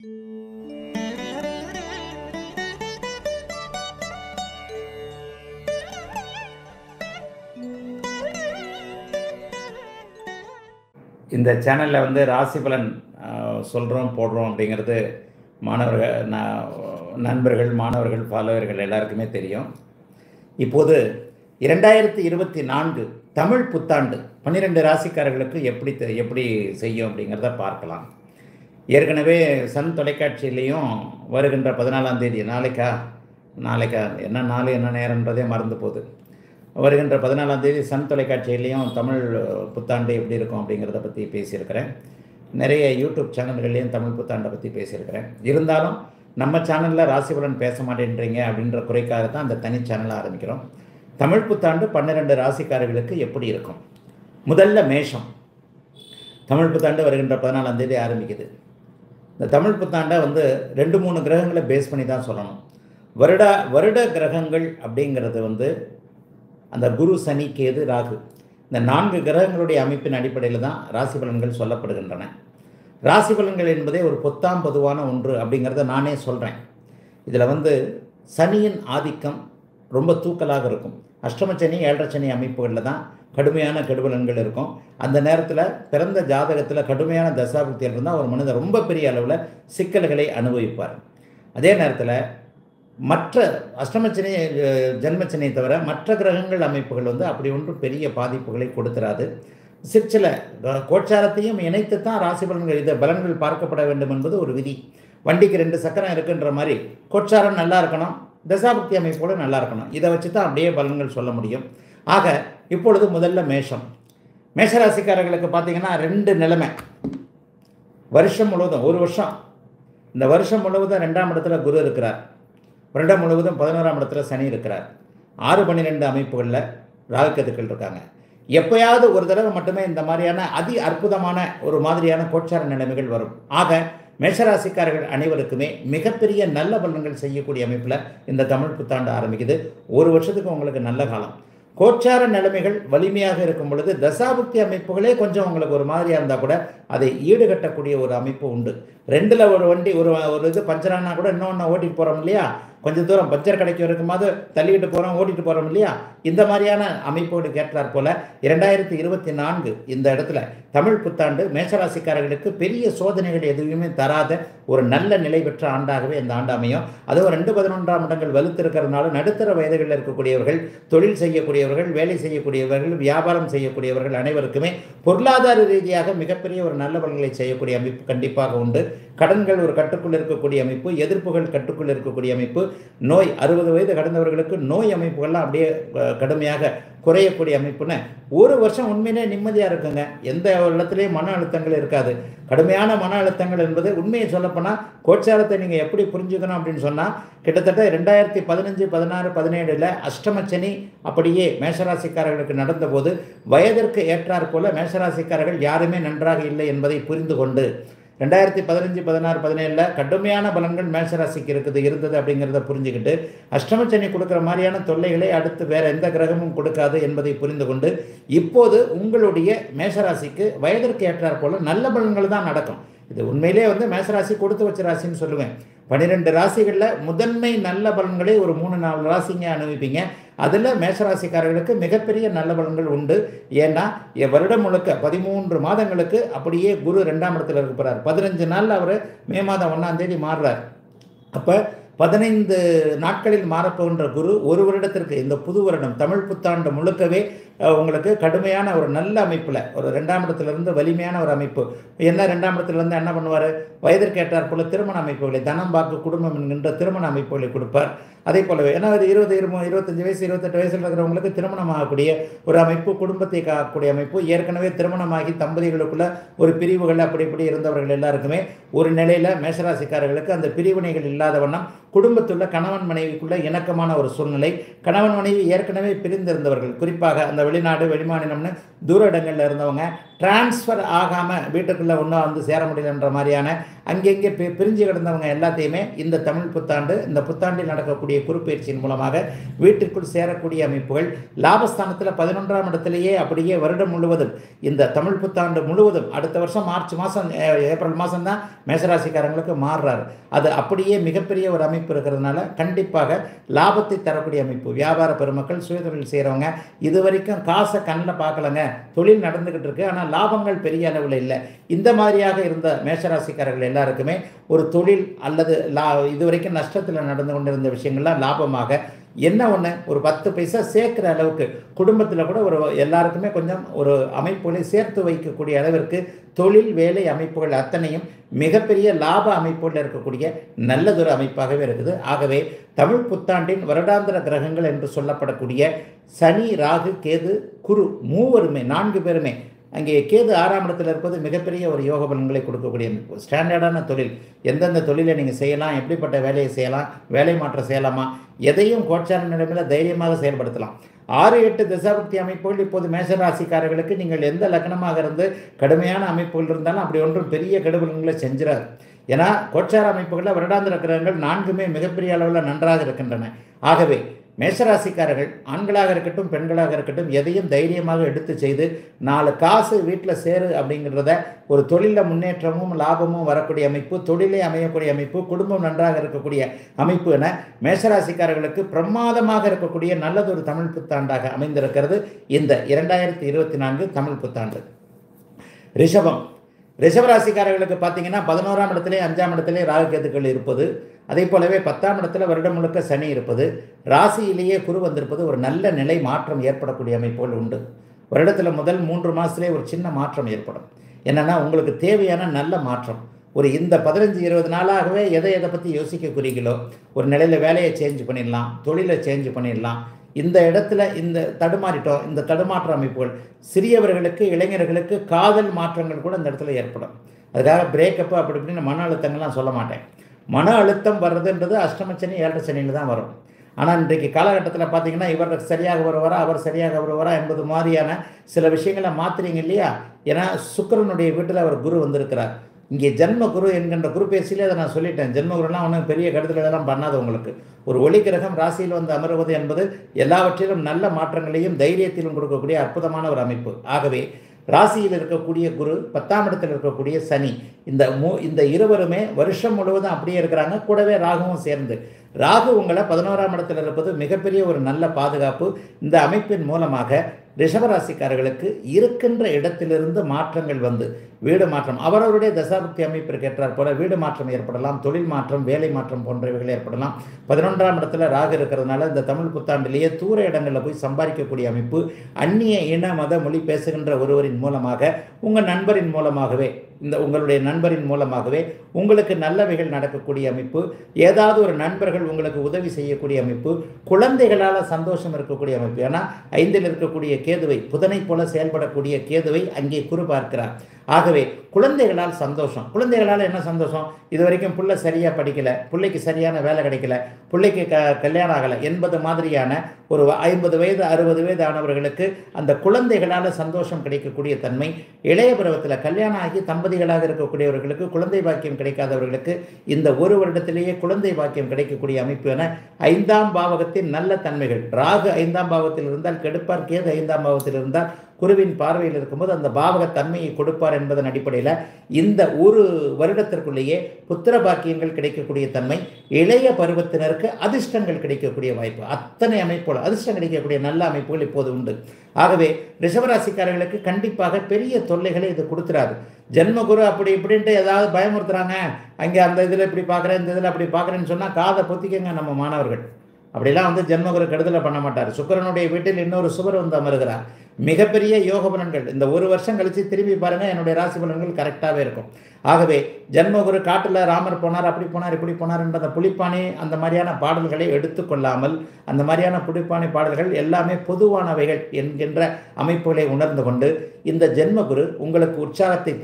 இந்த சேனலில் வந்து ராசி பலன் சொல்கிறோம் போடுறோம் அப்படிங்கிறது மாணவர்கள் ந- நண்பர்கள் மாணவர்கள் ஃபாலோவர்கள் எல்லாருக்குமே தெரியும் இப்போது இரண்டாயிரத்தி இருபத்தி நான்கு தமிழ் புத்தாண்டு பன்னிரெண்டு ராசிக்காரர்களுக்கு எப்படி தெ- எப்படி செய்யும் அப்படிங்கிறத பார்க்கலாம் ஏற்கனவே சன் தொலைக்காட்சியிலையும் வருகின்ற பதினாலாம் தேதி நாளைக்கா நாளைக்கா என்ன நாள் என்ன நேரம்ன்றதே மறந்து போகுது வருகின்ற பதினாலாம் தேதி சன் தொலைக்காட்சியிலையும் தமிழ் புத்தாண்டு எப்படி இருக்கும் அப்படிங்கிறத பற்றி பேசியிருக்கிறேன் நிறைய யூடியூப் சேனல்கள்லையும் தமிழ் புத்தாண்டை பற்றி பேசியிருக்கிறேன் இருந்தாலும் நம்ம சேனலில் ராசிபலன் பேச மாட்டேன்றீங்க அப்படின்ற குறைக்காக தான் அந்த தனி சேனலை ஆரம்பிக்கிறோம் தமிழ் புத்தாண்டு பன்னிரெண்டு ராசிக்காரர்களுக்கு எப்படி இருக்கும் முதல்ல மேஷம் தமிழ் புத்தாண்டு வருகின்ற பதினாலாம் தேதி ஆரம்பிக்குது இந்த தமிழ் புத்தாண்டை வந்து ரெண்டு மூணு கிரகங்களை பேஸ் பண்ணி தான் சொல்லணும் வருட வருட கிரகங்கள் அப்படிங்கிறது வந்து அந்த குரு சனி கேது ராகு இந்த நான்கு கிரகங்களுடைய அமைப்பின் அடிப்படையில் தான் ராசி பலன்கள் சொல்லப்படுகின்றன ராசி பலன்கள் என்பதே ஒரு பொத்தாம் பொதுவான ஒன்று அப்படிங்கிறத நானே சொல்கிறேன் இதில் வந்து சனியின் ஆதிக்கம் ரொம்ப தூக்கலாக இருக்கும் அஷ்டம சனி ஏழரை சனி அமைப்புகளில் தான் கடுமையான கெடுபலன்கள் இருக்கும் அந்த நேரத்தில் பிறந்த ஜாதகத்தில் கடுமையான தசாபுக்திகள் இருந்தால் ஒரு மனிதர் ரொம்ப பெரிய அளவில் சிக்கல்களை அனுபவிப்பார் அதே நேரத்தில் மற்ற அஷ்டமச்சனி அஹ், ஜென்மச்சனியை தவிர மற்ற கிரகங்கள் அமைப்புகள் வந்து அப்படி ஒன்றும் பெரிய பாதிப்புகளை கொடுத்துராது சிற்சில அஹ், கோச்சாரத்தையும் இணைத்து தான் ராசி பலன்கள் இது பலன்கள் பார்க்கப்பட வேண்டும் என்பது ஒரு விதி வண்டிக்கு ரெண்டு சக்கரம் இருக்குன்ற மாதிரி கோச்சாரம் நல்லா இருக்கணும் தசாபக்தி அமைப்போடு நல்லா இருக்கணும் இதை வச்சு தான் அப்படியே பலன்கள் சொல்ல முடியும் ஆக இப்பொழுது முதல்ல மேஷம் மேஷராசிக்காரர்களுக்கு பார்த்தீங்கன்னா ரெண்டு நிலைமை வருஷம் முழுவதும் ஒரு வருஷம் இந்த வருஷம் முழுவதும் ரெண்டாம் இடத்துல குரு இருக்கிறார் வருடம் முழுவதும் பதினோராம் இடத்துல சனி இருக்கிறார் ஆறு பன்னிரெண்டு அமைப்புகளில் ராகுக்கதுக்கள் இருக்காங்க எப்பயாவது ஒரு தடவை மட்டுமே இந்த மாதிரியான அதி அற்புதமான ஒரு மாதிரியான கோச்சார நிலைமைகள் வரும் ஆக மேஷராசிக்காரர்கள் அனைவருக்குமே மிகப்பெரிய நல்ல பலன்கள் செய்யக்கூடிய அமைப்பில் இந்த தமிழ் புத்தாண்டு ஆரம்பிக்குது ஒரு வருஷத்துக்கு உங்களுக்கு நல்ல காலம் கோச்சார நிலைமைகள் வலிமையாக இருக்கும் பொழுது தசாபுக்தி அமைப்புகளே கொஞ்சம் உங்களுக்கு ஒரு மாதிரியாக இருந்தால் கூட அதை ஈடுகட்டக்கூடிய ஒரு அமைப்பு உண்டு ரெண்டில் ஒரு வண்டி ஒரு ஒரு இது பஞ்சரானா கூட இன்னொன்று ஓட்டிட்டு போகிறோம் இல்லையா கொஞ்சம் தூரம் பஞ்சர் கடைக்கு இருக்கும்போது தள்ளிக்கிட்டு போகிறோம் ஓட்டிட்டு போகிறோம் இல்லையா இந்த மாதிரியான அமைப்போடு கேட்டார் போல இரண்டாயிரத்தி இருபத்தி நான்கு இந்த இடத்துல தமிழ் புத்தாண்டு மேஷராசிக்காரர்களுக்கு பெரிய சோதனைகள் எதுவுமே தராத ஒரு நல்ல நிலை பெற்ற ஆண்டாகவே இந்த ஆண்டு அமையும் அதுவும் ரெண்டு பதினொன்றாம் இடங்கள் வலுத்திருக்கிறதுனால நடுத்தர வயதுகளில் இருக்கக்கூடியவர்கள் தொழில் செய்யக்கூடியவர்கள் வேலை செய்யக்கூடியவர்கள் வியாபாரம் செய்யக்கூடியவர்கள் அனைவருக்குமே பொருளாதார ரீதியாக மிகப்பெரிய ஒரு நல்ல பலன்களை செய்யக்கூடிய அமைப்பு கண்டிப்பாக உண்டு கடன்கள் ஒரு கட்டுக்குள் இருக்கக்கூடிய அமைப்பு எதிர்ப்புகள் கட்டுக்குள் இருக்கக்கூடிய அமைப்பு நோய் அறுபது வயது கடந்தவர்களுக்கு நோய் அமைப்புகள்லாம் அப்படியே அஹ், கடுமையாக குறையக்கூடிய அமைப்புன்னு ஒரு வருஷம் உண்மையிலே நிம்மதியாக இருக்குங்க எந்த இடத்துலையும் மன அழுத்தங்கள் இருக்காது கடுமையான மன அழுத்தங்கள் என்பது உண்மையை சொல்லப்போனால் கோச்சாரத்தை நீங்கள் எப்படி புரிஞ்சுக்கணும் அப்படின்னு சொன்னால் கிட்டத்தட்ட ரெண்டாயிரத்தி பதினஞ்சு பதினாறு பதினேழில் அஷ்டமச்சனி அப்படியே மேஷராசிக்காரர்களுக்கு நடந்தபோது வயதிற்கு ஏற்றாற் போல மேஷராசிக்காரர்கள் யாருமே நன்றாக இல்லை என்பதை புரிந்து கொண்டு ரெண்டாயிரத்தி பதினஞ்சு பதினாறு பதினேழில் கடுமையான பலன்கள் மேஷராசிக்கு இருக்குது இருந்தது அப்படிங்கிறத புரிஞ்சுக்கிட்டு அஷ்டமச்சனி கொடுக்குற மாதிரியான தொல்லைகளை அடுத்து வேற எந்த கிரகமும் கொடுக்காது என்பதை புரிந்து கொண்டு இப்போது உங்களுடைய மேஷராசிக்கு வயதிற்கு ஏற்றாற் போல நல்ல பலன்கள் தான் நடக்கும் இது உண்மையிலே வந்து மேஷராசி கொடுத்து வச்ச ராசின்னு சொல்லுவேன் பன்னிரெண்டு ராசிகளில் முதன்மை நல்ல பலன்களை ஒரு மூணு நாலு ராசிங்க அனுபவிப்பீங்க அதில் மேஷராசிக்காரர்களுக்கு மிகப்பெரிய நல்ல பலன்கள் உண்டு ஏன்னா எ- வருடம் முழுக்க பதிமூன்று மாதங்களுக்கு அப்படியே குரு ரெண்டாம் இடத்துல இருக்க போகிறார் பதினஞ்சு நாளில் அவர் மே மாதம் ஒன்றாம் தேதி மாறுறார் அப்போ பதினைந்து நாட்களில் மாறப்போகின்ற குரு ஒரு வருடத்திற்கு இந்த புது வருடம் தமிழ் புத்தாண்டு முழுக்கவே அஹ், உங்களுக்கு கடுமையான ஒரு நல்ல அமைப்பில் ஒரு ரெண்டாம் இடத்துலேருந்து வலிமையான ஒரு அமைப்பு என்ன ரெண்டாம் இடத்துலேருந்து என்ன பண்ணுவார் வயதிற்கு ஏற்றாற் போல திருமண அமைப்புகளை தனம் பார்க்க குடும்பம் என்கின்ற திருமண அமைப்புகளை கொடுப்பார் அதே போலவே ஏன்னா ஒரு இருபது இருபது இருபத்தஞ்சு வயசு இருபத்தெட்டு வயசில் இருக்கிறவங்களுக்கு திருமணம் ஆகக்கூடிய ஒரு அமைப்பு குடும்பத்தை காக்கக்கூடிய அமைப்பு ஏற்கனவே திருமணமாகி தம்பதிகளுக்குள்ள ஒரு பிரிவுகள் அப்படி இப்படி இருந்தவர்கள் எல்லாருக்குமே ஒரு நிலையில் மேஷராசிக்காரர்களுக்கு அந்த பிரிவினைகள் இல்லாத வண்ணம் குடும்பத்துள்ள கணவன் மனைவிக்குள்ள இணக்கமான ஒரு சூழ்நிலை கணவன் மனைவி ஏற்கனவே பிரிந்திருந்தவர்கள் குறிப்பாக அந்த வெளிநாடு வெளிமாநிலம்னு தூர இடங்களில் இருந்தவங்க டிரான்ஸ்ஃபர் ஆகாமல் வீட்டுக்குள்ளே ஒன்றும் வந்து சேர முடியலன்ற மாதிரியான அங்கங்கே பி பிரிஞ்சு கிடந்தவங்க எல்லாத்தையுமே இந்த தமிழ் புத்தாண்டு இந்த புத்தாண்டில் நடக்கக்கூடிய குறுப்பெயர்ச்சியின் மூலமாக வீட்டிற்குள் சேரக்கூடிய அமைப்புகள் லாபஸ்தானத்தில் பதினொன்றாம் இடத்திலேயே அப்படியே வருடம் முழுவதும் இந்த தமிழ் புத்தாண்டு முழுவதும் அடுத்த வருஷம் மார்ச் மாதம் ஏப்ரல் மாதம் தான் மேசராசிக்காரங்களுக்கு மாறுறாரு அது அப்படியே மிகப்பெரிய ஒரு அமைப்பு இருக்கிறதுனால கண்டிப்பாக லாபத்தை தரக்கூடிய அமைப்பு வியாபார பெருமக்கள் சுயதொழில் செய்கிறவங்க இது வரைக்கும் காசை கண்ணில் பார்க்கலங்க தொழில் நடந்துக்கிட்டு இருக்கு ஆனால் லாபங்கள் பெரிய அளவில் இல்லை இந்த மாதிரியாக இருந்த மேஷராசிக்காரர்கள் எல்லாருக்குமே ஒரு தொழில் அல்லது லா இது வரைக்கும் நஷ்டத்தில் நடந்து கொண்டிருந்த விஷயங்கள்லாம் லாபமாக என்ன ஒன்று ஒரு பத்து பைசா சேர்க்குற அளவுக்கு குடும்பத்தில் கூட ஒரு எல்லாருக்குமே கொஞ்சம் ஒரு அமைப்புகளை சேர்த்து வைக்கக்கூடிய அளவிற்கு தொழில் வேலை அமைப்புகள் அத்தனையும் மிகப்பெரிய லாப அமைப்புகளில் இருக்கக்கூடிய நல்லதொரு அமைப்பாகவே இருக்குது ஆகவே தமிழ் புத்தாண்டின் வருடாந்திர கிரகங்கள் என்று சொல்லப்படக்கூடிய சனி ராகு கேது குரு மூவருமே நான்கு பேருமே அங்கே கேது ஆறாம் இடத்துல இருப்பது மிகப்பெரிய ஒரு யோக பலன்களை கொடுக்கக்கூடிய அமைப்பு ஸ்டாண்டர்டான தொழில் எந்தெந்த தொழிலை நீங்கள் செய்யலாம் எப்படிப்பட்ட வேலையை செய்யலாம் வேலை மாற்றம் செய்யலாமா எதையும் கோச்சார நிலைமையில் தைரியமாக செயல்படுத்தலாம் ஆறு எட்டு தசாபக்தி அமைப்புகள் இப்போது மேசராசிக்காரர்களுக்கு நீங்கள் எந்த லக்னமாக இருந்து கடுமையான அமைப்புகள் இருந்தாலும் அப்படி ஒன்றும் பெரிய கெடுபலன்களை செஞ்சிடாது ஏன்னா கோச்சார அமைப்புகளில் வருடாந்திர கிரகங்கள் நான்குமே மிகப்பெரிய அளவில் நன்றாக இருக்கின்றன ஆகவே மேஷராசிக்காரர்கள் ஆண்களாக இருக்கட்டும் பெண்களாக இருக்கட்டும் எதையும் தைரியமாக எடுத்து செய்து நாலு காசு வீட்டில் சேரு அப்படிங்கிறத ஒரு தொழிலில் முன்னேற்றமும் லாபமும் வரக்கூடிய அமைப்பு தொழிலே அமையக்கூடிய அமைப்பு குடும்பம் நன்றாக இருக்கக்கூடிய அமைப்பு என மேஷராசிக்காரர்களுக்கு பிரமாதமாக இருக்கக்கூடிய நல்லதொரு தமிழ் புத்தாண்டாக அமைந்திருக்கிறது இந்த இரண்டாயிரத்தி இருபத்தி நான்கு தமிழ் புத்தாண்டு ரிஷபம் ரிஷபராசிக்காரர்களுக்கு பார்த்தீங்கன்னா பதினோராம் இடத்திலே அஞ்சாம் இடத்திலே ராகுகேதுக்கள் இருப்பது அதே போலவே பத்தாம் இடத்துல வருடம் முழுக்க சனி இருப்பது ராசியிலேயே குரு வந்திருப்பது ஒரு நல்ல நிலை மாற்றம் ஏற்படக்கூடிய அமைப்புகள் உண்டு வருடத்தில் முதல் மூன்று மாதத்திலே ஒரு சின்ன மாற்றம் ஏற்படும் என்னென்னா உங்களுக்கு தேவையான நல்ல மாற்றம் ஒரு இந்த பதினஞ்சு இருபது நாளாகவே எதை எதை பற்றி யோசிக்கக்கூடியங்களோ ஒரு நிலையில் வேலையை சேஞ்ச் பண்ணிடலாம் தொழிலை சேஞ்ச் பண்ணிடலாம் இந்த இடத்துல இந்த தடுமாறிட்டோம் இந்த தடுமாற்ற அமைப்புகள் சிறியவர்களுக்கு இளைஞர்களுக்கு காதல் மாற்றங்கள் கூட இந்த இடத்துல ஏற்படும் அதுக்காக பிரேக்கப்பு அப்படி இப்படின்னு மன அழுத்தங்கள்லாம் சொல்ல மாட்டேன் மன அழுத்தம் வர்றதுன்றது அஷ்டமச்சனி ஏழரை சனியில் தான் வரும் ஆனால் இன்றைக்கு காலகட்டத்தில் பார்த்தீங்கன்னா இவர் சரியாக வருவாரா அவர் சரியாக வருவாரா என்பது மாதிரியான சில விஷயங்களை மாற்றுறீங்க இல்லையா ஏன்னா சுக்கரனுடைய வீட்டில் அவர் குரு வந்திருக்கிறார் இங்கே ஜென்ம குரு என்கின்ற குரு பேசிலே அதை நான் சொல்லிட்டேன் ஜென்ம குருலாம் ஒன்றும் பெரிய கருத்துக்களெல்லாம் பண்ணாது உங்களுக்கு ஒரு ஒளி கிரகம் ராசியில் வந்து அமர்வது என்பது எல்லாவற்றிலும் நல்ல மாற்றங்களையும் தைரியத்திலும் கொடுக்கக்கூடிய அற்புதமான ஒரு அமைப்பு ஆகவே ராசியில் இருக்கக்கூடிய குரு பத்தாம் இடத்தில் இருக்கக்கூடிய சனி இந்த மூ இந்த இருவருமே வருஷம் முழுவதும் அப்படியே இருக்கிறாங்க கூடவே ராகுவும் சேர்ந்து ராகு உங்களை பதினோராம் இடத்தில் இருப்பது மிகப்பெரிய ஒரு நல்ல பாதுகாப்பு இந்த அமைப்பின் மூலமாக ரிஷபராசிக்காரர்களுக்கு இருக்கின்ற இடத்திலிருந்து மாற்றங்கள் வந்து வீடு மாற்றம் அவரவருடைய தசாபக்தி அமைப்பிற்கு ஏற்றார் போல வீடு மாற்றம் ஏற்படலாம் தொழில் மாற்றம் வேலை மாற்றம் போன்றவைகள் ஏற்படலாம் பதினொன்றாம் இடத்துல ராகு இருக்கிறதுனால இந்த தமிழ் புத்தாண்டிலேயே தூர இடங்களில் போய் சம்பாதிக்கக்கூடிய அமைப்பு அந்நிய இன மத மொழி பேசுகின்ற ஒருவரின் மூலமாக உங்கள் நண்பரின் மூலமாகவே இந்த உங்களுடைய நண்பரின் மூலமாகவே உங்களுக்கு நல்லவைகள் நடக்கக்கூடிய அமைப்பு ஏதாவது ஒரு நண்பர்கள் உங்களுக்கு உதவி செய்யக்கூடிய அமைப்பு குழந்தைகளால் சந்தோஷம் இருக்கக்கூடிய அமைப்பு ஏன்னா ஐந்தில் இருக்கக்கூடிய கேதுவை புதனை போல செயல்படக்கூடிய கேதுவை அங்கே குறு பார்க்கிறார் ஆகவே குழந்தைகளால் சந்தோஷம் குழந்தைகளால் என்ன சந்தோஷம் இது வரைக்கும் புள்ள சரியாக படிக்கலை பிள்ளைக்கு சரியான வேலை கிடைக்கல பிள்ளைக்கு க கல்யாணம் ஆகலை என்பது மாதிரியான ஒரு ஐம்பது வயது அறுபது வயது ஆனவர்களுக்கு அந்த குழந்தைகளால் சந்தோஷம் கிடைக்கக்கூடிய தன்மை இளைய பருவத்தில் கல்யாணம் ஆகி தம்பதிகளாக இருக்கக்கூடியவர்களுக்கு குழந்தை பாக்கியம் கிடைக்காதவர்களுக்கு இந்த ஒரு வருடத்திலேயே குழந்தை பாக்கியம் கிடைக்கக்கூடிய அமைப்பு என ஐந்தாம் பாவகத்தின் நல்ல தன்மைகள் ராகு ஐந்தாம் பாவத்தில் இருந்தால் கெடுப்பார் கேது ஐந்தாம் பாவத்தில் இருந்தால் குருவின் பார்வையில் இருக்கும்போது அந்த பாவக தன்மையை கொடுப்பார் என்பதன் அடிப்படையில் இந்த ஒரு வருடத்திற்குள்ளேயே புத்திர பாக்கியங்கள் கிடைக்கக்கூடிய தன்மை இளைய பருவத்தினருக்கு அதிர்ஷ்டங்கள் கிடைக்கக்கூடிய வாய்ப்பு அத்தனை அமைப்போடு அதிர்ஷ்டம் கிடைக்கக்கூடிய நல்ல அமைப்புகள் இப்போது உண்டு ஆகவே ரிஷபராசிக்காரர்களுக்கு கண்டிப்பாக பெரிய தொல்லைகளை இது கொடுத்துறாரு ஜென்மகுரு அப்படி இப்படின்ட்டு ஏதாவது பயமுறுத்துறாங்க அங்கே அந்த இதில் இப்படி பார்க்குறேன் இந்த இதில் அப்படி பார்க்குறேன்னு சொன்னால் காதை பொத்திக்கங்க நம்ம மாணவர்கள் அப்படிலாம் வந்து ஜென்மகுரு கெடுதலை பண்ண மாட்டார் சுக்கரனுடைய வீட்டில் இன்னொரு சுவர் வந்து அமருகிறார் மிகப்பெரிய யோக பலன்கள் இந்த ஒரு வருஷம் கழித்து திரும்பி பாருங்கள் என்னுடைய ராசி பலன்கள் கரெக்டாகவே இருக்கும் ஆகவே ஜென்மகுரு காட்டில் ராமர் போனார் அப்படி போனார் இப்படி போனார் என்ற அந்த புலிப்பாணி அந்த மாதிரியான பாடல்களை எடுத்துக்கொள்ளாமல் அந்த மாதிரியான புலிப்பாணி பாடல்கள் எல்லாமே பொதுவானவைகள் என்கின்ற அமைப்புகளை உணர்ந்து கொண்டு இந்த ஜென்மகுரு உங்களுக்கு உற்சாகத்தை தரும்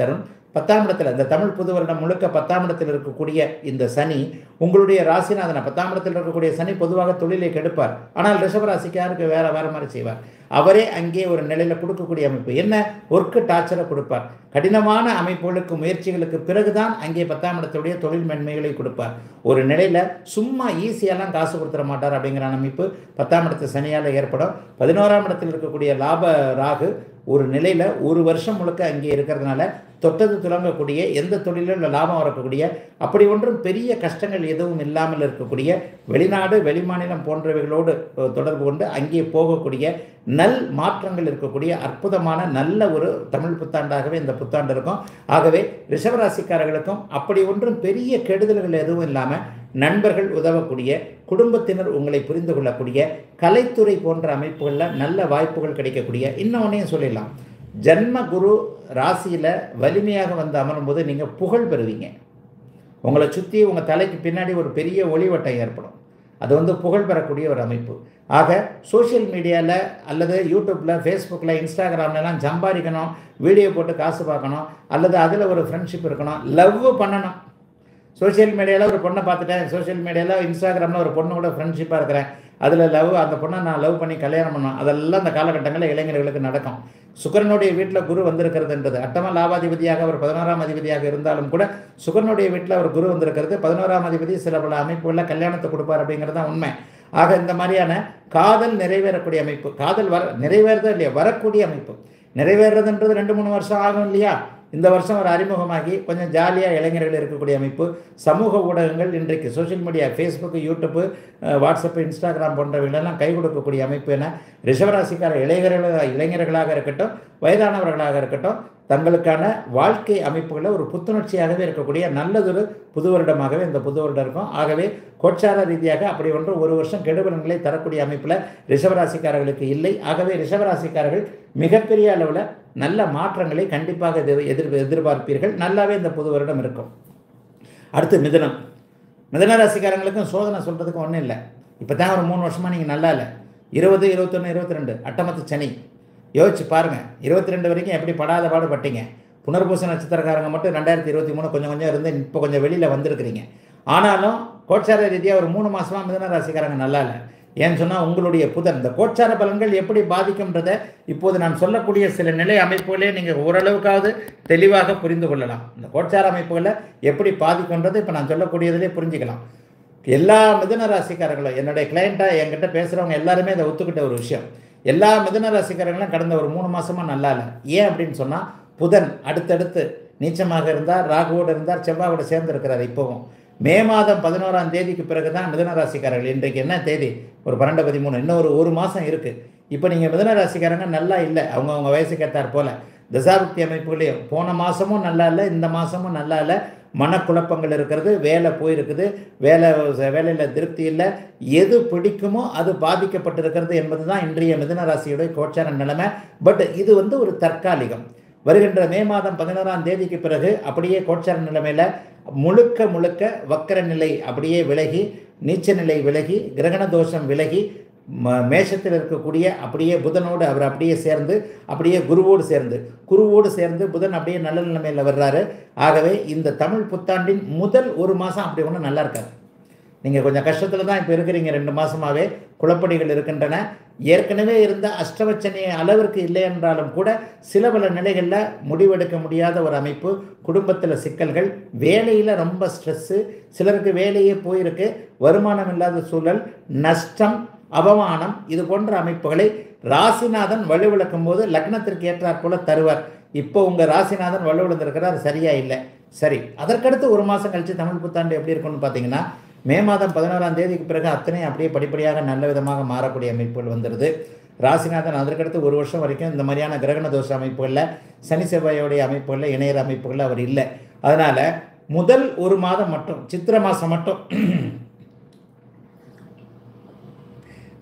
பத்தாம் இடத்துல இந்த தமிழ் புது வருடம் முழுக்க பத்தாம் இடத்தில் இருக்கக்கூடிய இந்த சனி உங்களுடைய ராசிநாதனை பத்தாம் இடத்தில் இருக்கக்கூடிய சனி பொதுவாக தொழிலை கெடுப்பார் ஆனால் ரிஷபராசிக்காருக்கு வேற வேற மாதிரி செய்வார் அவரே அங்கே ஒரு நிலையில கொடுக்கக்கூடிய அமைப்பு என்ன ஒர்க்கு டார்ச்சரை கொடுப்பார் கடினமான அமைப்புகளுக்கு முயற்சிகளுக்கு பிறகுதான் அங்கே பத்தாம் இடத்துடைய தொழில் மென்மைகளை கொடுப்பார் ஒரு நிலையில சும்மா ஈஸியெல்லாம் காசு கொடுத்துட மாட்டார் அப்படிங்கிற அமைப்பு பத்தாம் இடத்து சனியால் ஏற்படும் பதினோராம் இடத்தில் இருக்கக்கூடிய லாப ராகு ஒரு நிலையில ஒரு வருஷம் முழுக்க அங்கே இருக்கிறதுனால தொட்டது துலங்கக்கூடிய எந்த தொழிலும் லாபம் வரக்கூடிய அப்படி ஒன்றும் பெரிய கஷ்டங்கள் எதுவும் இல்லாமல் இருக்கக்கூடிய வெளிநாடு வெளிமாநிலம் போன்றவைகளோடு அஹ், தொடர்பு கொண்டு அங்கே போகக்கூடிய நல் மாற்றங்கள் இருக்கக்கூடிய அற்புதமான நல்ல ஒரு தமிழ் புத்தாண்டாகவே இந்த புத்தாண்டு இருக்கும் ஆகவே ரிஷபராசிக்காரர்களுக்கும் அப்படி ஒன்றும் பெரிய கெடுதல்கள் எதுவும் இல்லாமல் நண்பர்கள் உதவக்கூடிய குடும்பத்தினர் உங்களை புரிந்து கொள்ளக்கூடிய கலைத்துறை போன்ற அமைப்புகளில் நல்ல வாய்ப்புகள் கிடைக்கக்கூடிய இன்னொன்னையும் சொல்லிடலாம் ஜன்ம குரு ராசியில் வலிமையாக வந்து அமரும்போது நீங்கள் புகழ் பெறுவீங்க உங்களை சுற்றி உங்கள் தலைக்கு பின்னாடி ஒரு பெரிய ஒளிவட்டம் ஏற்படும் அது வந்து புகழ் பெறக்கூடிய ஒரு அமைப்பு ஆக சோஷியல் மீடியாவில் அல்லது யூடியூப்பில் ஃபேஸ்புக்கில் இன்ஸ்டாகிராம்லலாம் சம்பாதிக்கணும் வீடியோ போட்டு காசு பார்க்கணும் அல்லது அதில் ஒரு ஃப்ரெண்ட்ஷிப் இருக்கணும் லவ் பண்ணணும் சோஷியல் மீடியாவில் ஒரு பொண்ணை பார்த்துட்டேன் சோஷியல் மீடியாவில் இன்ஸ்டாகிராமில் ஒரு பொண்ணு கூட ஃப்ரெண்ட்ஷிப்பாக இருக்கிறேன் அதில் லவ் அந்த பொண்ணை நான் லவ் பண்ணி கல்யாணம் பண்ணோம் அதெல்லாம் அந்த காலகட்டங்களில் இளைஞர்களுக்கு நடக்கும் சுக்கரனுடைய வீட்டில் குரு வந்திருக்கிறதுன்றது அட்டம லாபாதிபதியாக அவர் பதினோராம் அதிபதியாக இருந்தாலும் கூட சுக்கரனுடைய வீட்டில் அவர் குரு வந்திருக்கிறது பதினோராம் அதிபதி சில பல அமைப்புகளில் கல்யாணத்தை கொடுப்பார் அப்படிங்கிறது தான் உண்மை ஆக இந்த மாதிரியான காதல் நிறைவேறக்கூடிய அமைப்பு காதல் வர நிறைவேறதோ இல்லையா வரக்கூடிய அமைப்பு நிறைவேறதுன்றது ரெண்டு மூணு வருஷம் ஆகும் இல்லையா இந்த வருஷம் ஒரு அறிமுகமாகி கொஞ்சம் ஜாலியாக இளைஞர்கள் இருக்கக்கூடிய அமைப்பு சமூக ஊடகங்கள் இன்றைக்கு social media Facebook YouTube ah, WhatsApp Instagram போன்றவைகளெல்லாம் கை கொடுக்கக்கூடிய அமைப்பு என ரிஷபராசிக்கார இளைஞர்களாக இளைஞர்களாக இருக்கட்டும் வயதானவர்களாக இருக்கட்டும் தங்களுக்கான வாழ்க்கை அமைப்புகளில் ஒரு புத்துணர்ச்சியாகவே இருக்கக்கூடிய நல்லதொரு புது வருடமாகவே இந்த புது வருடம் இருக்கும் ஆகவே கோச்சார ரீதியாக அப்படி ஒன்று ஒரு வருஷம் கெடுபலன்களை தரக்கூடிய அமைப்பில் ரிஷபராசிக்காரர்களுக்கு இல்லை ஆகவே ரிஷபராசிக்காரர்கள் மிகப்பெரிய அளவில் நல்ல மாற்றங்களை கண்டிப்பாக எதிர் எதிர் எதிர்பார்ப்பீர்கள் நல்லாவே இந்த புது வருடம் இருக்கும் அடுத்து மிதுனம் மிதன ராசிக்காரங்களுக்கும் சோதனை சொல்கிறதுக்கு ஒன்றும் இல்லை இப்போ தான் ஒரு மூணு வருஷமாக நீங்கள் நல்லா இல்லை இருபது இருபத்தொன்று இருபத்தி ரெண்டு அட்டமத்து சனி யோசிச்சு பாருங்கள் இருபத்தி ரெண்டு வரைக்கும் எப்படி படாத பாடுபட்டீங்க புனர்பூச நட்சத்திரக்காரங்க மட்டும் ரெண்டாயிரத்தி இருபத்தி மூணு கொஞ்சம் கொஞ்சம் இருந்து இப்போ கொஞ்சம் வெளியில் வந்திருக்கிறீங்க ஆனாலும் கோட்சார ரீதியாக ஒரு மூணு மாதமாக மிதன ராசிக்காரங்க நல்லா இல்லை ஏன்னு சொன்னால் உங்களுடைய புதன் இந்த கோட்சார பலன்கள் எப்படி பாதிக்கும்ன்றதை இப்போது நான் சொல்லக்கூடிய சில நிலை அமைப்புகளே நீங்கள் ஓரளவுக்காவது தெளிவாக புரிந்து கொள்ளலாம் இந்த கோட்சார அமைப்புகளை எப்படி பாதிக்கும்ன்றதை இப்போ நான் சொல்லக்கூடியதிலே புரிஞ்சுக்கலாம் எல்லா மிதுன ராசிக்காரங்களும் என்னுடைய கிளைண்ட்டாக என்கிட்ட பேசுகிறவங்க எல்லாருமே இதை ஒத்துக்கிட்ட ஒரு விஷயம் எல்லா மிதுன ராசிக்காரங்களும் கடந்த ஒரு மூணு மாசமாக நல்லா இல்லை ஏன் அப்படின்னு சொன்னால் புதன் அடுத்தடுத்து நீச்சமாக இருந்தார் ராகுவோடு இருந்தார் செவ்வாயோட சேர்ந்து இருக்கிறார் இப்போவும் மே மாதம் பதினோராம் தேதிக்கு பிறகு தான் மிதுன ராசிக்காரர்கள் இன்றைக்கு என்ன தேதி ஒரு பன்னெண்டு பதிமூணு இன்னும் ஒரு ஒரு மாதம் இருக்குது இப்போ நீங்கள் மிதுன ராசிக்காரங்க நல்லா இல்லை அவங்க அவங்க வயசுக்கு ஏற்றார் போல் தசாபக்தி அமைப்புகளையும் போன மாதமும் நல்லா இல்லை இந்த மாதமும் நல்லா இல்லை மனக்குழப்பங்கள் இருக்கிறது வேலை போயிருக்குது வேலை வேலையில் திருப்தி இல்லை எது பிடிக்குமோ அது பாதிக்கப்பட்டிருக்கிறது என்பது தான் இன்றைய மிதுன ராசியுடைய கோச்சார நிலைமை பட் இது வந்து ஒரு தற்காலிகம் வருகின்ற மே மாதம் பதினோராம் தேதிக்கு பிறகு அப்படியே கோச்சார நிலைமையில் முழுக்க முழுக்க வக்கர நிலை அப்படியே விலகி நீச்ச நிலை விலகி கிரகண தோஷம் விலகி ம- மேஷத்தில் இருக்கக்கூடிய அப்படியே புதனோடு அவர் அப்படியே சேர்ந்து அப்படியே குருவோடு சேர்ந்து குருவோடு சேர்ந்து புதன் அப்படியே நல்ல நிலைமையில் வர்றாரு ஆகவே இந்த தமிழ் புத்தாண்டின் முதல் ஒரு மாதம் அப்படி ஒன்றும் நல்லா இருக்காது நீங்கள் கொஞ்சம் கஷ்டத்தில் தான் இப்போ இருக்கிறீங்க ரெண்டு மாதமாகவே குழப்படிகள் இருக்கின்றன ஏற்கனவே இருந்த அஷ்டவச்சனி அளவிற்கு இல்லை என்றாலும் கூட சில பல நிலைகளில் முடிவெடுக்க முடியாத ஒரு அமைப்பு குடும்பத்தில் சிக்கல்கள் வேலையில் ரொம்ப ஸ்ட்ரெஸ்ஸு சிலருக்கு வேலையே போயிருக்கு வருமானம் இல்லாத சூழல் நஷ்டம் அவமானம் இது போன்ற அமைப்புகளை ராசிநாதன் வலுவிழக்கும் போது லக்னத்திற்கு ஏற்றாற் போல தருவார் இப்போ உங்கள் ராசிநாதன் வலுவிழந்திருக்கிறார் சரியா இல்லை சரி அதற்கடுத்து ஒரு மாதம் கழித்து தமிழ் புத்தாண்டு எப்படி இருக்கும்னு பார்த்தீங்கன்னா மே மாதம் பதினோராம் தேதிக்கு பிறகு அத்தனை அப்படியே படிப்படியாக நல்ல விதமாக மாறக்கூடிய அமைப்புகள் வந்துடுது ராசிநாதன் அதற்கடுத்து ஒரு வருஷம் வரைக்கும் இந்த மாதிரியான கிரகண தோஷ அமைப்புகளில் சனி செவ்வாயோடைய அமைப்புகளில் இணையர் அமைப்புகளில் அவர் இல்லை அதனால் முதல் ஒரு மாதம் மட்டும் சித்திரை மாதம் மட்டும்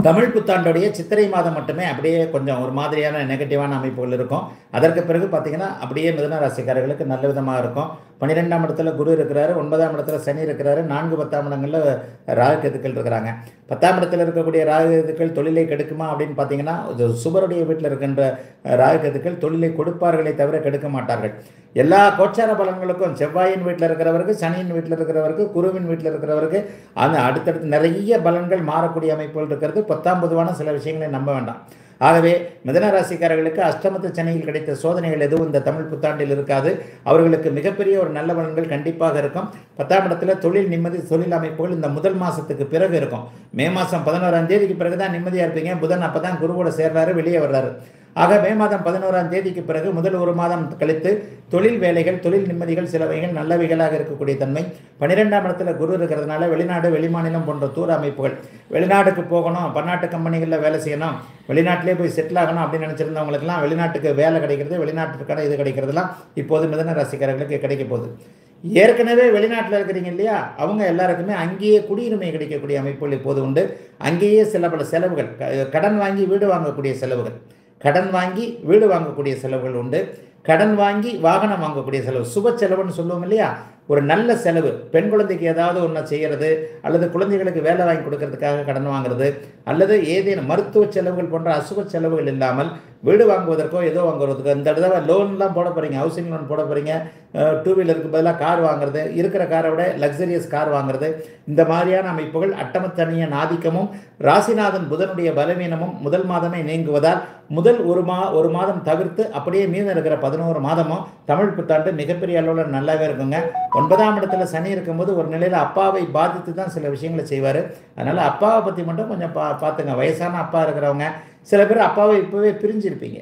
தமிழ் புத்தாண்டுடைய சித்திரை மாதம் மட்டுமே அப்படியே கொஞ்சம் ஒரு மாதிரியான நெகட்டிவான அமைப்புகள் இருக்கும் அதற்கு பிறகு பார்த்தீங்கன்னா அப்படியே மிதுன ராசிக்காரர்களுக்கு நல்ல விதமாக இருக்கும் பன்னிரெண்டாம் இடத்துல குரு இருக்கிறாரு ஒன்பதாம் இடத்துல சனி இருக்கிறாரு நான்கு பத்தாம் இடங்களில் ராகு கேதுக்கள் இருக்கிறாங்க பத்தாம் இடத்துல இருக்கக்கூடிய ராகு கேதுக்கள் தொழிலை கெடுக்குமா அப்படின்னு பார்த்தீங்கன்னா இது சுபருடைய வீட்டில் இருக்கின்ற ராகு கேதுக்கள் தொழிலை கொடுப்பார்களே தவிர கெடுக்க மாட்டார்கள் எல்லா கோச்சார பலன்களுக்கும் செவ்வாயின் வீட்டில் இருக்கிறவருக்கு சனியின் வீட்டில் இருக்கிறவருக்கு குருவின் வீட்டில் இருக்கிறவருக்கு அந்த அடுத்தடுத்து நிறைய பலன்கள் மாறக்கூடிய அமைப்புகள் இருக்கிறது பத்தாம் பொதுவான சில விஷயங்களை நம்ப வேண்டாம் ஆகவே மிதன ராசிக்காரர்களுக்கு அஷ்டமத்து சனியில் கிடைத்த சோதனைகள் எதுவும் இந்த தமிழ் புத்தாண்டில் இருக்காது அவர்களுக்கு மிகப்பெரிய ஒரு நல்ல பலன்கள் கண்டிப்பாக இருக்கும் பத்தாம் இடத்துல தொழில் நிம்மதி தொழில் அமைப்புகள் இந்த முதல் மாதத்துக்கு பிறகு இருக்கும் மே மாதம் பதினோராம் தேதிக்கு பிறகு தான் நிம்மதியாக இருப்பீங்க புதன் அப்போ தான் குருவோட சேர்றாரு வெளியே வர்றாரு ஆக மே மாதம் பதினோராம் தேதிக்கு பிறகு முதல் ஒரு மாதம் கழித்து தொழில் வேலைகள் தொழில் நிம்மதிகள் சிலவைகள் நல்லவைகளாக இருக்கக்கூடிய தன்மை பன்னிரெண்டாம் இடத்துல குரு இருக்கிறதுனால வெளிநாடு வெளிமாநிலம் போன்ற தூர அமைப்புகள் வெளிநாட்டுக்கு போகணும் பன்னாட்டு கம்பெனிகளில் வேலை செய்யணும் வெளிநாட்டிலே போய் செட்டில் ஆகணும் அப்படின்னு நினச்சிருந்தவங்களுக்குலாம் வெளிநாட்டுக்கு வேலை கிடைக்கிறது வெளிநாட்டுக்கான இது கிடைக்கிறதுலாம் இப்போது மிதன ராசிக்காரர்களுக்கு கிடைக்க போகுது ஏற்கனவே வெளிநாட்டில் இருக்கிறீங்க இல்லையா அவங்க எல்லாருக்குமே அங்கேயே குடியுரிமை கிடைக்கக்கூடிய அமைப்புகள் இப்போது உண்டு அங்கேயே சில பல செலவுகள் க- கடன் வாங்கி வீடு வாங்கக்கூடிய செலவுகள் கடன் வாங்கி வீடு வாங்கக்கூடிய செலவுகள் உண்டு கடன் வாங்கி வாகனம் வாங்கக்கூடிய செலவு சுப செலவுன்னு சொல்லுவோம் இல்லையா ஒரு நல்ல செலவு பெண் குழந்தைக்கு ஏதாவது ஒன்று செய்கிறது அல்லது குழந்தைகளுக்கு வேலை வாங்கி கொடுக்கறதுக்காக கடன் வாங்குறது அல்லது ஏதேனும் மருத்துவ செலவுகள் போன்ற அசுப செலவுகள் இல்லாமல் வீடு வாங்குவதற்கோ ஏதோ வாங்குறதுக்கோ இந்த தடவை லோன்லாம் போட போகிறீங்க ஹவுசிங் லோன் போட போகிறீங்க டூ வீலருக்கு பதிலாக கார் வாங்குறது இருக்கிற காரை விட லக்ஸரியஸ் கார் வாங்குறது இந்த மாதிரியான அமைப்புகள் அட்டமத்தனிய ஆதிக்கமும் ராசிநாதன் புதனுடைய பலவீனமும் முதல் மாதமே நீங்குவதால் முதல் ஒரு மா ஒரு மாதம் தவிர்த்து அப்படியே மீதம் இருக்கிற பதினோரு மாதமும் தமிழ் புத்தாண்டு மிகப்பெரிய அளவில் நல்லாவே இருக்குங்க ஒன்பதாம் இடத்துல சனி இருக்கும்போது ஒரு நிலையில் அப்பாவை பாதித்து தான் சில விஷயங்களை செய்வார் அதனால் அப்பாவை பற்றி மட்டும் கொஞ்சம் பா பார்த்துங்க வயசான அப்பா இருக்கிறவங்க சில பேர் அப்பாவை இப்போவே பிரிஞ்சிருப்பீங்க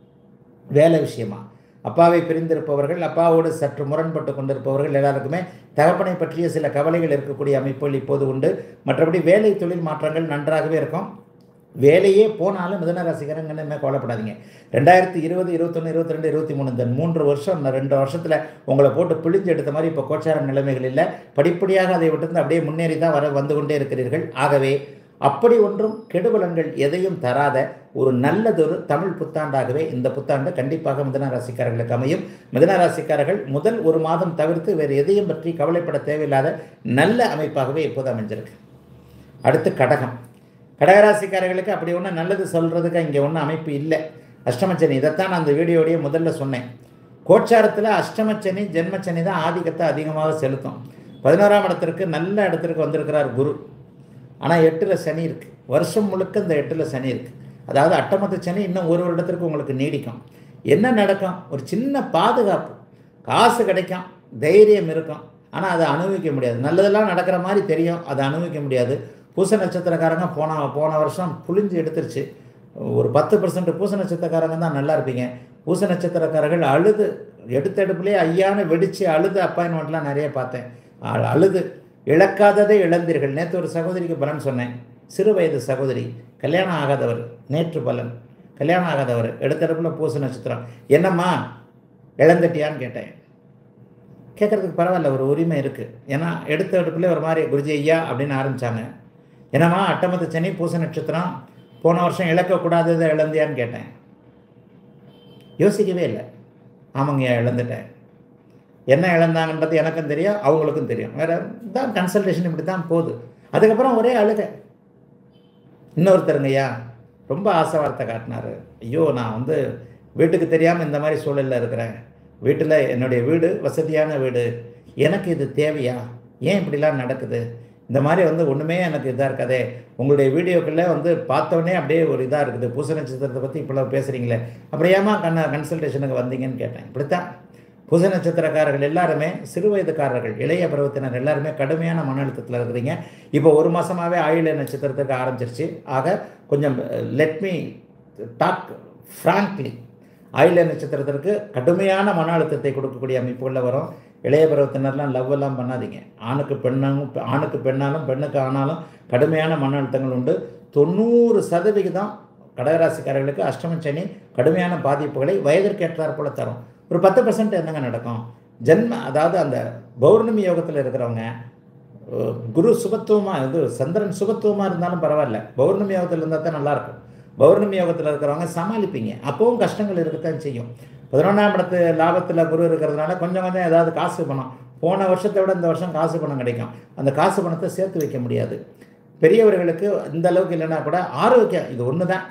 வேலை விஷயமா அப்பாவை பிரிந்திருப்பவர்கள் அப்பாவோடு சற்று முரண்பட்டு கொண்டிருப்பவர்கள் எல்லாருக்குமே தகப்பனை பற்றிய சில கவலைகள் இருக்கக்கூடிய அமைப்புகள் இப்போது உண்டு மற்றபடி வேலை தொழில் மாற்றங்கள் நன்றாகவே இருக்கும் வேலையே போனாலும் மிதன ராசிக்காரங்கன்னு கவலைப்படாதீங்க ரெண்டாயிரத்தி இருபது இருபத்தொன்று இருபத்தி ரெண்டு இருபத்தி மூணு இந்த மூன்று வருஷம் இந்த ரெண்டு வருஷத்தில் உங்களை போட்டு பிழிஞ்சு எடுத்த மாதிரி இப்போ கோச்சார நிலைமைகள் இல்லை படிப்படியாக அதை விட்டு அப்படியே முன்னேறி தான் வர வந்து கொண்டே இருக்கிறீர்கள் ஆகவே அப்படி ஒன்றும் கெடுபலன்கள் எதையும் தராத ஒரு நல்லதொரு தமிழ் புத்தாண்டாகவே இந்த புத்தாண்டு கண்டிப்பாக மிதன ராசிக்காரர்களுக்கு அமையும் மிதன ராசிக்காரர்கள் முதல் ஒரு மாதம் தவிர்த்து வேறு எதையும் பற்றி கவலைப்பட தேவையில்லாத நல்ல அமைப்பாகவே இப்போது அமைஞ்சிருக்கு அடுத்து கடகம் கடகராசிக்காரர்களுக்கு அப்படி ஒன்றும் நல்லது சொல்கிறதுக்கு இங்கே ஒன்றும் அமைப்பு இல்லை அஷ்டமச்சனி இதைத்தான் நான் அந்த வீடியோடைய முதல்ல சொன்னேன் கோச்சாரத்தில் அஷ்டமச்சனி ஜென்மச்சனி தான் ஆதிக்கத்தை அதிகமாக செலுத்தும் பதினோராம் இடத்திற்கு நல்ல இடத்திற்கு வந்திருக்கிறார் குரு ஆனால் எட்டில் சனி இருக்குது வருஷம் முழுக்க இந்த எட்டில் சனி இருக்குது அதாவது அட்டமத்து சனி இன்னும் ஒரு வருடத்திற்கு உங்களுக்கு நீடிக்கும் என்ன நடக்கும் ஒரு சின்ன பாதுகாப்பு காசு கிடைக்கும் தைரியம் இருக்கும் ஆனால் அதை அனுபவிக்க முடியாது நல்லதெல்லாம் நடக்கிற மாதிரி தெரியும் அதை அனுபவிக்க முடியாது பூச நட்சத்திரக்காரங்க போன போன வருஷம் புளிஞ்சு எடுத்துருச்சு ஒரு பத்து பர்சன்ட் பூச நட்சத்திரக்காரங்க தான் நல்லா இருப்பீங்க பூச நட்சத்திரக்காரர்கள் அழுது எடுத்த எடுப்புலேயே ஐயான்னு வெடித்து அழுது அப்பாயின்மெண்ட்லாம் நிறைய பார்த்தேன் அ- அழுது இழக்காததை இழந்தீர்கள் நேற்று ஒரு சகோதரிக்கு பலன் சொன்னேன் சிறு வயது சகோதரி கல்யாணம் ஆகாதவர் நேற்று பலன் கல்யாணம் ஆகாதவர் எடுத்த இடத்துல பூச நட்சத்திரம் என்னம்மா இழந்துட்டியான்னு கேட்டேன் கேட்குறதுக்கு பரவாயில்ல ஒரு உரிமை இருக்குது ஏன்னா எடுத்த எடுப்புல ஒரு மாதிரி குருஜி ஐயா அப்படின்னு ஆரம்பித்தாங்க என்னம்மா அட்டமத்து சனி பூச நட்சத்திரம் போன வருஷம் இழக்கக்கூடாததை இழந்தியான்னு கேட்டேன் யோசிக்கவே இல்லை ஆமாங்க இழந்துட்டேன் என்ன இழந்தாங்கன்றது எனக்கும் தெரியும் அவங்களுக்கும் தெரியும் வேற தான் கன்சல்டேஷன் இப்படி தான் போகுது அதுக்கப்புறம் ஒரே அழுகை இன்னொருத்தருங்கய்யா ரொம்ப ஆசை வார்த்தை காட்டினாரு ஐயோ நான் வந்து வீட்டுக்கு தெரியாமல் இந்த மாதிரி சூழலில் இருக்கிறேன் வீட்டில் என்னுடைய வீடு வசதியான வீடு எனக்கு இது தேவையா ஏன் இப்படிலாம் நடக்குது இந்த மாதிரி வந்து ஒன்றுமே எனக்கு இதாக இருக்காதே உங்களுடைய வீடியோக்களில் வந்து பார்த்தோன்னே அப்படியே ஒரு இதாக இருக்குது பூச நட்சத்திரத்தை பற்றி இப்படிலாம் பேசுகிறீங்களே அப்படியாமா கண்ண கன்சல்டேஷனுக்கு வந்தீங்கன்னு கேட்டேன் இப்படித்தான் பூச நட்சத்திரக்காரர்கள் எல்லாருமே சிறு வயதுக்காரர்கள் இளைய பருவத்தினர் எல்லாருமே கடுமையான மன அழுத்தத்தில் இருக்கிறீங்க இப்போ ஒரு மாதமாகவே ஆயுள நட்சத்திரத்துக்கு ஆரம்பிச்சிருச்சு ஆக கொஞ்சம் லெட் மீ டாக் ஃப்ராங்க்லி ஆயுள நட்சத்திரத்திற்கு கடுமையான மன அழுத்தத்தை கொடுக்கக்கூடிய அமைப்புகளில் வரும் இளைய பருவத்தினர்லாம் லவ் எல்லாம் பண்ணாதீங்க ஆணுக்கு பெண்ணாலும் ஆணுக்கு பெண்ணாலும் பெண்ணுக்கு ஆனாலும் கடுமையான மன அழுத்தங்கள் உண்டு தொண்ணூறு சதவிகிதம் கடகராசிக்காரர்களுக்கு அஷ்டம சனி கடுமையான பாதிப்புகளை வயதிற்கேற்றாற் போல தரும் ஒரு பத்து பர்சன்ட் என்னங்க நடக்கும் ஜென்ம அதாவது அந்த பௌர்ணமி யோகத்தில் இருக்கிறவங்க அஹ், குரு சுபத்துவமாக இது சந்திரன் சுபத்துவமாக இருந்தாலும் பரவாயில்ல பௌர்ணமி யோகத்தில் இருந்தால் தான் நல்லாயிருக்கும் பௌர்ணமி யோகத்தில் இருக்கிறவங்க சமாளிப்பீங்க அப்போவும் கஷ்டங்கள் இருக்கத்தான் செய்யும் பதினொன்றாம் இடத்து லாபத்தில் குரு இருக்கிறதுனால கொஞ்சம் கொஞ்சம் ஏதாவது காசு பணம் போன வருஷத்தை விட இந்த வருஷம் காசு பணம் கிடைக்கும் அந்த காசு பணத்தை சேர்த்து வைக்க முடியாது பெரியவர்களுக்கு இந்த அளவுக்கு இல்லைன்னா கூட ஆரோக்கியம் இது ஒன்று தான்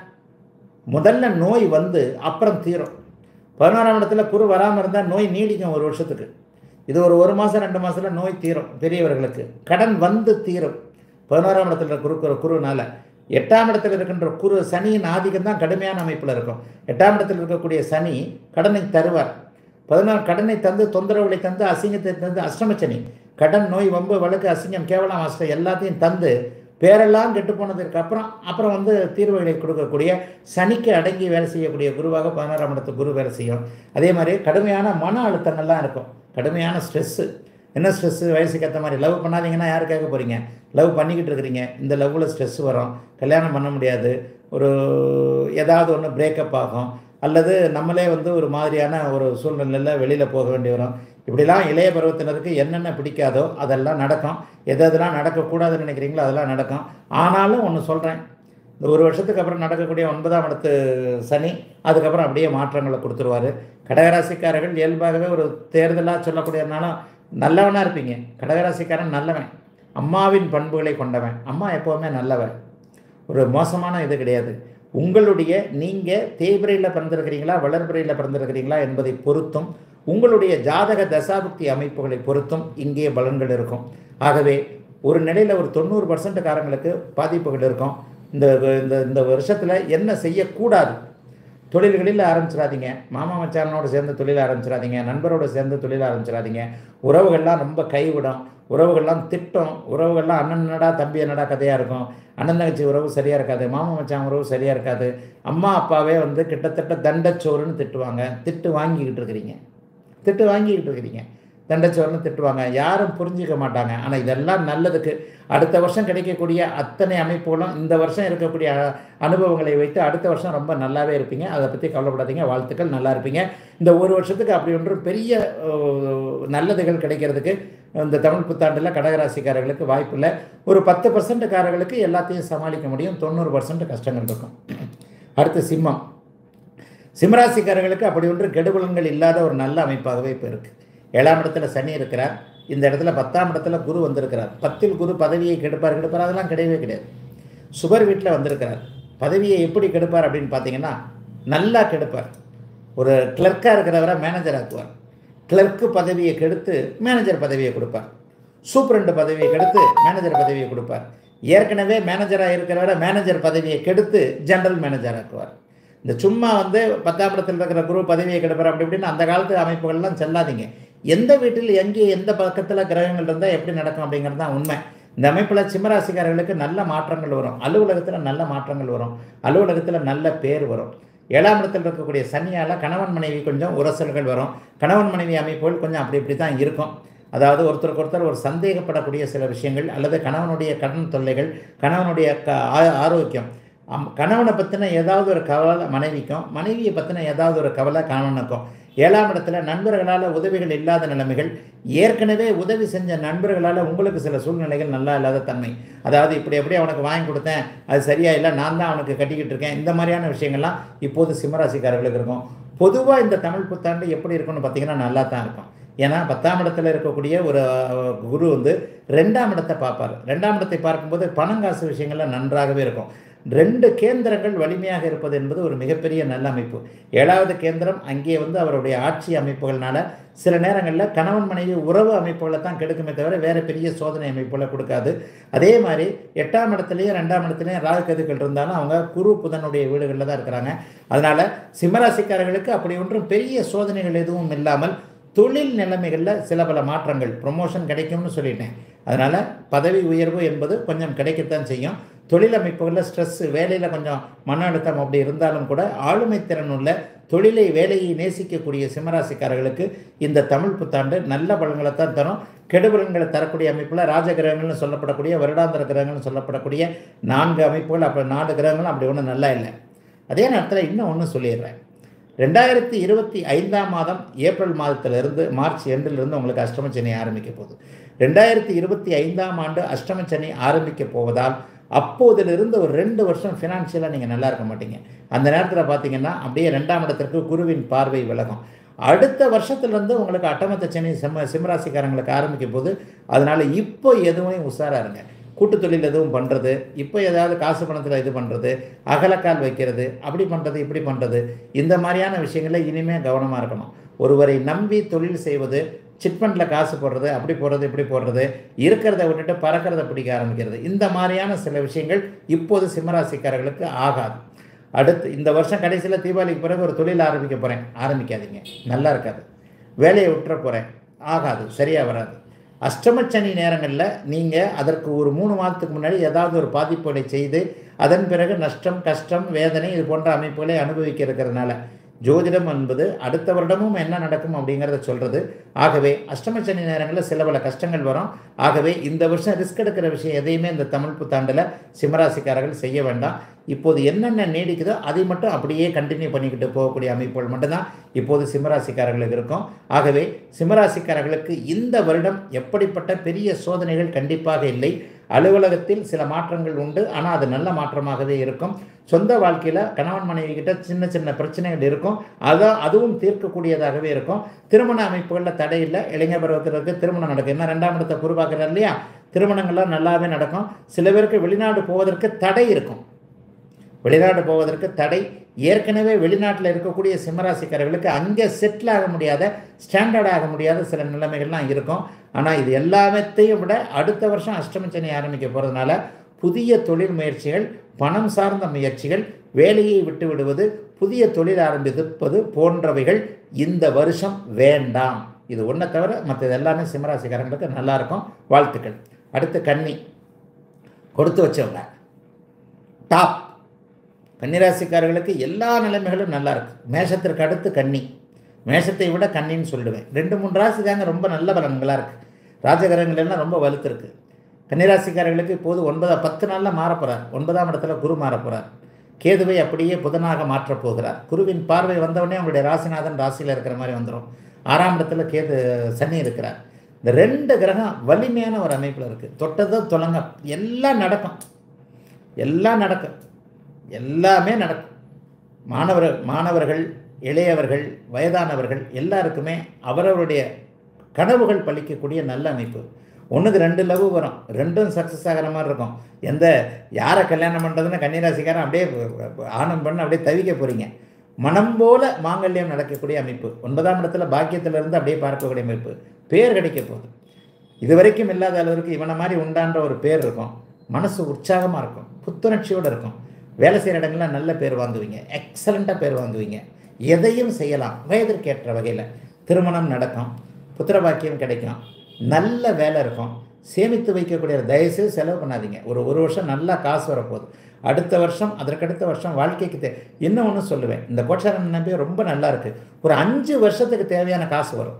முதல்ல நோய் வந்து அப்புறம் தீரும் பதினோராம் இடத்துல குரு வராமல் இருந்தால் நோய் நீடிக்கும் ஒரு வருஷத்துக்கு இது ஒரு ஒரு மாதம் ரெண்டு மாதத்தில் நோய் தீரும் பெரியவர்களுக்கு கடன் வந்து தீரும் பதினோராம் இடத்துல இருக்கிற குரு குரு குருனால எட்டாம் இடத்துல இருக்கின்ற குரு சனியின் ஆதிக்கம் தான் கடுமையான அமைப்பில் இருக்கும் எட்டாம் இடத்தில் இருக்கக்கூடிய சனி கடனை தருவார் பதினோரு கடனை தந்து தொந்தரவுகளை தந்து அசிங்கத்தை தந்து அஷ்டமச்சனி கடன் நோய் வம்பு வழக்கு அசிங்கம் கேவலம் அஷ்டம் எல்லாத்தையும் தந்து பேரெல்லாம் கெட்டு போனதுக்கு அப்புறம் அப்புறம் வந்து தீர்வுகளை கொடுக்கக்கூடிய சனிக்கு அடங்கி வேலை செய்யக்கூடிய குருவாக பதினாறாம் இடத்து குரு வேலை செய்யும் அதே மாதிரி கடுமையான மன அழுத்தங்கள்லாம் இருக்கும் கடுமையான ஸ்ட்ரெஸ்ஸு என்ன ஸ்ட்ரெஸ்ஸு வயசுக்கு ஏற்ற மாதிரி லவ் பண்ணாதீங்கன்னா யார் கேட்க போகிறீங்க லவ் பண்ணிக்கிட்டு இருக்கிறீங்க இந்த லவ்வில் ஸ்ட்ரெஸ் வரும் கல்யாணம் பண்ண முடியாது ஒரு ஏதாவது ஒன்று பிரேக்கப் ஆகும் அல்லது நம்மளே வந்து ஒரு மாதிரியான ஒரு சூழ்நிலையில் வெளியில் போக வேண்டி வரும் இப்படிலாம் இளைய பருவத்தினருக்கு என்னென்ன பிடிக்காதோ அதெல்லாம் நடக்கும் எது எதெல்லாம் நடக்கக்கூடாதுன்னு நினைக்கிறீங்களோ அதெல்லாம் நடக்கும் ஆனாலும் ஒன்று சொல்கிறேன் இந்த ஒரு வருஷத்துக்கு அப்புறம் நடக்கக்கூடிய ஒன்பதாம் இடத்து சனி அதுக்கப்புறம் அப்படியே மாற்றங்களை கொடுத்துருவாரு கடகராசிக்காரர்கள் இயல்பாகவே ஒரு தேர்தலாக சொல்லக்கூடியதுனாலும் நல்லவனாக இருப்பீங்க கடகராசிக்காரன் நல்லவன் அம்மாவின் பண்புகளை கொண்டவன் அம்மா எப்போவுமே நல்லவன் ஒரு மோசமான இது கிடையாது உங்களுடைய நீங்கள் தேய்பிரையில் பிறந்திருக்கிறீங்களா வளர்பிரையில் பிறந்திருக்கிறீங்களா என்பதை பொறுத்தும் உங்களுடைய ஜாதக தசாபுக்தி அமைப்புகளை பொறுத்தும் இங்கே பலன்கள் இருக்கும் ஆகவே ஒரு நிலையில் ஒரு தொண்ணூறு பர்சன்ட்டுக்காரங்களுக்கு பாதிப்புகள் இருக்கும் இந்த இந்த இந்த வருஷத்தில் என்ன செய்யக்கூடாது தொழில்களில் ஆரம்பிச்சிடாதீங்க மாமா மச்சானோட சேர்ந்து தொழில் ஆரம்பிச்சிடாதீங்க நண்பரோட சேர்ந்து தொழில் ஆரம்பிச்சிடாதீங்க உறவுகள்லாம் ரொம்ப கைவிடும் உறவுகள்லாம் திட்டம் உறவுகள்லாம் அண்ணன் என்னடா தம்பி என்னடா கதையாக இருக்கும் அண்ணன் தங்கச்சி உறவு சரியாக இருக்காது மாமா மச்சான் உறவு சரியாக இருக்காது அம்மா அப்பாவே வந்து கிட்டத்தட்ட தண்டச்சோறுன்னு திட்டுவாங்க திட்டு வாங்கிக்கிட்டு இருக்கிறீங்க திட்டு வாங்கிக்கிட்டு இருக்கிறீங்க தண்டச்சோறுன்னு திட்டுவாங்க யாரும் புரிஞ்சிக்க மாட்டாங்க ஆனால் இதெல்லாம் நல்லதுக்கு அடுத்த வருஷம் கிடைக்கக்கூடிய அத்தனை அமைப்புகளும் இந்த வருஷம் இருக்கக்கூடிய அ- அனுபவங்களை வைத்து அடுத்த வருஷம் ரொம்ப நல்லாவே இருப்பீங்க அதை பற்றி கவலைப்படாதீங்க வாழ்த்துக்கள் நல்லா இருப்பீங்க இந்த ஒரு வருஷத்துக்கு அப்படி ஒன்றும் பெரிய அஹ், நல்லதுகள் கிடைக்கிறதுக்கு இந்த தமிழ் புத்தாண்டில் கடகராசிக்காரர்களுக்கு வாய்ப்பு இல்லை ஒரு பத்து பர்சன்ட்டுக்காரர்களுக்கு எல்லாத்தையும் சமாளிக்க முடியும் தொண்ணூறு பர்சன்ட் கஷ்டங்கள் இருக்கும் அடுத்து சிம்மம் சிம்மராசிக்காரர்களுக்கு அப்படி ஒன்று கெடுபலன்கள் இல்லாத ஒரு நல்ல அமைப்பாகவே இப்போ இருக்குது ஏழாம் இடத்துல சனி இருக்கிறார் இந்த இடத்துல பத்தாம் இடத்துல குரு வந்திருக்கிறார் பத்தில் குரு பதவியை கெடுப்பார் கெடுப்பார் அதெல்லாம் கிடையவே கிடையாது சுபர் வீட்டில் வந்திருக்கிறார் பதவியை எப்படி கெடுப்பார் அப்படின்னு பார்த்தீங்கன்னா நல்லா கெடுப்பார் ஒரு கிளர்க்காக இருக்கிறவரை மேனேஜர் ஆக்குவார் கிளர்க்கு பதவியை கெடுத்து மேனேஜர் பதவியை கொடுப்பார் சூப்பரண்டு பதவியை கெடுத்து மேனேஜர் பதவியை கொடுப்பார் ஏற்கனவே மேனேஜராக இருக்கிறவரை மேனேஜர் பதவியை கெடுத்து ஜெனரல் மேனேஜர் ஆக்குவார் இந்த சும்மா வந்து பத்தாம் இடத்தில் இருக்கிற குரு பதவியை கெடுப்பார் அப்படி இப்படின்னு அந்த காலத்து அமைப்புகள்லாம் செல்லாதீங்க எந்த வீட்டில் எங்கே எந்த பக்கத்தில் கிரகங்கள் இருந்தால் எப்படி நடக்கும் அப்படிங்கிறது தான் உண்மை இந்த அமைப்பில் சிம்மராசிக்காரர்களுக்கு நல்ல மாற்றங்கள் வரும் அலுவலகத்தில் நல்ல மாற்றங்கள் வரும் அலுவலகத்தில் நல்ல பேர் வரும் ஏழாம் இடத்தில் இருக்கக்கூடிய சனியால் கணவன் மனைவி கொஞ்சம் உரசல்கள் வரும் கணவன் மனைவி அமைப்புகள் கொஞ்சம் அப்படி இப்படி தான் இருக்கும் அதாவது ஒருத்தருக்கு ஒருத்தர் ஒரு சந்தேகப்படக்கூடிய சில விஷயங்கள் அல்லது கணவனுடைய கடன் தொல்லைகள் கணவனுடைய க ஆ- ஆரோக்கியம் அம் கணவனை பற்றின ஏதாவது ஒரு கவலை மனைவிக்கும் மனைவியை பற்றின ஏதாவது ஒரு கவலை கணவனுக்கும் ஏழாம் இடத்துல நண்பர்களால் உதவிகள் இல்லாத நிலைமைகள் ஏற்கனவே உதவி செஞ்ச நண்பர்களால் உங்களுக்கு சில சூழ்நிலைகள் நல்லா இல்லாத தன்மை அதாவது இப்படி எப்படி அவனுக்கு வாங்கி கொடுத்தேன் அது சரியா இல்லை நான் தான் அவனுக்கு கட்டிக்கிட்டு இருக்கேன் இந்த மாதிரியான விஷயங்கள்லாம் இப்போது சிம்மராசிக்காரர்களுக்கு இருக்கும் பொதுவாக இந்த தமிழ் புத்தாண்டு எப்படி இருக்கும்னு பார்த்தீங்கன்னா நல்லா தான் இருக்கும் ஏன்னா பத்தாம் இடத்துல இருக்கக்கூடிய ஒரு அஹ், குரு வந்து ரெண்டாம் இடத்தை பார்ப்பார் ரெண்டாம் இடத்தை பார்க்கும்போது பணங்காசு விஷயங்கள்ல நன்றாகவே இருக்கும் ரெண்டு கேந்திரங்கள் வலிமையாக இருப்பது என்பது ஒரு மிகப்பெரிய நல்ல அமைப்பு ஏழாவது கேந்திரம் அங்கே வந்து அவருடைய ஆட்சி அமைப்புகள்னால சில நேரங்களில் கணவன் மனைவி உறவு அமைப்புகளை தான் கெடுக்குமே தவிர வேறு பெரிய சோதனை அமைப்புகளை கொடுக்காது அதே மாதிரி எட்டாம் இடத்துலையும் ரெண்டாம் இடத்துலையும் ராகு கதிர்கள் இருந்தாலும் அவங்க குரு புதனுடைய வீடுகளில் தான் இருக்கிறாங்க அதனால் சிம்மராசிக்காரர்களுக்கு அப்படி ஒன்றும் பெரிய சோதனைகள் எதுவும் இல்லாமல் தொழில் நிலைமைகளில் சில பல மாற்றங்கள் ப்ரொமோஷன் கிடைக்கும்னு சொல்லிட்டேன் அதனால் பதவி உயர்வு என்பது கொஞ்சம் கிடைக்கத்தான் செய்யும் தொழில் அமைப்புகளில் ஸ்ட்ரெஸ் வேலையில் கொஞ்சம் மன அழுத்தம் அப்படி இருந்தாலும் கூட ஆளுமை திறன் உள்ள தொழிலை வேலையை நேசிக்கக்கூடிய சிம்மராசிக்காரர்களுக்கு இந்த தமிழ் புத்தாண்டு நல்ல பலன்களை தான் தரும் கெடுபலன்களை தரக்கூடிய அமைப்பில் ராஜகிரகங்கள்னு சொல்லப்படக்கூடிய வருடாந்திர கிரகங்கள்னு சொல்லப்படக்கூடிய நான்கு அமைப்புகள் அப்போ நாலு கிரகங்களும் அப்படி ஒன்றும் நல்லா இல்லை அதே நேரத்தில் இன்னும் ஒன்று சொல்லிடுறேன் ரெண்டாயிரத்தி இருபத்தி ஐந்தாம் மாதம் ஏப்ரல் மாதத்திலிருந்து மார்ச் எண்டிலிருந்து உங்களுக்கு அஷ்டம சனி ஆரம்பிக்க போகுது ரெண்டாயிரத்தி இருபத்தி ஐந்தாம் ஆண்டு அஷ்டம சனி ஆரம்பிக்க போவதால் அப்போதிலிருந்து ஒரு ரெண்டு வருஷம் ஃபினான்ஷியலாக நீங்கள் நல்லா இருக்க மாட்டீங்க அந்த நேரத்தில் பார்த்தீங்கன்னா அப்படியே ரெண்டாம் இடத்திற்கு குருவின் பார்வை விலகும் அடுத்த வருஷத்துலேருந்து உங்களுக்கு அட்டமத்த சனி சிம்ம சிம்மராசிக்காரங்களுக்கு ஆரம்பிக்கும் போது அதனால் இப்போ எதுவும் உஷாரா இருங்க கூட்டு தொழில் எதுவும் பண்ணுறது இப்போ ஏதாவது காசு பணத்தில் இது பண்ணுறது அகலக்கால் வைக்கிறது அப்படி பண்ணுறது இப்படி பண்ணுறது இந்த மாதிரியான விஷயங்களில் இனிமேல் கவனமாக இருக்கணும் ஒருவரை நம்பி தொழில் செய்வது சிட்ஃபண்டில் காசு போடுறது அப்படி போடுறது இப்படி போடுறது இருக்கிறத விட்டுட்டு பறக்கிறத பிடிக்க ஆரம்பிக்கிறது இந்த மாதிரியான சில விஷயங்கள் இப்போது சிம்மராசிக்காரர்களுக்கு ஆகாது அடுத்து இந்த வருஷம் கடைசியில் தீபாவளிக்கு பிறகு ஒரு தொழில் ஆரம்பிக்க போகிறேன் ஆரம்பிக்காதீங்க நல்லா இருக்காது வேலையை விட்டுற போகிறேன் ஆகாது சரியாக வராது அஷ்டமச்சனி நேரங்களில் நீங்கள் அதற்கு ஒரு மூணு மாதத்துக்கு முன்னாடி ஏதாவது ஒரு பாதிப்புகளை செய்து அதன் பிறகு நஷ்டம் கஷ்டம் வேதனை இது போன்ற அமைப்புகளை அனுபவிக்க இருக்கிறதுனால ஜோதிடம் என்பது அடுத்த வருடமும் என்ன நடக்கும் அப்படிங்கிறத சொல்கிறது ஆகவே அஷ்டமச்சனி நேரங்களில் சில பல கஷ்டங்கள் வரும் ஆகவே இந்த வருஷம் ரிஸ்க் எடுக்கிற விஷயம் எதையுமே இந்த தமிழ் புத்தாண்டில் சிம்மராசிக்காரர்கள் செய்ய வேண்டாம் இப்போது என்னென்ன நீடிக்குதோ அதை மட்டும் அப்படியே கண்டினியூ பண்ணிக்கிட்டு போகக்கூடிய அமைப்புகள் மட்டும்தான் இப்போது சிம்மராசிக்காரர்களுக்கு இருக்கும் ஆகவே சிம்மராசிக்காரர்களுக்கு இந்த வருடம் எப்படிப்பட்ட பெரிய சோதனைகள் கண்டிப்பாக இல்லை அலுவலகத்தில் சில மாற்றங்கள் உண்டு ஆனால் அது நல்ல மாற்றமாகவே இருக்கும் சொந்த வாழ்க்கையில் கணவன் மனைவி கிட்ட சின்ன சின்ன பிரச்சனைகள் இருக்கும் அதான் அதுவும் தீர்க்கக்கூடியதாகவே இருக்கும் திருமண அமைப்புகளில் தடை இல்லை இளைஞர் பருவத்திற்கு திருமணம் நடக்கும் என்ன ரெண்டாம் இடத்தை குருவாக்குறார் இல்லையா திருமணங்கள்லாம் நல்லாவே நடக்கும் சில பேருக்கு வெளிநாடு போவதற்கு தடை இருக்கும் வெளிநாடு போவதற்கு தடை ஏற்கனவே வெளிநாட்டில் இருக்கக்கூடிய சிம்மராசிக்காரர்களுக்கு அங்கே செட்டில் ஆக முடியாத ஸ்டாண்டர்ட் ஆக முடியாத சில நிலைமைகள்லாம் இருக்கும் ஆனால் இது எல்லாத்தையும் விட அடுத்த வருஷம் அஷ்டமச்சனி ஆரம்பிக்க போகிறதுனால புதிய தொழில் முயற்சிகள் பணம் சார்ந்த முயற்சிகள் வேலையை விட்டு விடுவது புதிய தொழில் ஆரம்பிப்பது போன்றவைகள் இந்த வருஷம் வேண்டாம் இது ஒன்றை தவிர மற்றது எல்லாமே சிம்மராசிக்காரங்களுக்கு நல்லா இருக்கும் வாழ்த்துக்கள் அடுத்து கன்னி கொடுத்து வச்சவங்க டாப் கன்னிராசிக்காரர்களுக்கு எல்லா நிலைமைகளும் நல்லா இருக்கு மேஷத்திற்கு அடுத்து கன்னி மேஷத்தை விட கன்னின்னு சொல்லிடுவேன் ரெண்டு மூணு ராசி தாங்க ரொம்ப நல்ல பலன்களாக இருக்குது ராஜகிரகங்கள் எல்லாம் ரொம்ப வலுத்திருக்கு கன்னிராசிக்காரர்களுக்கு இப்போது ஒன்பதா பத்து நாளில் மாறப் போகிறார் ஒன்பதாம் இடத்துல குரு மாறப் போகிறார் கேதுவை அப்படியே புதனாக மாற்றப் போகிறார் குருவின் பார்வை வந்தவுடனே அவங்களுடைய ராசிநாதன் ராசியில் இருக்கிற மாதிரி வந்துடும் ஆறாம் இடத்துல கேது சனி இருக்கிறார் இந்த ரெண்டு கிரகம் வலிமையான ஒரு அமைப்பில் இருக்குது தொட்டதோ தொலங்க எல்லாம் நடக்கும் எல்லாம் நடக்கும் எல்லாமே நடக்கும் மாணவர் மாணவர்கள் இளையவர்கள் வயதானவர்கள் எல்லாருக்குமே அவரவருடைய கனவுகள் பழிக்கக்கூடிய நல்ல அமைப்பு ஒன்றுக்கு ரெண்டு லவ் வரும் ரெண்டும் சக்ஸஸ் ஆகிற மாதிரி இருக்கும் எந்த யாரை கல்யாணம் பண்ணுறதுன்னு கன்னிராசிக்காரன் அப்படியே ஆனம் பண்ண அப்படியே தவிக்க போகிறீங்க மனம் போல மாங்கல்யம் நடக்கக்கூடிய அமைப்பு ஒன்பதாம் இடத்துல பாக்கியத்திலிருந்து அப்படியே பார்க்கக்கூடிய அமைப்பு பேர் கிடைக்க போகுது இது வரைக்கும் இல்லாத அளவிற்கு இவனை மாதிரி உண்டான்ற ஒரு பேர் இருக்கும் மனசு உற்சாகமாக இருக்கும் புத்துணர்ச்சியோடு இருக்கும் வேலை செய்கிற இடங்கள்லாம் நல்ல பேர் வாங்குவீங்க எக்ஸலண்ட்டாக பேர் வாங்குவீங்க எதையும் செய்யலாம் வயதிற்கேற்ற வகையில் திருமணம் நடக்கும் புத்திர பாக்கியம் கிடைக்கும் நல்ல வேலை இருக்கும் சேமித்து வைக்கக்கூடிய தயவுசெய்து செலவு பண்ணாதீங்க ஒரு ஒரு வருஷம் நல்லா காசு வரப்போகுது அடுத்த வருஷம் அதற்கடுத்த வருஷம் வாழ்க்கைக்கு தே இன்னும் ஒன்று சொல்லுவேன் இந்த கோட்சாரன் நம்பி ரொம்ப நல்லா இருக்குது ஒரு அஞ்சு வருஷத்துக்கு தேவையான காசு வரும்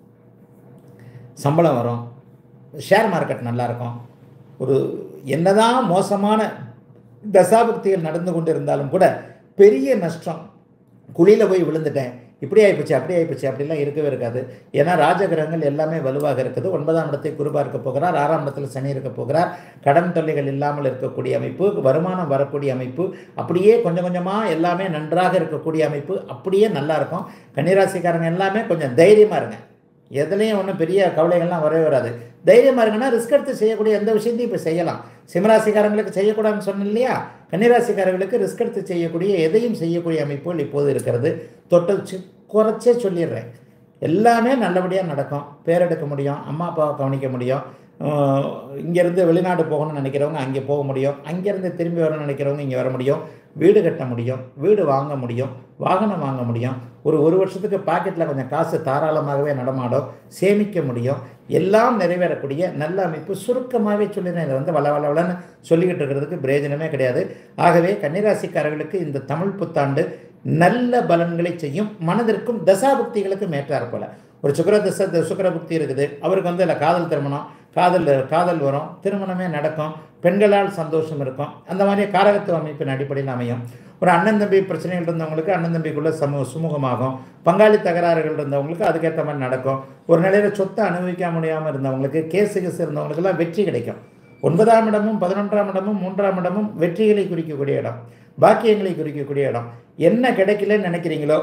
சம்பளம் வரும் ஷேர் மார்க்கெட் நல்லாயிருக்கும் ஒரு என்னதான் மோசமான தசாபக்திகள் நடந்து கொண்டு இருந்தாலும் கூட பெரிய நஷ்டம் குழியில் போய் விழுந்துட்டேன் இப்படி ஆயிப்போச்சு அப்படி ஆயிப்போச்சு அப்படிலாம் இருக்கவே இருக்காது ஏன்னா ராஜகிரகங்கள் எல்லாமே வலுவாக இருக்குது ஒன்பதாம் இடத்தை குரு பார்க்க போகிறார் ஆறாம் இடத்துல சனி இருக்க போகிறார் கடன் தொல்லைகள் இல்லாமல் இருக்கக்கூடிய அமைப்பு வருமானம் வரக்கூடிய அமைப்பு அப்படியே கொஞ்சம் கொஞ்சமாக எல்லாமே நன்றாக இருக்கக்கூடிய அமைப்பு அப்படியே நல்லா இருக்கும் கன்னிராசிக்காரங்க எல்லாமே கொஞ்சம் தைரியமாக இருங்க எதுலேயும் ஒன்றும் பெரிய கவலைகள்லாம் வரவே வராது தைரியமாக இருங்கன்னா ரிஸ்க் எடுத்து செய்யக்கூடிய எந்த விஷயத்தையும் இப்போ செய்யலாம் சிம்மராசிக்காரங்களுக்கு செய்யக்கூடாதுன்னு சொன்னேன் இல்லையா கன்னிராசிக்காரர்களுக்கு ரிஸ்க் எடுத்து செய்யக்கூடிய எதையும் செய்யக்கூடிய அமைப்புகள் இப்போது இருக்கிறது தொட்டு குறைச்சே சொல்லிடுறேன் எல்லாமே நல்லபடியாக நடக்கும் பேர் எடுக்க முடியும் அம்மா அப்பாவை கவனிக்க முடியும் இங்கேருந்து வெளிநாடு போகணும்னு நினைக்கிறவங்க அங்கே போக முடியும் அங்கேருந்து திரும்பி வரணும்னு நினைக்கிறவங்க இங்கே வர முடியும் வீடு கட்ட முடியும் வீடு வாங்க முடியும் வாகனம் வாங்க முடியும் ஒரு ஒரு வருஷத்துக்கு பாக்கெட்டில் கொஞ்சம் காசு தாராளமாகவே நடமாடும் சேமிக்க முடியும் எல்லாம் நிறைவேறக்கூடிய நல்ல அமைப்பு சுருக்கமாகவே சொல்லிடுறேன் இதை வந்து வள வளவலன்னு சொல்லிக்கிட்டு இருக்கிறதுக்கு பிரயோஜனமே கிடையாது ஆகவே கன்னிராசிக்காரர்களுக்கு இந்த தமிழ் புத்தாண்டு நல்ல பலன்களை செய்யும் மனதிற்கும் தசாபுக்திகளுக்கும் ஏற்றார் போல ஒரு சுக்கர தசை சுக்கர புக்தி இருக்குது அவருக்கு வந்து இல்லை காதல் திருமணம் காதல் காதல் வரும் திருமணமே நடக்கும் பெண்களால் சந்தோஷம் இருக்கும் அந்த மாதிரி காரகத்துவ அமைப்பின் அடிப்படையில் அமையும் ஒரு அண்ணன் தம்பி பிரச்சனைகள் இருந்தவங்களுக்கு அண்ணன் தம்பிக்குள்ள சமூக சுமூகமாகும் பங்காளி தகராறுகள் இருந்தவங்களுக்கு அதுக்கேற்ற மாதிரி நடக்கும் ஒரு நிலையில் சொத்தை அனுபவிக்க முடியாமல் இருந்தவங்களுக்கு கேஸு கேஸ் இருந்தவங்களுக்கெல்லாம் வெற்றி கிடைக்கும் ஒன்பதாம் இடமும் பதினொன்றாம் இடமும் மூன்றாம் இடமும் வெற்றிகளை குறிக்கக்கூடிய இடம் பாக்கியங்களை குறிக்கக்கூடிய இடம் என்ன கிடைக்கலன்னு நினைக்கிறீங்களோ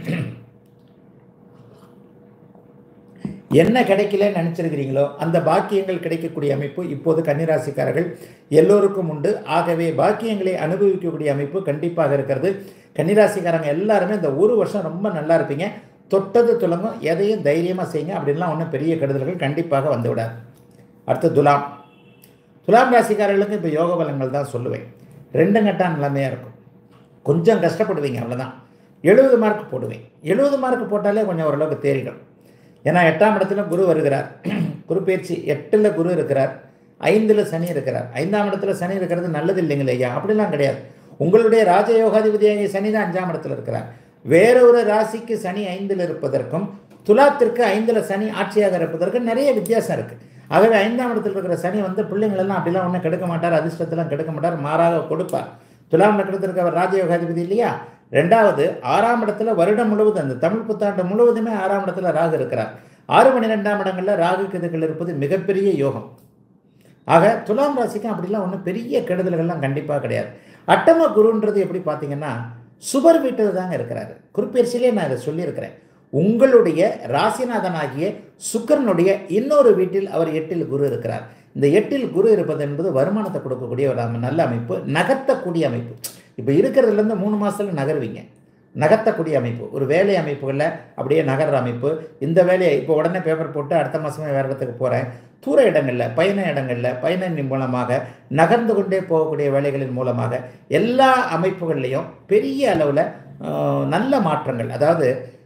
என்ன கிடைக்கலன்னு நினச்சிருக்கிறீங்களோ அந்த பாக்கியங்கள் கிடைக்கக்கூடிய அமைப்பு இப்போது கன்னிராசிக்காரர்கள் எல்லோருக்கும் உண்டு ஆகவே பாக்கியங்களை அனுபவிக்கக்கூடிய அமைப்பு கண்டிப்பாக இருக்கிறது கன்னிராசிக்காரங்க எல்லாருமே இந்த ஒரு வருஷம் ரொம்ப நல்லா இருப்பீங்க தொட்டது துலங்கும் எதையும் தைரியமாக செய்யுங்க அப்படின்லாம் ஒன்றும் பெரிய கெடுதல்கள் கண்டிப்பாக வந்து விடாது அடுத்து துலாம் துலாம் ராசிக்காரர்களுக்கு இப்போ யோக பலங்கள் தான் சொல்லுவேன் ரெண்டு கட்டா நிலைமையாக இருக்கும் கொஞ்சம் கஷ்டப்படுவீங்க அவ்வளோதான் எழுபது மார்க் போடுவேன் எழுபது மார்க் போட்டாலே கொஞ்சம் ஓரளவுக்கு தேறிடும் ஏன்னா எட்டாம் இடத்துல குரு வருகிறார் குரு பயிற்சி எட்டில் குரு இருக்கிறார் ஐந்தில் சனி இருக்கிறார் ஐந்தாம் இடத்துல சனி இருக்கிறது நல்லது இல்லைங்களே ஐயா அப்படிலாம் கிடையாது உங்களுடைய ராஜயோகாதிபதியாகிய சனி தான் அஞ்சாம் இடத்துல இருக்கிறார் வேற ஒரு ராசிக்கு சனி ஐந்தில் இருப்பதற்கும் துலாத்திற்கு ஐந்தில் சனி ஆட்சியாக இருப்பதற்கும் நிறைய வித்தியாசம் இருக்குது ஆகவே ஐந்தாம் இடத்துல இருக்கிற சனி வந்து பிள்ளைங்களெல்லாம் அப்படிலாம் ஒன்றும் கெடுக்க மாட்டார் அதிர்ஷ்டத்தெல்லாம் கெடுக்க மாட்டார் மாறாக கொடுப்பார் துலாம் நட்சத்திரத்திற்கு அவர் ராஜயோகாதிபதி இல்லையா ரெண்டாவது ஆறாம் இடத்துல வருடம் முழுவதும் அந்த தமிழ் புத்தாண்டு முழுவதுமே ஆறாம் இடத்துல ராகு இருக்கிறார் ஆறு மணி ரெண்டாம் இடங்களில் ராகு கெதுக்கள் இருப்பது மிகப்பெரிய யோகம் ஆக துலாம் ராசிக்கு அப்படிலாம் ஒன்றும் பெரிய கெடுதல்கள்லாம் கண்டிப்பாக கிடையாது அட்டம குருன்றது எப்படி பார்த்தீங்கன்னா சுபர் வீட்டில் தாங்க இருக்கிறாரு குறிப்பேர்ச்சியிலே நான் இதை சொல்லியிருக்கிறேன் உங்களுடைய ராசிநாதனாகிய சுக்கரனுடைய இன்னொரு வீட்டில் அவர் எட்டில் குரு இருக்கிறார் இந்த எட்டில் குரு இருப்பது என்பது வருமானத்தை கொடுக்கக்கூடிய ஒரு அம- நல்ல அமைப்பு நகர்த்தக்கூடிய அமைப்பு இப்போ இருக்கிறதுலேருந்து மூணு மாதத்தில் நகருவீங்க நகர்த்தக்கூடிய அமைப்பு ஒரு வேலை அமைப்புகளில் அப்படியே நகர்ற அமைப்பு இந்த வேலையை இப்போ உடனே பேப்பர் போட்டு அடுத்த மாதமே வேறு இடத்துக்கு போகிறேன் தூர இடங்களில் பயண இடங்களில் பயணத்தின் மூலமாக நகர்ந்து கொண்டே போகக்கூடிய வேலைகளின் மூலமாக எல்லா அமைப்புகள்லையும் பெரிய அளவில் நல்ல மாற்றங்கள் அதாவது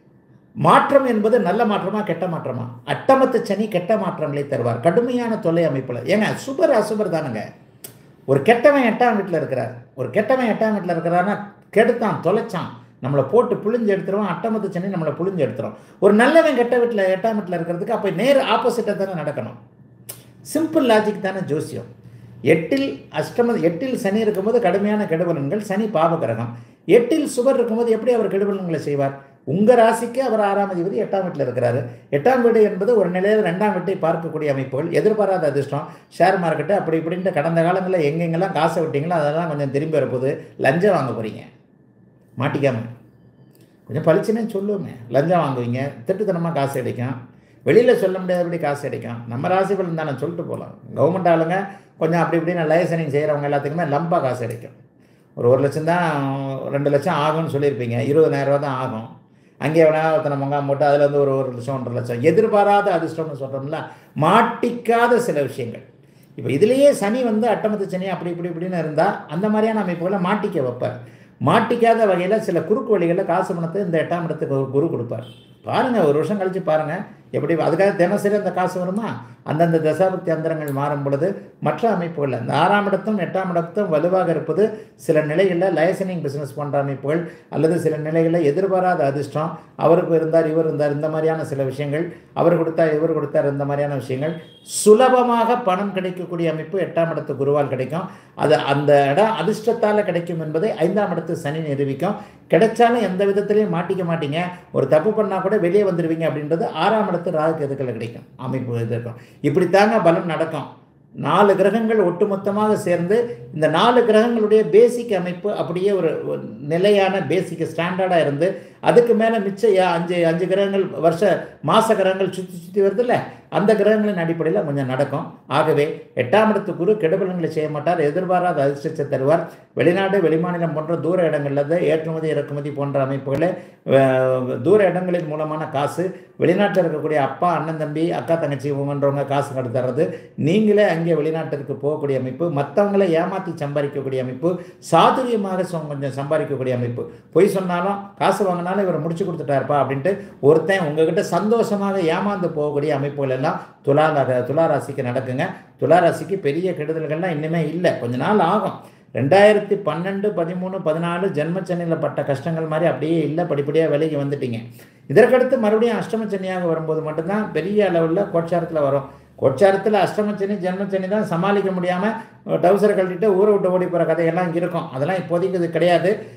மாற்றம் என்பது நல்ல மாற்றமா கெட்ட மாற்றமா அட்டமத்து சனி கெட்ட மாற்றங்களை தருவார் கடுமையான தொல்லை அமைப்பில் ஏங்க சுபர் அசுபர் தானுங்க ஒரு கெட்டவன் எட்டாம் வீட்டில் இருக்கிறார் ஒரு கெட்டவன் எட்டாம் வீட்டில் இருக்கிறாருன்னா கெடுத்தான் தொலைச்சான் நம்மளை போட்டு புழிஞ்சு எடுத்துருவான் அட்டமத்து சனி நம்மளை புழிஞ்சு எடுத்துரும் ஒரு நல்லவன் கெட்ட வீட்டில் எட்டாம் வீட்டில் இருக்கிறதுக்கு அப்போ நேர் ஆப்போசிட்டாக தானே நடக்கணும் சிம்பிள் லாஜிக் தானே ஜோசியம் எட்டில் அஷ்டம எட்டில் சனி இருக்கும்போது கடுமையான கெடுபலன்கள் சனி பாபகிரகம் எட்டில் சுபர் இருக்கும்போது எப்படி அவர் கெடுபலன்களை செய்வார் உங்கள் ராசிக்கு அவர் ஆறாம் அதிபதி எட்டாம் வீட்டில் இருக்கிறாரு எட்டாம் வீடு என்பது ஒரு நிலையில் ரெண்டாம் வீட்டை பார்க்கக்கூடிய அமைப்புகள் எதிர்பாராத அதிர்ஷ்டம் ஷேர் மார்க்கெட்டு அப்படி இப்படின்ட்டு கடந்த காலங்களில் எங்கெங்கெல்லாம் காசை விட்டீங்களோ அதெல்லாம் கொஞ்சம் திரும்பி வரப்போகுது லஞ்சம் வாங்க போகிறீங்க மாட்டிக்காம கொஞ்சம் பளிச்சுன்னே சொல்லுவோமே லஞ்சம் வாங்குவீங்க திட்டுத்தனமாக காசு கிடைக்கும் வெளியில் சொல்ல முடியாதபடி காசு கிடைக்கும் நம்ம ராசி பலன் தானே சொல்லிட்டு போகலாம் கவர்மெண்ட் ஆளுங்க கொஞ்சம் அப்படி இப்படின்னு லைசனிங் செய்கிறவங்க எல்லாத்துக்குமே லம்பாக காசு கிடைக்கும் ஒரு ஒரு லட்சம் தான் ரெண்டு லட்சம் ஆகும்னு சொல்லியிருப்பீங்க இருபதாயிரம் ரூபா தான் ஆகும் அங்கே வேணா ஒருத்தனை மங்காம போட்டு அதுல இருந்து ஒரு ஒரு லட்சம் ஒன்றரை லட்சம் எதிர்பாராத அதிர்ஷ்டம்னு சொல்கிறோம்ல மாட்டிக்காத சில விஷயங்கள் இப்போ இதுலேயே சனி வந்து அட்டமத்து சனி அப்படி இப்படி இப்படின்னு இருந்தால் அந்த மாதிரியான அமைப்புகளை மாட்டிக்க வைப்பார் மாட்டிக்காத வகையில் சில குறுக்கு வழிகளில் காசு பணத்தை இந்த எட்டாம் இடத்துக்கு ஒரு குரு கொடுப்பார் பாருங்கள் ஒரு வருஷம் கழித்து பாருங்கள் எப்படி அதுக்காக தினசரி அந்த காசு வருமா அந்தந்த தசாபக்தி அந்தரங்கள் மாறும் பொழுது மற்ற அமைப்புகளில் இந்த ஆறாம் இடத்தும் எட்டாம் இடத்தும் வலுவாக இருப்பது சில நிலைகளில் லைசனிங் பிஸ்னஸ் போன்ற அமைப்புகள் அல்லது சில நிலைகளில் எதிர்பாராத அதிர்ஷ்டம் அவருக்கு இருந்தார் இவர் இருந்தார் இந்த மாதிரியான சில விஷயங்கள் அவர் கொடுத்தார் இவர் கொடுத்தார் இந்த மாதிரியான விஷயங்கள் சுலபமாக பணம் கிடைக்கக்கூடிய அமைப்பு எட்டாம் இடத்து குருவால் கிடைக்கும் அது அந்த இடம் அதிர்ஷ்டத்தால் கிடைக்கும் என்பதை ஐந்தாம் இடத்து சனி நிரூபிக்கும் கிடைச்சாலும் எந்த விதத்திலையும் மாட்டிக்க மாட்டீங்க ஒரு தப்பு பண்ணால் கூட வெளியே வந்துடுவீங்க அப்படின்றது ஆறாம் இடத்து ராகு கேதுக்கள் கிடைக்கும் அமைப்பு இது இருக்கும் இப்படித்தாங்க பலன் நடக்கும் நாலு கிரகங்கள் ஒட்டுமொத்தமாக சேர்ந்து இந்த நாலு கிரகங்களுடைய பேசிக் அமைப்பு அப்படியே ஒரு ஒரு நிலையான பேசிக் ஸ்டாண்டர்டாக இருந்து அதுக்கு மேலே மிச்ச யா- அஞ்சு அஞ்சு கிரகங்கள் வருஷ மாச கிரகங்கள் சுற்றி சுற்றி வருதுல்ல அந்த கிரகங்களின் அடிப்படையில் கொஞ்சம் நடக்கும் ஆகவே எட்டாம் இடத்து குரு கெடுபலன்களை செய்ய மாட்டார் எதிர்பாராத அதிர்ஷ்டத்தை தருவார் வெளிநாடு வெளிமாநிலம் போன்ற தூர இடங்களில் இருந்து ஏற்றுமதி இறக்குமதி போன்ற அமைப்புகளை அஹ், தூர இடங்களின் மூலமான காசு வெளிநாட்டில் இருக்கக்கூடிய அப்பா அண்ணன் தம்பி அக்கா தங்கச்சி இவங்கன்றவங்க காசு கடை தர்றது நீங்களே அங்கே வெளிநாட்டிற்கு போகக்கூடிய அமைப்பு மற்றவங்களை ஏமாற்றி சம்பாதிக்கக்கூடிய அமைப்பு சாதுரியமாக சொ- கொஞ்சம் சம்பாதிக்கக்கூடிய அமைப்பு பொய் சொன்னாலும் காசு வாங்கினாலும் இவர் முடிச்சு கொடுத்துட்டாருப்பா அப்படின்ட்டு ஒருத்தன் உங்ககிட்ட சந்தோஷமாக ஏமாந்து போகக்கூடிய அமைப்புகள் எல்லாம் துலா ர- துலா ராசிக்கு நடக்குங்க துலா ராசிக்கு பெரிய கெடுதல்கள்லாம் இன்னுமே இல்லை கொஞ்ச நாள் ஆகும் ரெண்டாயிரத்தி பன்னெண்டு பதிமூணு பதினாலு ஜென்மச்சனியில் பட்ட கஷ்டங்கள் மாதிரி அப்படியே இல்லை படிப்படியாக விலைக்கு வந்துட்டீங்க இதற்கடுத்து மறுபடியும் அஷ்டமச்சனியாக வரும்போது மட்டும்தான் பெரிய அளவில் கோட்சாரத்தில் வரும் கோட்சாரத்தில் அஷ்டமச்சனி ஜென்மச்சனி தான் சமாளிக்க முடியாமல் டவுசரை கழட்டிட்டு ஊரை விட்டு ஓடி போகிற கதையெல்லாம் இருக்கும் அதெல்லாம் இப்போதைக்கு இது கிடையாது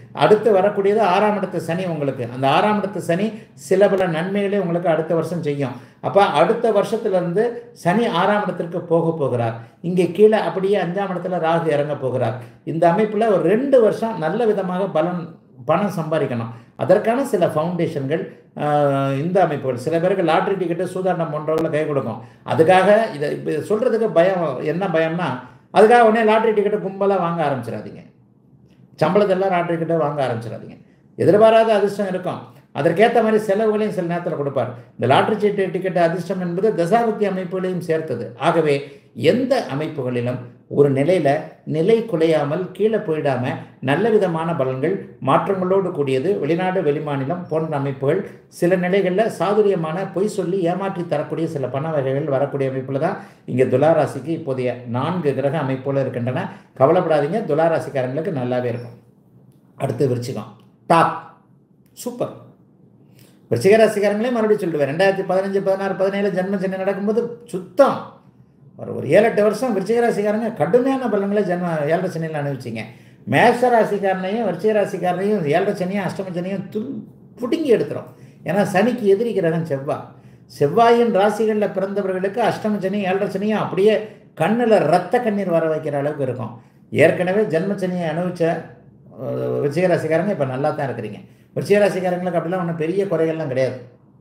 அடுத்து வரக்கூடியது ஆறாம் இடத்து சனி உங்களுக்கு அந்த ஆறாம் இடத்து சனி சில பல நன்மைகளை உங்களுக்கு அடுத்த வருஷம் செய்யும் அப்போ அடுத்த வருஷத்துலேருந்து சனி ஆறாம் இடத்திற்கு போக போகிறார் இங்கே கீழே அப்படியே அஞ்சாம் இடத்துல ராகு இறங்க போகிறார் இந்த அமைப்பில் ஒரு ரெண்டு வருஷம் நல்ல விதமாக பலன் பணம் சம்பாதிக்கணும் அதற்கான சில ஃபவுண்டேஷன்கள் ஆஹ், இந்த அமைப்புகள் சில பேருக்கு லாட்ரி டிக்கெட்டு சூதாட்டம் போன்றவங்களை கை கொடுக்கும் அதுக்காக இதை இப்போ சொல்கிறதுக்கு பயம் என்ன பயம்னா அதுக்காக உடனே லாட்ரி டிக்கெட்டு கும்பலாக வாங்க ஆரம்பிச்சிடாதீங்க சம்பளத்தெல்லாம் லாட்ரி டிக்கெட்டை வாங்க ஆரம்பிச்சிடாதீங்க எதிர்பாராத அதிர்ஷ்டம் இருக்கும் அதற்கேற்ற மாதிரி செலவுகளையும் சில நேரத்தில் கொடுப்பார் இந்த லாட்ரி சீட்டு டிக்கெட் அதிர்ஷ்டம் என்பது தசாபக்தி அமைப்புகளையும் சேர்த்தது ஆகவே எந்த அமைப்புகளிலும் ஒரு நிலையில் நிலை குலையாமல் கீழே போயிடாம நல்ல விதமான பலன்கள் மாற்றங்களோடு கூடியது வெளிநாடு வெளிமாநிலம் போன்ற அமைப்புகள் சில நிலைகளில் சாதுரியமான பொய் சொல்லி ஏமாற்றி தரக்கூடிய சில பண வகைகள் வரக்கூடிய அமைப்பில் தான் இங்கே துளாராசிக்கு இப்போதைய நான்கு கிரக அமைப்புகள் இருக்கின்றன கவலைப்படாதீங்க துளாராசிக்காரங்களுக்கு நல்லாவே இருக்கும் அடுத்து விருச்சிகம் டாப் சூப்பர் விருச்சிக ராசிக்காரங்களே மறுபடியும் சொல்லுவேன் ரெண்டாயிரத்தி பதினஞ்சு பதினாறு பதினேழு ஜென்ம சனி நடக்கும்போது சுத்தம் ஒரு ஒரு ஏழு எட்டு வருஷம் விருச்சிக ராசிக்காரங்க கடுமையான பலன்களை ஜென்ம ஏழரை சனியில் அனுபவிச்சிங்க மேஷ ராசிக்காரனையும் விருச்சிக ராசிக்காரனையும் ஏழரை சனியும் அஷ்டம சனியும் து பிடுங்கி எடுத்துரும் ஏன்னா சனிக்கு எதிரி கிரகம் செவ்வாய் செவ்வாயின் ராசிகளில் பிறந்தவர்களுக்கு அஷ்டம சனி ஏழரை சனியும் அப்படியே கண்ணில் ரத்த கண்ணீர் வர வைக்கிற அளவுக்கு இருக்கும் ஏற்கனவே ஜென்ம சனியை அனுபவிச்ச அஹ், விருச்சிக ராசிக்காரங்க இப்போ நல்லா தான் இருக்கிறீங்க விருச்சிக ராசிக்காரங்களுக்கு அப்படிலாம் ஒன்றும் பெரிய குறைகள்லாம் கிடையாது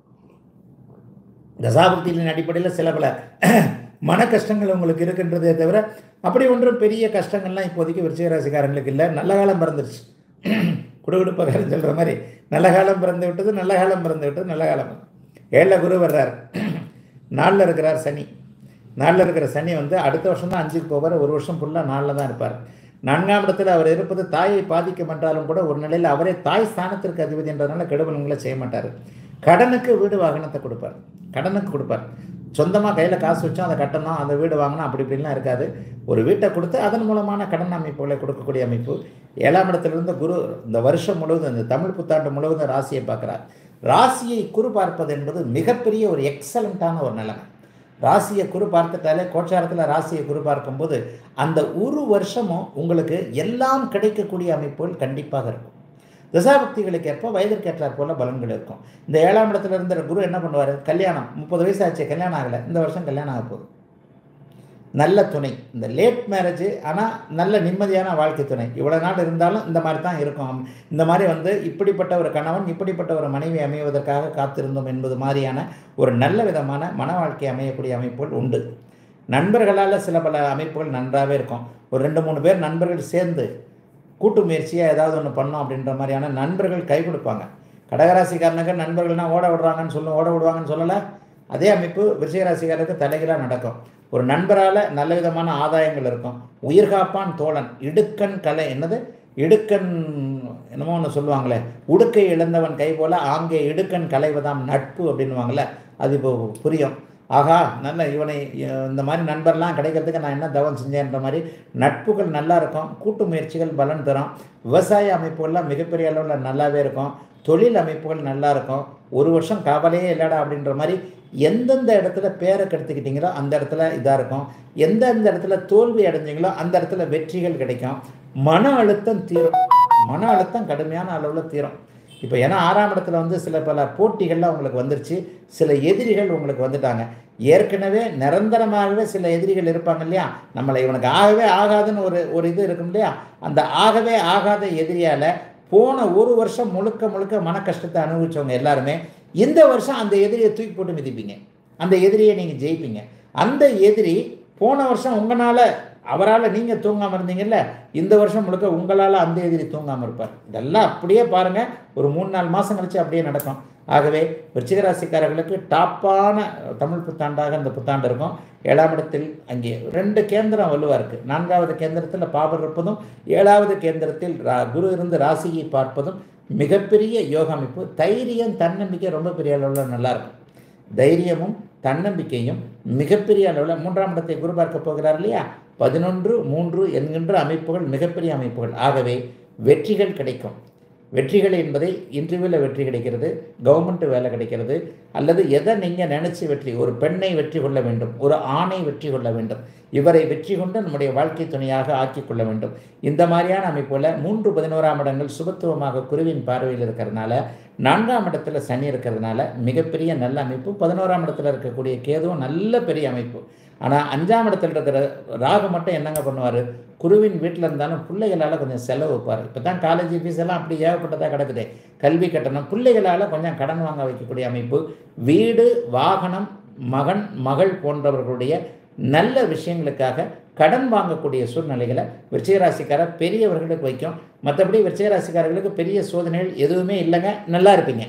தசாபக்தியின் அடிப்படையில் சில பல மன கஷ்டங்கள் உங்களுக்கு இருக்கின்றதே தவிர அப்படி ஒன்றும் பெரிய கஷ்டங்கள்லாம் இப்போதைக்கு விருச்சிக ராசிக்காரங்களுக்கு இல்லை நல்ல காலம் பிறந்துருச்சு குடுகுடுப்பகாரன் சொல்கிற மாதிரி நல்ல காலம் பிறந்து விட்டது நல்ல காலம் பிறந்து விட்டது நல்ல காலம் ஏழில் குரு வர்றார் நாளில் இருக்கிறார் சனி நாளில் இருக்கிற சனி வந்து அடுத்த வருஷம் தான் அஞ்சுக்கு போவார் ஒரு வருஷம் ஃபுல்லாக நாளில் தான் இருப்பார் நான்காம் இடத்துல அவர் இருப்பது தாயை பாதிக்கும் என்றாலும் கூட ஒரு நிலையில் அவரே தாய் ஸ்தானத்திற்கு அதிபதி என்றதுனால கெடுபலன்களை செய்ய மாட்டார் கடனுக்கு வீடு வாகனத்தை கொடுப்பார் கடனுக்கு கொடுப்பார் சொந்தமாக கையில் காசு வச்சோம் அதை கட்டணும் அந்த வீடு வாங்கணும் அப்படி இப்படிலாம் இருக்காது ஒரு வீட்டை கொடுத்து அதன் மூலமான கடன் அமைப்புகளை கொடுக்கக்கூடிய அமைப்பு ஏழாம் இடத்திலிருந்து குரு இந்த வருஷம் முழுவதும் இந்த தமிழ் புத்தாண்டு முழுவதும் ராசியை பார்க்குறார் ராசியை குரு பார்ப்பது என்பது மிகப்பெரிய ஒரு எக்ஸலண்ட்டான ஒரு நிலைமை ராசியை குரு பார்த்துட்டாலே கோச்சாரத்தில் ராசியை குரு பார்க்கும்போது அந்த ஒரு வருஷமும் உங்களுக்கு எல்லாம் கிடைக்கக்கூடிய அமைப்புகள் கண்டிப்பாக இருக்கும் தசாபக்திகளுக்கு ஏற்ப வயதிற்கு ஏற்றாற் போல பலன்கள் இருக்கும் இந்த ஏழாம் இடத்துல இருந்த குரு என்ன பண்ணுவார் கல்யாணம் முப்பது வயசு ஆச்சு கல்யாணம் ஆகலை இந்த வருஷம் கல்யாணம் ஆக போகுது நல்ல துணை இந்த லேட் மேரேஜ் ஆனால் நல்ல நிம்மதியான வாழ்க்கை துணை இவ்வளோ நாள் இருந்தாலும் இந்த மாதிரி தான் இருக்கும் இந்த மாதிரி வந்து இப்படிப்பட்ட ஒரு கணவன் இப்படிப்பட்ட ஒரு மனைவி அமைவதற்காக காத்திருந்தோம் என்பது மாதிரியான ஒரு நல்ல விதமான மன வாழ்க்கை அமையக்கூடிய அமைப்புகள் உண்டு நண்பர்களால் சில பல அமைப்புகள் நன்றாகவே இருக்கும் ஒரு ரெண்டு மூணு பேர் நண்பர்கள் சேர்ந்து கூட்டு முயற்சியாக ஏதாவது ஒன்று பண்ணோம் அப்படின்ற மாதிரியான நண்பர்கள் கை கொடுப்பாங்க கடகராசிக்காரனுக்கு நண்பர்கள்னா ஓட விடுறாங்கன்னு சொல்லும் ஓட விடுவாங்கன்னு சொல்லலை அதே அமைப்பு விருச்சிகராசிக்காரருக்கு தலைகளாக நடக்கும் ஒரு நண்பரால் நல்ல விதமான ஆதாயங்கள் இருக்கும் உயிர்காப்பான் தோழன் இடுக்கண் கலை என்னது இடுக்கண் என்னமோ ஒன்று சொல்லுவாங்களே உடுக்கை இழந்தவன் கை போல ஆங்கே இடுக்கண் கலைவதாம் நட்பு அப்படின்னுவாங்கள்ல அது இப்போ புரியும் ஆகா நல்ல இவனை அஹ், இந்த மாதிரி நண்பர்லாம் கிடைக்கிறதுக்கு நான் என்ன தவம் செஞ்சேன்ற மாதிரி நட்புகள் நல்லா இருக்கும் கூட்டு முயற்சிகள் பலன் தரும் விவசாய அமைப்புகள்லாம் மிகப்பெரிய அளவில் நல்லாவே இருக்கும் தொழில் அமைப்புகள் நல்லா இருக்கும் ஒரு வருஷம் கவலையே இல்லைடா அப்படின்ற மாதிரி எந்தெந்த இடத்துல பேரை கெடுத்துக்கிட்டீங்களோ அந்த இடத்துல இதாக இருக்கும் எந்தெந்த இடத்துல தோல்வி அடைஞ்சீங்களோ அந்த இடத்துல வெற்றிகள் கிடைக்கும் மன அழுத்தம் தீரும் மன அழுத்தம் கடுமையான அளவில் தீரும் இப்போ ஏன்னா ஆறாம் இடத்துல வந்து சில பல போட்டிகள்லாம் உங்களுக்கு வந்துருச்சு சில எதிரிகள் உங்களுக்கு வந்துட்டாங்க ஏற்கனவே நிரந்தரமாகவே சில எதிரிகள் இருப்பாங்க இல்லையா நம்மளை இவனுக்கு ஆகவே ஆகாதுன்னு ஒரு ஒரு இது இருக்கும் இல்லையா அந்த ஆகவே ஆகாத எதிரியால் போன ஒரு வருஷம் முழுக்க முழுக்க மன கஷ்டத்தை அனுபவிச்சவங்க எல்லாருமே இந்த வருஷம் அந்த எதிரியை தூக்கி போட்டு மிதிப்பீங்க அந்த எதிரியை நீங்கள் ஜெயிப்பீங்க அந்த எதிரி போன வருஷம் உங்களால் அவரால் நீங்கள் தூங்காமல் இருந்தீங்கல்ல இந்த வருஷம் முழுக்க உங்களால் அந்த எதிரி தூங்காமல் இருப்பார் இதெல்லாம் அப்படியே பாருங்கள் ஒரு மூணு நாலு மாதம் கழிச்சு அப்படியே நடக்கும் ஆகவே விருச்சிகராசிக்காரர்களுக்கு டாப்பான தமிழ் புத்தாண்டாக இந்த புத்தாண்டு இருக்கும் ஏழாம் இடத்தில் அங்கே ரெண்டு கேந்திரம் வலுவாக இருக்குது நான்காவது கேந்திரத்தில் பாபர் இருப்பதும் ஏழாவது கேந்திரத்தில் ரா குரு இருந்து ராசியை பார்ப்பதும் மிகப்பெரிய யோக அமைப்பு தைரியம் தன்னம்பிக்கை ரொம்ப பெரிய அளவில் நல்லாயிருக்கும் தைரியமும் தன்னம்பிக்கையும் மிகப்பெரிய அளவில் மூன்றாம் இடத்தை குரு பார்க்க போகிறார் இல்லையா பதினொன்று மூன்று என்கின்ற அமைப்புகள் மிகப்பெரிய அமைப்புகள் ஆகவே வெற்றிகள் கிடைக்கும் வெற்றிகள் என்பதை இன்டர்வியூவில் வெற்றி கிடைக்கிறது கவர்மெண்ட் வேலை கிடைக்கிறது அல்லது எதை நீங்கள் நினச்சி வெற்றி ஒரு பெண்ணை வெற்றி கொள்ள வேண்டும் ஒரு ஆணை வெற்றி கொள்ள வேண்டும் இவரை வெற்றி கொண்டு நம்முடைய வாழ்க்கை துணையாக ஆக்கிக் கொள்ள வேண்டும் இந்த மாதிரியான அமைப்புல மூன்று பதினோராம் இடங்கள் சுபத்துவமாக குருவின் பார்வையில் இருக்கிறதுனால நான்காம் இடத்துல சனி இருக்கிறதுனால மிகப்பெரிய நல்ல அமைப்பு பதினோராம் இடத்துல இருக்கக்கூடிய கேதுவும் நல்ல பெரிய அமைப்பு ஆனால் அஞ்சாம் இடத்துல இருக்கிற ராகு மட்டும் என்னங்க பண்ணுவார் குருவின் வீட்டில் இருந்தாலும் பிள்ளைகளால் கொஞ்சம் செலவு வைப்பார் இப்போ தான் காலேஜ் ஃபீஸ் எல்லாம் அப்படி ஏகப்பட்டதாக கிடக்குது கல்வி கட்டணம் பிள்ளைகளால் கொஞ்சம் கடன் வாங்க வைக்கக்கூடிய அமைப்பு வீடு வாகனம் மகன் மகள் போன்றவர்களுடைய நல்ல விஷயங்களுக்காக கடன் வாங்கக்கூடிய சூழ்நிலைகளை விருச்சிகராசிக்காரர் பெரியவர்களுக்கு வைக்கும் மற்றபடி விருச்சிகராசிக்காரர்களுக்கு பெரிய சோதனைகள் எதுவுமே இல்லைங்க நல்லா இருப்பீங்க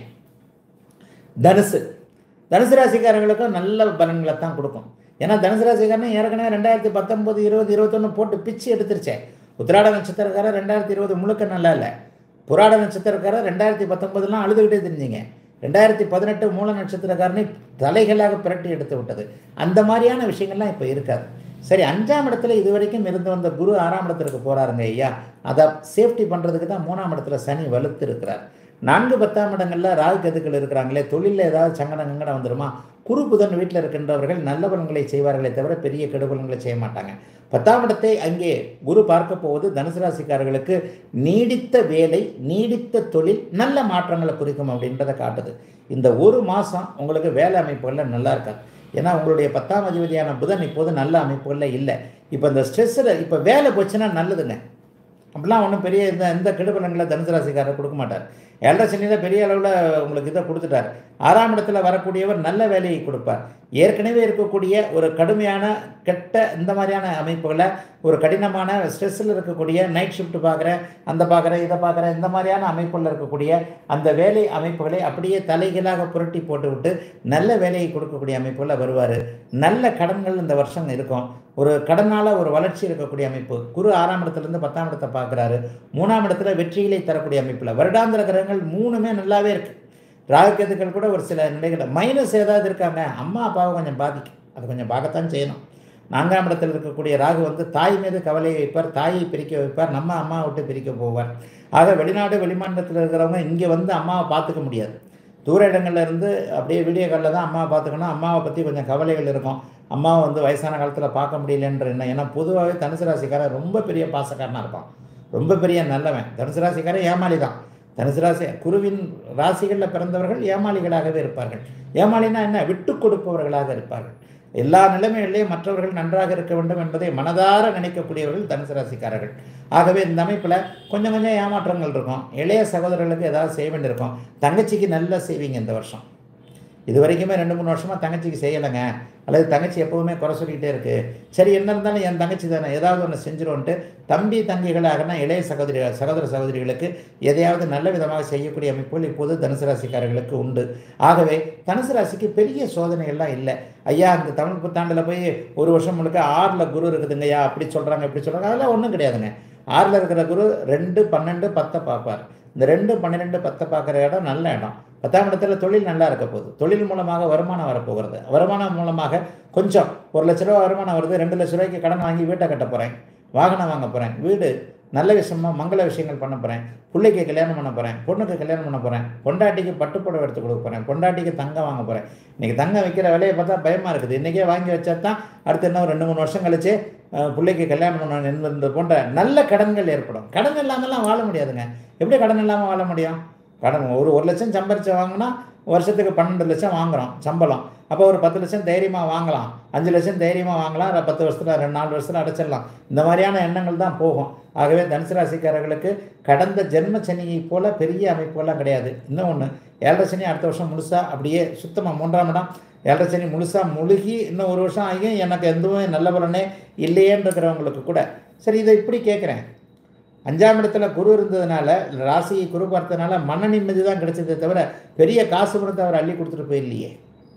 தனுசு தனுசு ராசிக்காரர்களுக்கும் நல்ல பலன்களை தான் கொடுக்கும் ஏன்னா தனுசு ராசிக்காரன் ஏற்கனவே ரெண்டாயிரத்தி பத்தொம்போது இருபது இருபத்தொன்று போட்டு பிச்சு எடுத்துருச்சேன் உத்திராட நட்சத்திரக்காரர் ரெண்டாயிரத்தி இருபது முழுக்க நல்லா இல்லை புராட நட்சத்திரக்காரர் ரெண்டாயிரத்தி பத்தொன்பதுலாம் அழுதுகிட்டே தெரிஞ்சிங்க ரெண்டாயிரத்தி பதினெட்டு மூல நட்சத்திரக்காரனை தலைகளாக பிரட்டி எடுத்து விட்டது அந்த மாதிரியான விஷயங்கள்லாம் இப்போ இருக்காது சரி அஞ்சாம் இடத்துல இது வரைக்கும் இருந்து வந்த குரு ஆறாம் இடத்திற்கு போகிறாருங்க ஐயா அதை சேஃப்டி பண்ணுறதுக்கு தான் மூணாம் இடத்துல சனி வலுத்து இருக்கிறார் நான்கு பத்தாம் இடங்களில் ராகு கதுக்கள் இருக்கிறாங்களே தொழிலில் ஏதாவது சங்கடம் கங்கடம் வந்துடுமா குரு புதன் வீட்டில் இருக்கின்றவர்கள் நல்ல பலன்களை செய்வார்களே தவிர பெரிய கெடுபலன்களை செய்ய மாட்டாங்க பத்தாம் இடத்தை அங்கே குரு பார்க்க போவது தனுசு ராசிக்காரர்களுக்கு நீடித்த வேலை நீடித்த தொழில் நல்ல மாற்றங்களை குறிக்கும் அப்படின்றத காட்டுது இந்த ஒரு மாதம் உங்களுக்கு வேலை அமைப்புகளில் நல்லா இருக்காது ஏன்னா உங்களுடைய பத்தாம் அதிபதியான புதன் இப்போது நல்ல அமைப்புகளில் இல்லை இப்போ இந்த ஸ்ட்ரெஸ்ஸில் இப்போ வேலை போச்சுன்னா நல்லதுங்க அப்படிலாம் ஒன்றும் பெரிய இந்த இந்த கெடுபலன்களை தனுசு ராசிக்காரர் கொடுக்க மாட்டார் ஏழரை சனியில் பெரிய அளவில் உங்களுக்கு இதை கொடுத்துட்டார் ஆறாம் இடத்துல வரக்கூடியவர் நல்ல வேலையை கொடுப்பார் ஏற்கனவே இருக்கக்கூடிய ஒரு கடுமையான கெட்ட இந்த மாதிரியான அமைப்புகளை ஒரு கடினமான ஸ்ட்ரெஸ்ஸில் இருக்கக்கூடிய நைட் ஷிஃப்ட் பார்க்குறேன் அந்த பார்க்குறேன் இதை பார்க்குறேன் இந்த மாதிரியான அமைப்புகளில் இருக்கக்கூடிய அந்த வேலை அமைப்புகளை அப்படியே தலைகீழாக புரட்டி போட்டுவிட்டு நல்ல வேலையை கொடுக்கக்கூடிய அமைப்புகளில் வருவார் நல்ல கடன்கள் இந்த வருஷம் இருக்கும் ஒரு கடனால் ஒரு வளர்ச்சி இருக்கக்கூடிய அமைப்பு குரு ஆறாம் இடத்துலேருந்து பத்தாம் இடத்தை பார்க்குறாரு மூணாம் இடத்துல வெற்றிகளை தரக்கூடிய அமைப்பில் வருடாந்திர கிரகங்கள் மூணுமே நல்லாவே இருக்குது ராகுக்கேதுக்கள் கூட ஒரு சில நிலைகளில் மைனஸ் ஏதாவது இருக்காங்க அம்மா அப்பாவை கொஞ்சம் பாதிக்கும் அது கொஞ்சம் பார்க்கத்தான் செய்யணும் நான்காம் இடத்தில் இருக்கக்கூடிய ராகு வந்து தாய் மீது கவலையை வைப்பார் தாயை பிரிக்க வைப்பார் நம்ம அம்மா விட்டு பிரிக்க போவார் ஆக வெளிநாடு வெளிமாநிலத்தில் இருக்கிறவங்க இங்கே வந்து அம்மாவை பார்த்துக்க முடியாது தூர இடங்கள்ல இருந்து அப்படியே வீடியோ காலில் தான் அம்மாவை பார்த்துக்கணும் அம்மாவை பற்றி கொஞ்சம் கவலைகள் இருக்கும் அம்மாவை வந்து வயசான காலத்தில் பார்க்க முடியலன்ற எண்ணம் ஏன்னா பொதுவாகவே தனுசு ராசிக்காரன் ரொம்ப பெரிய பாசக்காரனாக இருப்பான் ரொம்ப பெரிய நல்லவன் தனுசு ராசிக்காரன் ஏமாளி தான் தனுசு ராசி குருவின் ராசிகளில் பிறந்தவர்கள் ஏமாளிகளாகவே இருப்பார்கள் ஏமாளினா என்ன விட்டு கொடுப்பவர்களாக இருப்பார்கள் எல்லா நிலைமைகளிலேயும் மற்றவர்கள் நன்றாக இருக்க வேண்டும் என்பதை மனதார நினைக்கக்கூடியவர்கள் தனுசு ராசிக்காரர்கள் ஆகவே இந்த அமைப்பில் கொஞ்சம் கொஞ்சம் ஏமாற்றங்கள் இருக்கும் இளைய சகோதரர்களுக்கு ஏதாவது செய்ய வேண்டியிருக்கும் தங்கச்சிக்கு நல்லா செய்வீங்க இந்த வருஷம் இது வரைக்குமே ரெண்டு மூணு வருஷமாக தங்கச்சிக்கு செய்யலைங்க அல்லது தங்கச்சி எப்போவுமே குறை சொல்லிக்கிட்டே இருக்குது சரி என்ன இருந்தாலும் என் தங்கச்சி தானே ஏதாவது ஒன்று செஞ்சிருவோன்ட்டு தம்பி தங்கிகளாகனா இளைய சகோதரி சகோதர சகோதரிகளுக்கு எதையாவது நல்ல விதமாக செய்யக்கூடிய அமைப்புகள் இப்போது தனுசு ராசிக்காரர்களுக்கு உண்டு ஆகவே தனுசு ராசிக்கு பெரிய சோதனைகள்லாம் இல்லை ஐயா அந்த தமிழ் புத்தாண்டில் போய் ஒரு வருஷம் முழுக்க ஆறில் குரு இருக்குதுங்கய்யா அப்படி சொல்கிறாங்க இப்படி சொல்கிறாங்க அதெல்லாம் ஒன்றும் கிடையாதுங்க ஆறில் இருக்கிற குரு ரெண்டு பன்னெண்டு பத்தை பார்ப்பார் இந்த ரெண்டு பன்னிரெண்டு பத்தை பார்க்குற இடம் நல்ல இடம் பத்தாம் இடத்துல தொழில் நல்லா இருக்க போகுது தொழில் மூலமாக வருமானம் வரப்போகிறது வருமானம் மூலமாக கொஞ்சம் ஒரு லட்ச ரூபா வருமானம் வருது ரெண்டு லட்ச ரூபாய்க்கு கடன் வாங்கி வீட்டை கட்ட போகிறேன் வாகனம் வாங்க போகிறேன் வீடு நல்ல விஷயமா மங்கள விஷயங்கள் பண்ண போகிறேன் பிள்ளைக்கு கல்யாணம் பண்ண போகிறேன் பொண்ணுக்கு கல்யாணம் பண்ண போகிறேன் பொண்டாட்டிக்கு பட்டுப்புடவை எடுத்து கொடுக்க போகிறேன் பொண்டாட்டிக்கு தங்கம் வாங்க போகிறேன் இன்றைக்கி தங்கம் வைக்கிற விலையை பார்த்தா பயமாக இருக்குது இன்றைக்கே வாங்கி வச்சா தான் அடுத்து இன்னும் ரெண்டு மூணு வருஷம் கழிச்சு அஹ், பிள்ளைக்கு கல்யாணம் பண்ணணும் என்பது போன்ற நல்ல கடன்கள் ஏற்படும் கடன் இல்லாமலாம் வாழ முடியாதுங்க எப்படி கடன் இல்லாமல் வாழ முடியும் கடன் ஒரு ஒரு லட்சம் சம்பாரிச்சு வாங்கினா வருஷத்துக்கு பன்னெண்டு லட்சம் வாங்குறோம் சம்பளம் அப்போ ஒரு பத்து லட்சம் தைரியமாக வாங்கலாம் அஞ்சு லட்சம் தைரியமாக வாங்கலாம் இல்லை பத்து வருஷத்தில் ரெண்டு நாலு வருஷத்தில் அடைச்சிடலாம் இந்த மாதிரியான எண்ணங்கள் தான் போகும் ஆகவே தனுசு ராசிக்காரர்களுக்கு கடந்த ஜென்ம சனியை போல பெரிய அமைப்புகள்லாம் கிடையாது இன்னும் ஒன்று ஏழரை சனி அடுத்த வருஷம் முழுசாக அப்படியே சுத்தமாக மூன்றாம் இடம் ஏழரை சனி முழுசாக முழுகி இன்னும் ஒரு வருஷம் ஆகியும் எனக்கு எதுவும் நல்ல பலனே இல்லையேன்னு இருக்கிறவங்களுக்கு கூட சரி இதை இப்படி கேட்குறேன் அஞ்சாம் இடத்துல குரு இருந்ததுனால ராசியை குரு பார்த்ததுனால மன நிம்மதி தான் கிடைச்சதே தவிர பெரிய காசு பணத்தை அவர் அள்ளி கொடுத்துட்டு போயிடலையே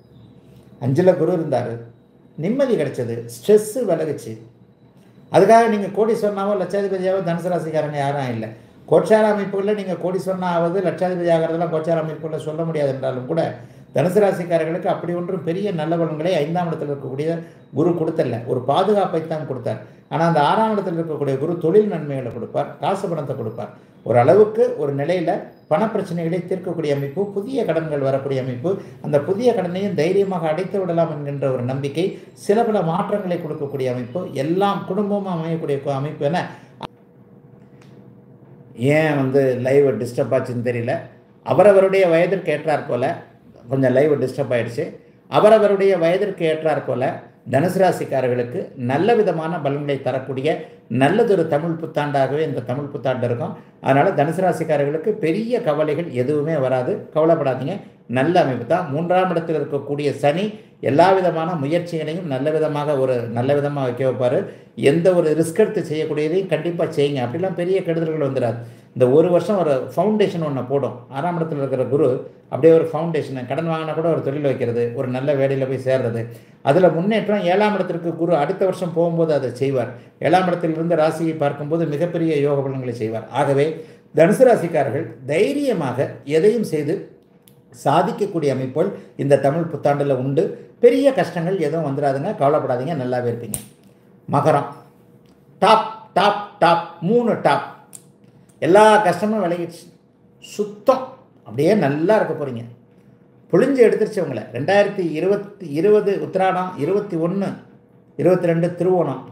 அஞ்சில் குரு இருந்தார் நிம்மதி கிடைச்சது ஸ்ட்ரெஸ்ஸு விலகுச்சு அதுக்காக நீங்கள் கோடீஸ்வரனாவோ லட்சாதிபதியாவோ தனுசு ராசிக்காரங்க யாரும் இல்லை கோச்சார அமைப்புகளில் நீங்கள் கோடீஸ்வரனா ஆவது லட்சாதிபதி ஆகிறதெல்லாம் கோச்சார அமைப்புகளில் சொல்ல முடியாது என்றாலும் கூட தனுசு ராசிக்காரர்களுக்கு அப்படி ஒன்றும் பெரிய நல்ல பலன்களை ஐந்தாம் இடத்தில் இருக்கக்கூடிய குரு கொடுத்தல ஒரு பாதுகாப்பை தான் கொடுத்தார் ஆனால் அந்த ஆறாம் இடத்தில் இருக்கக்கூடிய குரு தொழில் நன்மைகளை கொடுப்பார் காசு பணத்தை கொடுப்பார் ஒரு அளவுக்கு ஒரு நிலையில் பணப்பிரச்சனைகளை தீர்க்கக்கூடிய அமைப்பு புதிய கடன்கள் வரக்கூடிய அமைப்பு அந்த புதிய கடனையும் தைரியமாக அடைத்து விடலாம் என்கின்ற ஒரு நம்பிக்கை சில பல மாற்றங்களை கொடுக்கக்கூடிய அமைப்பு எல்லாம் குடும்பமும் அமையக்கூடிய அமைப்பு என ஏன் வந்து லைவ் டிஸ்டர்ப் ஆச்சுன்னு தெரியல அவரவருடைய வயதிற்கு ஏற்றாற் போல கொஞ்சம் லைவ் டிஸ்டர்ப் ஆயிடுச்சு அவரவருடைய வயதிற்கு ஏற்றாற் போல தனுசு ராசிக்காரர்களுக்கு நல்ல விதமான பலன்களை தரக்கூடிய நல்லதொரு தமிழ் புத்தாண்டாகவே இந்த தமிழ் புத்தாண்டு இருக்கும் அதனால் தனுசு ராசிக்காரர்களுக்கு பெரிய கவலைகள் எதுவுமே வராது கவலைப்படாதீங்க நல்ல அமைப்பு தான் மூன்றாம் இடத்தில் இருக்கக்கூடிய சனி எல்லா விதமான முயற்சிகளையும் நல்ல விதமாக ஒரு நல்ல விதமாக வைக்க வைப்பார் எந்த ஒரு ரிஸ்க் எடுத்து செய்யக்கூடியதையும் கண்டிப்பாக செய்யுங்க அப்படிலாம் பெரிய கெடுதல்கள் வந்துடாது இந்த ஒரு வருஷம் ஒரு ஃபவுண்டேஷன் ஒன்று போடும் ஆறாம் இடத்துல இருக்கிற குரு அப்படியே ஒரு ஃபவுண்டேஷனை கடன் வாங்கினா கூட ஒரு தொழில் வைக்கிறது ஒரு நல்ல வேலையில் போய் சேர்றது அதில் முன்னேற்றம் ஏழாம் இடத்திற்கு குரு அடுத்த வருஷம் போகும்போது அதை செய்வார் ஏழாம் இடத்திலிருந்து ராசியை பார்க்கும்போது மிகப்பெரிய யோக பலன்களை செய்வார் ஆகவே தனுசு ராசிக்காரர்கள் தைரியமாக எதையும் செய்து சாதிக்கக்கூடிய அமைப்புகள் இந்த தமிழ் புத்தாண்டில் உண்டு பெரிய கஷ்டங்கள் எதுவும் வந்துடாதுங்க கவலைப்படாதீங்க நல்லாவே இருப்பீங்க மகரம் டாப் டாப் டாப் மூணு டாப் எல்லா கஷ்டமும் விலகிடுச்சு சுத்தம் அப்படியே நல்லா இருக்க போகிறீங்க புழிஞ்சு எடுத்துருச்சு உங்களை ரெண்டாயிரத்தி இருபத்தி இருபது உத்திராடம் இருபத்தி ஒன்று இருபத்தி ரெண்டு திருவோணம்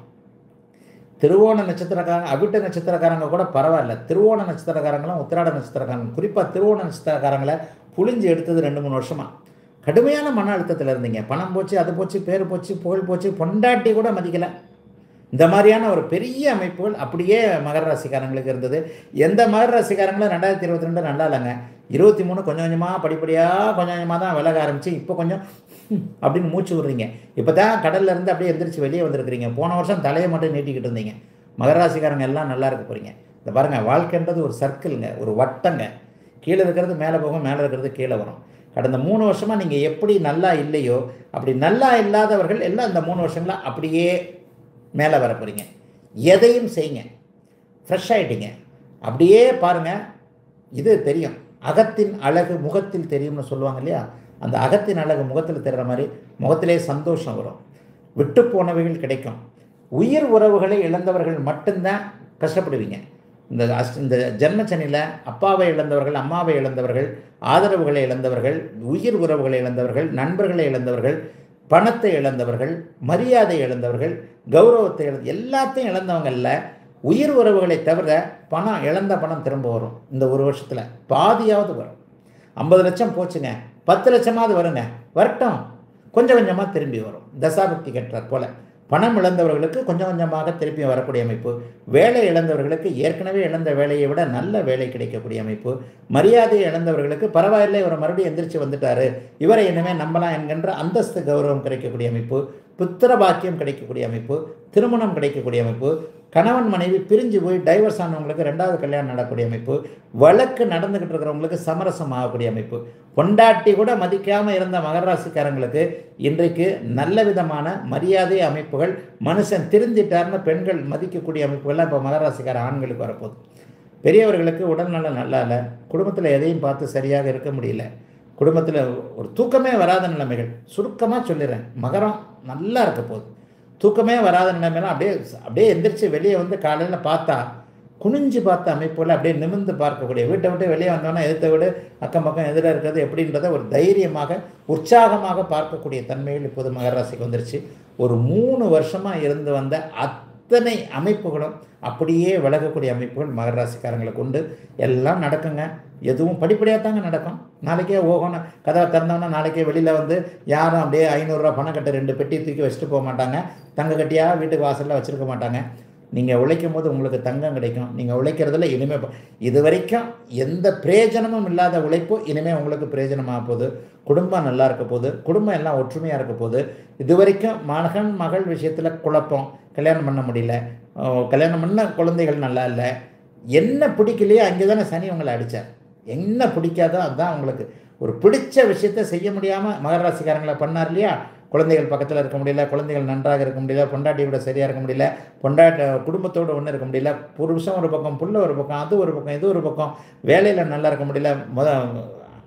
திருவோண நட்சத்திரக்காரங்க அவிட்ட நட்சத்திரக்காரங்க கூட பரவாயில்ல திருவோண நட்சத்திரக்காரங்களும் உத்திராட நட்சத்திரக்காரங்க குறிப்பாக திருவோண நட்சத்திரக்காரங்களை புழிஞ்சு எடுத்தது ரெண்டு மூணு வருஷமாக கடுமையான மன அழுத்தத்தில் இருந்தீங்க பணம் போச்சு அது போச்சு பேர் போச்சு புகழ் போச்சு பொண்டாட்டி கூட மதிக்கலை இந்த மாதிரியான ஒரு பெரிய அமைப்புகள் அப்படியே மகர ராசிக்காரங்களுக்கு இருந்தது எந்த மகர ராசிக்காரங்களும் ரெண்டாயிரத்தி இருபத்தி ரெண்டு நல்லா இல்லைங்க இருபத்தி மூணு கொஞ்சம் கொஞ்சமாக படிப்படியாக கொஞ்சம் கொஞ்சமாக தான் விலக ஆரம்பிச்சு இப்போ கொஞ்சம் ஹம், அப்படின்னு மூச்சு விடுறீங்க இப்போ தான் கடல்ல இருந்து அப்படியே எந்திரிச்சு வெளியே வந்திருக்கிறீங்க போன வருஷம் தலையை மட்டும் நீட்டிக்கிட்டு இருந்தீங்க மகர ராசிக்காரங்க எல்லாம் நல்லா இருக்க போகிறீங்க இந்த பாருங்கள் வாழ்க்கைன்றது ஒரு சர்க்கிளுங்க ஒரு வட்டங்க கீழே இருக்கிறது மேலே போகும் மேலே இருக்கிறது கீழே வரும் கடந்த மூணு வருஷமாக நீங்கள் எப்படி நல்லா இல்லையோ அப்படி நல்லா இல்லாதவர்கள் எல்லாம் இந்த மூணு வருஷங்களா அப்படியே மேலே வர போகிறீங்க எதையும் செய்யுங்க ஃப்ரெஷ் ஆகிட்டீங்க அப்படியே பாருங்கள் இது தெரியும் அகத்தின் அழகு முகத்தில் தெரியும்னு சொல்லுவாங்க இல்லையா அந்த அகத்தின் அழகு முகத்தில் தெரிகிற மாதிரி முகத்திலே சந்தோஷம் வரும் விட்டு போனவைகள் கிடைக்கும் உயிர் உறவுகளை இழந்தவர்கள் மட்டும்தான் கஷ்டப்படுவீங்க இந்த அஸ் இந்த ஜென்மச்சனியில் அப்பாவை இழந்தவர்கள் அம்மாவை இழந்தவர்கள் ஆதரவுகளை இழந்தவர்கள் உயிர் உறவுகளை இழந்தவர்கள் நண்பர்களை இழந்தவர்கள் பணத்தை இழந்தவர்கள் மரியாதை இழந்தவர்கள் கௌரவத்தை இழந்த எல்லாத்தையும் இழந்தவங்கல்ல உயிர் உறவுகளை தவிர பணம் இழந்த பணம் திரும்ப வரும் இந்த ஒரு வருஷத்தில் பாதியாவது வரும் ஐம்பது லட்சம் போச்சுங்க பத்து லட்சமாவது வருங்க வரட்டும் கொஞ்சம் கொஞ்சமாக திரும்பி வரும் தசாபக்தி கட்டுறார் போல பணம் இழந்தவர்களுக்கு கொஞ்சம் கொஞ்சமாக திருப்பி வரக்கூடிய அமைப்பு வேலை இழந்தவர்களுக்கு ஏற்கனவே இழந்த வேலையை விட நல்ல வேலை கிடைக்கக்கூடிய அமைப்பு மரியாதையை இழந்தவர்களுக்கு பரவாயில்லை இவர் மறுபடியும் எந்திரிச்சு வந்துட்டாரு இவரை இனிமேல் நம்பலாம் என்கின்ற அந்தஸ்து கௌரவம் கிடைக்கக்கூடிய அமைப்பு புத்திர பாக்கியம் கிடைக்கக்கூடிய அமைப்பு திருமணம் கிடைக்கக்கூடிய அமைப்பு கணவன் மனைவி பிரிஞ்சு போய் டைவர்ஸ் ஆனவங்களுக்கு ரெண்டாவது கல்யாணம் நடக்கக்கூடிய அமைப்பு வழக்கு நடந்துக்கிட்டு இருக்கிறவங்களுக்கு சமரசம் ஆகக்கூடிய அமைப்பு பொண்டாட்டி கூட மதிக்காமல் இருந்த மகர ராசிக்காரங்களுக்கு இன்றைக்கு நல்ல விதமான மரியாதை அமைப்புகள் மனுஷன் திருந்திட்டார்னு பெண்கள் மதிக்கக்கூடிய அமைப்புகள்லாம் இப்போ மகர ராசிக்கார ஆண்களுக்கு வரப்போகுது பெரியவர்களுக்கு உடல்நலம் நல்லா இல்லை குடும்பத்தில் எதையும் பார்த்து சரியாக இருக்க முடியல குடும்பத்தில் ஒரு தூக்கமே வராத நிலைமைகள் சுருக்கமாக சொல்லிடுறேன் மகரம் நல்லா இருக்க போகுது தூக்கமே வராத நிலைமையெல்லாம் அப்படியே அப்படியே எந்திரிச்சு வெளியே வந்து காலையில் பார்த்தா குனிஞ்சு பார்த்த அமைப்புல அப்படியே நிமிர்ந்து பார்க்கக்கூடிய வீட்டை விட்டு வெளியே வந்தோன்னா எதிர்த்த வீடு அக்கம் பக்கம் எதிராக இருக்கிறது எப்படின்றத ஒரு தைரியமாக உற்சாகமாக பார்க்கக்கூடிய தன்மைகள் இப்போது மகர ராசிக்கு வந்துருச்சு ஒரு மூணு வருஷமாக இருந்து வந்த அத்தனை அமைப்புகளும் அப்படியே விலகக்கூடிய அமைப்புகள் மகர ராசிக்காரங்களுக்கு உண்டு எல்லாம் நடக்குங்க எதுவும் படிப்படியாக தாங்க நடக்கும் நாளைக்கே ஓகோன்னு கதவை திறந்தோன்னா நாளைக்கே வெளியில் வந்து யாரும் அப்படியே ஐநூறுரூவா பணம் கட்ட ரெண்டு பெட்டி தூக்கி வச்சுட்டு போக மாட்டாங்க தங்க கட்டியாக வீட்டுக்கு வாசலில் வச்சுருக்க மாட்டாங்க நீங்கள் உழைக்கும் போது உங்களுக்கு தங்கம் கிடைக்கும் நீங்கள் உழைக்கிறதுல இனிமேல் இது வரைக்கும் எந்த பிரயோஜனமும் இல்லாத உழைப்பு இனிமேல் உங்களுக்கு பிரயோஜனமாக போகுது குடும்பம் நல்லா இருக்க போகுது குடும்பம் எல்லாம் ஒற்றுமையாக இருக்க போகுது இது வரைக்கும் மகன் மகள் விஷயத்தில் குழப்பம் கல்யாணம் பண்ண முடியல அஹ் கல்யாணம் பண்ண குழந்தைகள் நல்லா இல்லை என்ன பிடிக்கலையோ அங்கே தானே சனி உங்களை அடித்தார் என்ன பிடிக்காதோ அதுதான் உங்களுக்கு ஒரு பிடிச்ச விஷயத்த செய்ய முடியாமல் மகர ராசிக்காரங்களை பண்ணார் இல்லையா குழந்தைகள் பக்கத்தில் இருக்க முடியல குழந்தைகள் நன்றாக இருக்க முடியல பொண்டாட்டி கூட சரியாக இருக்க முடியல பொண்டாட்ட குடும்பத்தோடு ஒன்று இருக்க முடியல புருஷன் ஒரு பக்கம் புள்ள ஒரு பக்கம் அது ஒரு பக்கம் இது ஒரு பக்கம் வேலையில் நல்லா இருக்க முடியல முத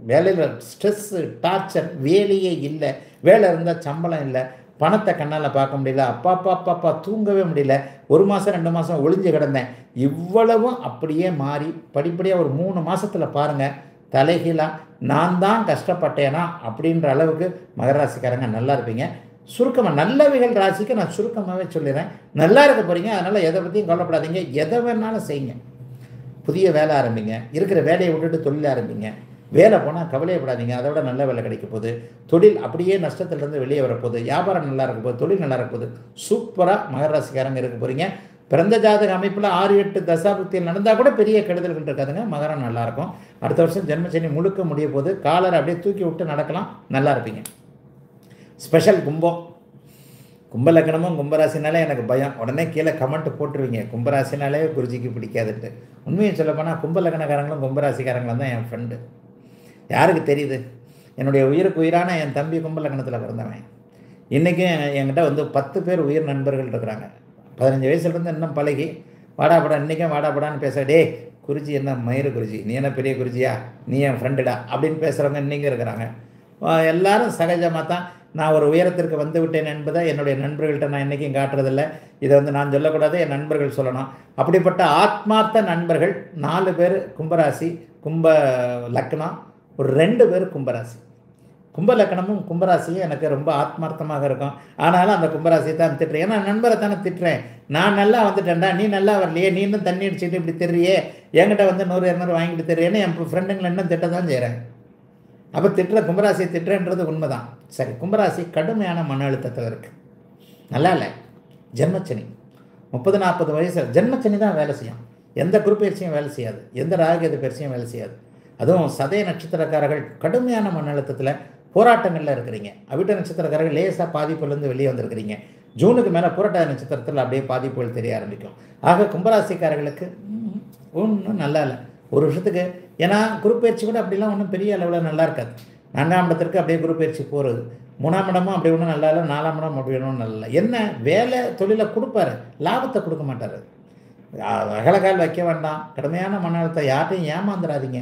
வேலையில் ஸ்ட்ரெஸ்ஸு டார்ச்சர் வேலையே இல்லை வேலை இருந்தால் சம்பளம் இல்லை பணத்தை கண்ணால் பார்க்க முடியல அப்பா அப்பா அப்பா அப்பா தூங்கவே முடியல ஒரு மாதம் ரெண்டு மாதம் ஒளிஞ்சு கிடந்தேன் இவ்வளவும் அப்படியே மாறி படிப்படியாக ஒரு மூணு மாதத்தில் பாருங்கள் தலைகீழாக நான் தான் கஷ்டப்பட்டேனா அப்படின்ற அளவுக்கு மகர ராசிக்காரங்க நல்லா இருப்பீங்க சுருக்கமாக நல்லவைகள் ராசிக்கு நான் சுருக்கமாகவே சொல்லிடுறேன் நல்லா இருக்க போகிறீங்க அதனால் எதை பற்றியும் கவலைப்படாதீங்க எதை வேணாலும் செய்யுங்க புதிய வேலை ஆரம்பிங்க இருக்கிற வேலையை விட்டுட்டு தொழில் ஆரம்பிங்க வேலை போனால் கவலையப்படாதீங்க அதை விட நல்ல வேலை கிடைக்க போகுது தொழில் அப்படியே நஷ்டத்துலேருந்து வெளியே வரப்போகுது வியாபாரம் நல்லா இருக்க போகுது தொழில் நல்லா இருக்க போகுது சூப்பராக மகர ராசிக்காரங்க இருக்க போகிறீங்க பிறந்த ஜாதக அமைப்பில் ஆறு எட்டு தசாபுக்தியில் நடந்தால் கூட பெரிய கெடுதல்கள் இருக்காதுங்க மகரம் நல்லாயிருக்கும் அடுத்த வருஷம் ஜென்மசனி முழுக்க முடிய போது காலரை அப்படியே தூக்கி விட்டு நடக்கலாம் நல்லா இருப்பீங்க ஸ்பெஷல் கும்பம் கும்ப லக்னமும் கும்பராசினாலே எனக்கு பயம் உடனே கீழே கமெண்ட் போட்டுருவீங்க கும்பராசினாலே குருஜிக்கு பிடிக்காதுன்ட்டு உண்மையை சொல்லப்போனால் கும்ப லக்னக்காரங்களும் கும்பராசிக்காரங்களும் தான் என் ஃப்ரெண்டு யாருக்கு தெரியுது என்னுடைய உயிருக்கு உயிரான என் தம்பி கும்ப லக்னத்தில் பிறந்தவன் இன்றைக்கும் என்கிட்ட வந்து பத்து பேர் உயிர் நண்பர்கள் இருக்கிறாங்க பதினஞ்சு வயசுலேருந்து இன்னும் பழகி வாடாப்படா இன்றைக்கும் வாடாப்படான்னு பேச டே குருஜி என்ன மயிறு குருஜி நீ என்ன பெரிய குருஜியா நீ என் ஃப்ரெண்டுடா அப்படின்னு பேசுகிறவங்க இன்றைக்கும் இருக்கிறாங்க ஆஹ் எல்லாரும் சகஜமாக தான் நான் ஒரு உயரத்திற்கு வந்து விட்டேன் என்பதை என்னுடைய நண்பர்கள்ட்ட நான் என்றைக்கும் காட்டுறதில்ல இதை வந்து நான் சொல்லக்கூடாது என் நண்பர்கள் சொல்லணும் அப்படிப்பட்ட ஆத்மார்த்த நண்பர்கள் நாலு பேர் கும்பராசி கும்ப லக்னம் ஒரு ரெண்டு பேர் கும்பராசி கும்ப லக்கணமும் கும்பராசியும் எனக்கு ரொம்ப ஆத்மார்த்தமாக இருக்கும் ஆனாலும் அந்த கும்பராசியை தான் திட்டுறேன் ஏன்னா நண்பரை தானே திட்டுறேன் நான் நல்லா வந்துட்டேன்டா நீ நல்லா வரலையே நீ இன்னும் தண்ணி அடிச்சுட்டு இப்படி தெரியே என்கிட்ட வந்து நூறு இரநூறு வாங்கிட்டு தெரியுன்னு என் ஃப்ரெண்டுங்களை இன்னும் திட்ட தான் செய்கிறேன் அப்போ திட்டுற கும்பராசியை திட்டுறன்றது உண்மைதான் சரி கும்பராசி கடுமையான மன அழுத்தத்தில் இருக்குது நல்லா இல்லை ஜென்மச்சனி முப்பது நாற்பது வயசு ஜென்மச்சனி தான் வேலை செய்யும் எந்த குறுப்பயிற்சியும் வேலை செய்யாது எந்த ராகேது பயிற்சியும் வேலை செய்யாது அதுவும் சதய நட்சத்திரக்காரர்கள் கடுமையான மன அழுத்தத்தில் போராட்டங்களில் இருக்கிறீங்க அவிட்ட நட்சத்திரக்காரர்கள் லேசாக பாதிப்புலேருந்து வெளியே வந்திருக்கிறீங்க ஜூனுக்கு மேலே புரட்டாதி நட்சத்திரத்தில் அப்படியே பாதிப்புகள் தெரிய ஆரம்பிக்கும் ஆக கும்பராசிக்காரர்களுக்கு ஒன்றும் நல்லா இல்லை ஒரு வருஷத்துக்கு ஏன்னா குருப்பெயர்ச்சி கூட அப்படிலாம் ஒன்றும் பெரிய அளவில் நல்லா இருக்காது நான்காம் இடத்திற்கு அப்படியே குருப்பெயர்ச்சி போகிறது மூணாம் இடமும் அப்படி ஒன்றும் நல்லா இல்லை நாலாம் இடம் அப்படி ஒன்றும் நல்லா இல்லை என்ன வேலை தொழிலை கொடுப்பாரு லாபத்தை கொடுக்க மாட்டார் அகலகால் வைக்க வேண்டாம் கடுமையான மன அழுத்தம் யார்ட்டையும் ஏமாந்துடாதீங்க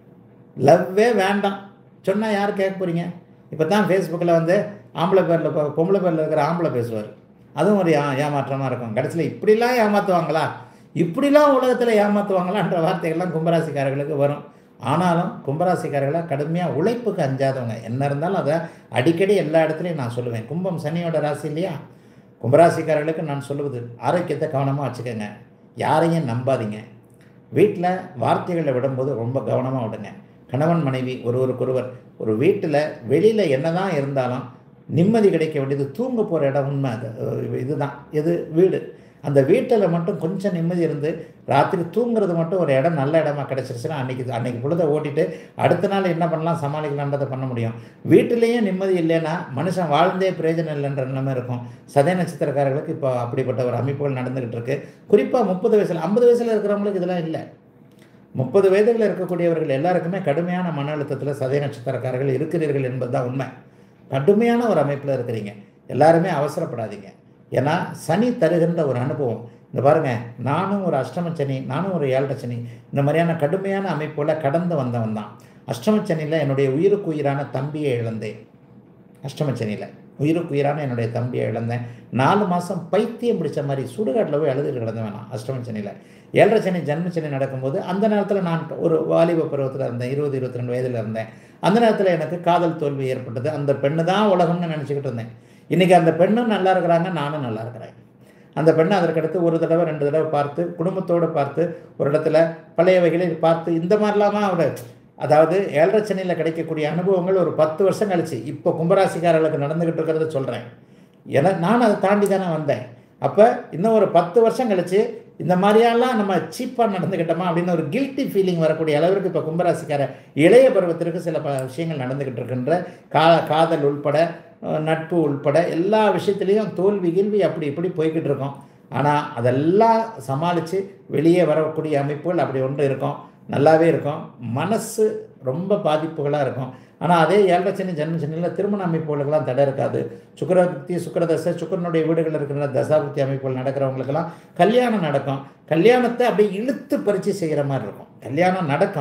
லவ்வே வேண்டாம் சொன்னால் யார் கேட்க போகிறீங்க இப்போ தான் ஃபேஸ்புக்கில் வந்து ஆம்பளை பேரில் பொம்பளை பேரில் இருக்கிற ஆம்பளை பேசுவார் அதுவும் ஒரு ஏ ஏமாற்றமாக இருக்கும் கடைசியில் இப்படிலாம் ஏமாற்றுவாங்களா இப்படிலாம் உலகத்தில் ஏமாற்றுவாங்களான்ற வார்த்தைகள்லாம் கும்பராசிக்காரர்களுக்கு வரும் ஆனாலும் கும்பராசிக்காரர்களை கடுமையாக உழைப்புக்கு அஞ்சாதவங்க என்ன இருந்தாலும் அதை அடிக்கடி எல்லா இடத்துலையும் நான் சொல்லுவேன் கும்பம் சனியோட ராசி இல்லையா கும்பராசிக்காரர்களுக்கு நான் சொல்லுவது ஆரோக்கியத்தை கவனமாக வச்சுக்கோங்க யாரையும் நம்பாதீங்க வீட்டில் வார்த்தைகளை விடும்போது ரொம்ப கவனமாக விடுங்க கணவன் மனைவி ஒருவருக்கொருவர் ஒரு வீட்டில் வெளியில் என்ன தான் இருந்தாலும் நிம்மதி கிடைக்க வேண்டியது தூங்க போகிற இடம் உண்மை அது இதுதான் இது வீடு அந்த வீட்டில் மட்டும் கொஞ்சம் நிம்மதி இருந்து ராத்திரி தூங்குறது மட்டும் ஒரு இடம் நல்ல இடமா கிடச்சிருச்சுன்னா அன்றைக்கி அன்றைக்கி பொழுதை ஓட்டிட்டு அடுத்த நாள் என்ன பண்ணலாம் சமாளிக்கலான்றதை பண்ண முடியும் வீட்டிலேயே நிம்மதி இல்லைன்னா மனுஷன் வாழ்ந்தே பிரயோஜனம் இல்லைன்ற நிலைமை இருக்கும் சதய நட்சத்திரக்காரர்களுக்கு இப்போ அப்படிப்பட்ட ஒரு அமைப்புகள் நடந்துக்கிட்டு இருக்கு குறிப்பாக முப்பது வயசில் ஐம்பது வயசில் இருக்கிறவங்களுக்கு இதெல்லாம் இல்லை முப்பது வயதுகளில் இருக்கக்கூடியவர்கள் எல்லாருக்குமே கடுமையான மன அழுத்தத்தில் சதய நட்சத்திரக்காரர்கள் இருக்கிறீர்கள் என்பது தான் உண்மை கடுமையான ஒரு அமைப்பில் இருக்கிறீங்க எல்லாருமே அவசரப்படாதீங்க ஏன்னா சனி தருகின்ற ஒரு அனுபவம் இந்த பாருங்க நானும் ஒரு அஷ்டம சனி நானும் ஒரு ஏழரை சனி இந்த மாதிரியான கடுமையான அமைப்புல கடந்து வந்தவன் தான் அஷ்டம சனியில் என்னுடைய உயிருக்கு உயிரான தம்பியை இழந்தேன் அஷ்டம சனியில் உயிருக்கு உயிரான என்னுடைய தம்பியை இழந்தேன் நாலு மாதம் பைத்தியம் பிடிச்ச மாதிரி சுடுகாட்டில் போய் அழுதுட்டு கிடந்து வேணாம் அஷ்டம சனியில் ஏழரை சனி ஜன்ம சனி நடக்கும்போது அந்த நேரத்தில் நான் ஒரு வாலிப பருவத்தில் இருந்தேன் இருபது இருபத்தி ரெண்டு வயதில் இருந்தேன் அந்த நேரத்தில் எனக்கு காதல் தோல்வி ஏற்பட்டது அந்த பெண்ணு தான் உலகம்னு நினச்சிக்கிட்டு இருந்தேன் இன்றைக்கி அந்த பெண்ணும் நல்லா இருக்கிறாங்க நானும் நல்லா இருக்கிறேன் அந்த பெண்ணை அதற்கடுத்து ஒரு தடவை ரெண்டு தடவை பார்த்து குடும்பத்தோடு பார்த்து ஒரு இடத்துல பழையவைகளை பார்த்து இந்த மாதிரிலாமா அவர் அதாவது ஏழரை சென்னையில் கிடைக்கக்கூடிய அனுபவங்கள் ஒரு பத்து வருஷம் கழிச்சு இப்போ கும்பராசிக்காரர்களுக்கு நடந்துக்கிட்டு இருக்கிறத சொல்கிறேன் ஏன்னா நான் அதை தாண்டி தானே வந்தேன் அப்போ இன்னும் ஒரு பத்து வருஷம் கழிச்சு இந்த மாதிரியெல்லாம் நம்ம சீப்பாக நடந்துக்கிட்டோமா அப்படின்னு ஒரு கில்ட்டி ஃபீலிங் வரக்கூடிய அளவிற்கு இப்போ கும்பராசிக்கார இளைய பருவத்திற்கு சில ப விஷயங்கள் நடந்துக்கிட்டு இருக்கின்ற கா காதல் உள்பட நட்பு உள்பட எல்லா விஷயத்துலேயும் தோல்வி கில்வி அப்படி இப்படி போய்கிட்டு இருக்கோம் ஆனால் அதெல்லாம் சமாளித்து வெளியே வரக்கூடிய அமைப்புகள் அப்படி ஒன்று இருக்கும் நல்லாவே இருக்கும் மனசு ரொம்ப பாதிப்புகளாக இருக்கும் ஆனால் அதே ஏழரை சனி ஜென்ம சனியில் திருமண அமைப்புகளுக்கெல்லாம் தடை இருக்காது சுக்கரபக்தி சுக்கரதசை சுக்கரனுடைய வீடுகளில் இருக்கிற தசாபக்தி அமைப்புகள் நடக்கிறவங்களுக்கெல்லாம் கல்யாணம் நடக்கும் கல்யாணத்தை அப்படியே இழுத்து பறித்து செய்கிற மாதிரி இருக்கும் கல்யாணம் நடக்கும்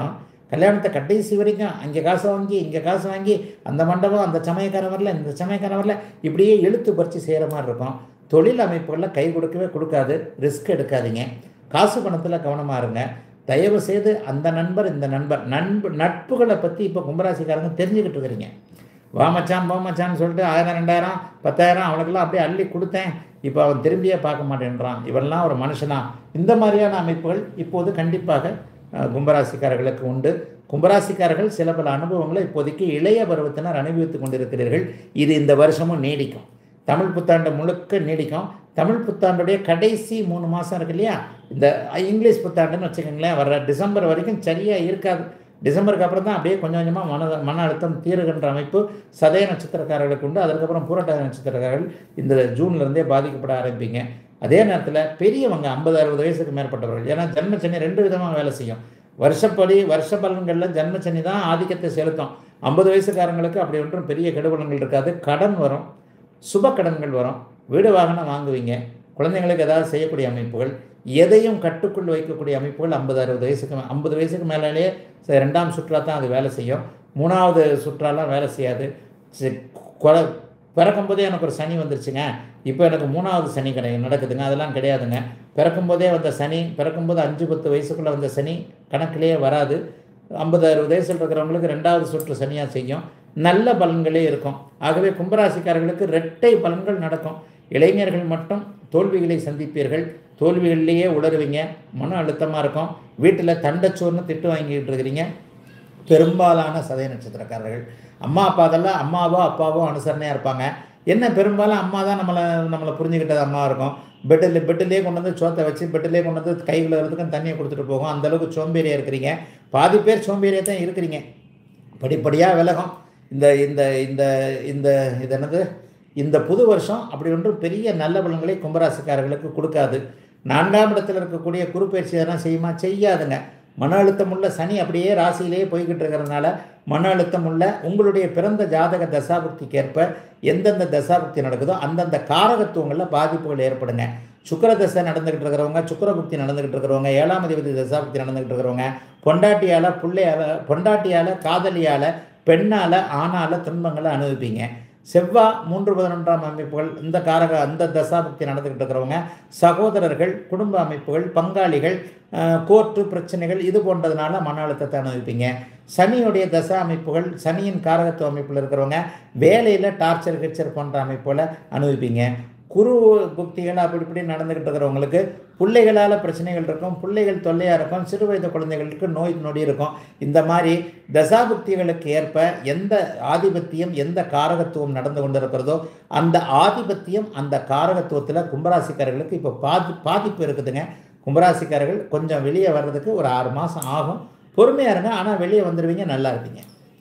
கல்யாணத்தை கடைசி வரைக்கும் அங்கே காசு வாங்கி இங்கே காசு வாங்கி அந்த மண்டபம் அந்த சமயக்காரன் வரல இந்த சமயக்காரன் வரல இப்படியே இழுத்து பறித்து செய்கிற மாதிரி இருக்கும் தொழில் அமைப்புகளில் கை கொடுக்கவே கொடுக்காது ரிஸ்க் எடுக்காதீங்க காசு பணத்தில் கவனமாக இருங்க தயவு செய்து அந்த நண்பர் இந்த நண்பர் நண்பு நட்புகளை பற்றி இப்போ கும்பராசிக்காரங்க தெரிஞ்சுக்கிட்டு இருக்கிறீங்க வா மச்சான் போ மச்சான்னு சொல்லிட்டு ஆயிரம் ரெண்டாயிரம் பத்தாயிரம் அவனுக்கெல்லாம் அப்படியே அள்ளி கொடுத்தேன் இப்போ அவன் திரும்பியே பார்க்க மாட்டேன்றான் இவெல்லாம் ஒரு மனுஷனா இந்த மாதிரியான அமைப்புகள் இப்போது கண்டிப்பாக அஹ், கும்பராசிக்காரர்களுக்கு உண்டு கும்பராசிக்காரர்கள் சில பல அனுபவங்களை இப்போதைக்கு இளைய பருவத்தினர் அனுபவித்துக் கொண்டிருக்கிறீர்கள் இது இந்த வருஷமும் நீடிக்கும் தமிழ் புத்தாண்டு முழுக்க நீடிக்கும் தமிழ் புத்தாண்டுடைய கடைசி மூணு மாதம் இருக்கு இல்லையா இந்த இங்கிலீஷ் புத்தாண்டுன்னு வச்சுக்கோங்களேன் வர்ற டிசம்பர் வரைக்கும் சரியாக இருக்காது டிசம்பருக்கு அப்புறம் தான் அப்படியே கொஞ்சம் கொஞ்சமாக மன மன அழுத்தம் தீருகின்ற அமைப்பு சதய நட்சத்திரக்காரர்களுக்கு உண்டு அதற்கப்புறம் பூரட்டாதி நட்சத்திரக்காரர்கள் இந்த ஜூன்லேருந்தே பாதிக்கப்பட ஆரம்பிப்பீங்க அதே நேரத்தில் பெரியவங்க ஐம்பது அறுபது வயசுக்கு மேற்பட்டவர்கள் ஏன்னா ஜன்மச்சனி ரெண்டு விதமாக வேலை செய்யும் வருஷப்படி வருஷ பலன்களில் ஜன்மச்சனி தான் ஆதிக்கத்தை செலுத்தும் ஐம்பது வயசுக்காரங்களுக்கு அப்படி ஒன்றும் பெரிய கெடுபலங்கள் இருக்காது கடன் வரும் சுப கடன்கள் வரும் வீடு வாகனம் வாங்குவீங்க குழந்தைங்களுக்கு ஏதாவது செய்யக்கூடிய அமைப்புகள் எதையும் கட்டுக்குள் வைக்கக்கூடிய அமைப்புகள் ஐம்பது அறுபது வயசுக்கு ஐம்பது வயசுக்கு மேலேயே ச- ரெண்டாம் சுற்றா தான் அது வேலை செய்யும் மூணாவது சுற்றாலாம் வேலை செய்யாது சி- கொலை பிறக்கும்போதே எனக்கு ஒரு சனி வந்துருச்சுங்க இப்போ எனக்கு மூணாவது சனி கிடை நடக்குதுங்க அதெல்லாம் கிடையாதுங்க பிறக்கும்போதே வந்த சனி பிறக்கும்போது அஞ்சு பத்து வயசுக்குள்ளே வந்த சனி கணக்கிலேயே வராது ஐம்பது அறுபது வயசில் இருக்கிறவங்களுக்கு ரெண்டாவது சுற்று சனியாக செய்யும் நல்ல பலன்களே இருக்கும் ஆகவே கும்பராசிக்காரர்களுக்கு இரட்டை பலன்கள் நடக்கும் இளைஞர்கள் மட்டும் தோல்விகளை சந்திப்பீர்கள் தோல்விகளிலேயே உளருவீங்க மன அழுத்தமாக இருக்கும் வீட்டில் தண்டச்சோர்னு திட்டு வாங்கிட்டு இருக்கிறீங்க பெரும்பாலான சதய நட்சத்திரக்காரர்கள் அம்மா அப்பா அதெல்லாம் அம்மாவோ அப்பாவோ அனுசரணையாக இருப்பாங்க என்ன பெரும்பாலும் அம்மா தான் நம்மளை நம்மளை புரிஞ்சுக்கிட்டது அம்மா இருக்கும் பெட்டில் பெட்டிலே கொண்டு வந்து சோத்தை வச்சு பெட்டிலே கொண்டு வந்து கையில் வரதுக்கும் தண்ணியை கொடுத்துட்டு போகும் அந்த அளவுக்கு சோம்பேறியாக இருக்கிறீங்க பாதி பேர் சோம்பேறியாக தான் இருக்கிறீங்க படிப்படியாக விலகும் இந்த இந்த இந்த இந்த இது என்னது இந்த புது வருஷம் அப்படி ஒன்று பெரிய நல்ல பலன்களை கும்பராசிக்காரர்களுக்கு கொடுக்காது நான்காம் இடத்துல இருக்கக்கூடிய குரு பயிற்சி எதனா செய்யுமா செய்யாதுங்க மன அழுத்தம் உள்ள சனி அப்படியே ராசியிலேயே போய்கிட்டு இருக்கிறதுனால மன அழுத்தம் உள்ள உங்களுடைய பிறந்த ஜாதக தசாபுக்திக்கு ஏற்ப எந்தெந்த தசாபுக்தி நடக்குதோ அந்தந்த காரகத்துவங்களில் பாதிப்புகள் ஏற்படுங்க சுக்கிர தசை நடந்துகிட்டு இருக்கிறவங்க சுக்கிர புக்தி நடந்துகிட்டு இருக்கிறவங்க ஏழாம் அதிபதி தசாபுக்தி நடந்துகிட்டு இருக்கிறவங்க பொண்டாட்டியால் பிள்ளையால் பொண்டாட்டியால் காதலியால் பெண்ணால் ஆணால் துன்பங்களை அனுபவிப்பீங்க செவ்வாய் மூன்று பதினொன்றாம் அமைப்புகள் இந்த காரக அந்த தசாபுக்தி நடந்துக்கிட்டு இருக்கிறவங்க சகோதரர்கள் குடும்ப அமைப்புகள் பங்காளிகள் அஹ், கோர்ட்டு பிரச்சனைகள் இது போன்றதுனால மன அழுத்தத்தை அனுபவிப்பீங்க சனியுடைய தசா அமைப்புகள் சனியின் காரகத்துவ அமைப்பில் இருக்கிறவங்க வேலையில் டார்ச்சர் கிச்சர் போன்ற அமைப்புகளை அனுபவிப்பீங்க குரு புக்திகள் அப்படி இப்படி நடந்துக்கிட்டு இருக்கிறவங்களுக்கு பிள்ளைகளால் பிரச்சனைகள் இருக்கும் பிள்ளைகள் தொல்லையாக இருக்கும் சிறு வயது குழந்தைகளுக்கு நோய் நொடி இருக்கும் இந்த மாதிரி தசாபுக்திகளுக்கு ஏற்ப எந்த ஆதிபத்தியம் எந்த காரகத்துவம் நடந்து கொண்டிருக்கிறதோ அந்த ஆதிபத்தியம் அந்த காரகத்துவத்தில் கும்பராசிக்காரர்களுக்கு இப்போ பாதி பாதிப்பு இருக்குதுங்க கும்பராசிக்காரர்கள் கொஞ்சம் வெளியே வர்றதுக்கு ஒரு ஆறு மாதம் ஆகும் பொறுமையாக இருங்க ஆனால் வெளியே வந்துடுவீங்க நல்லா இருப்பீங்க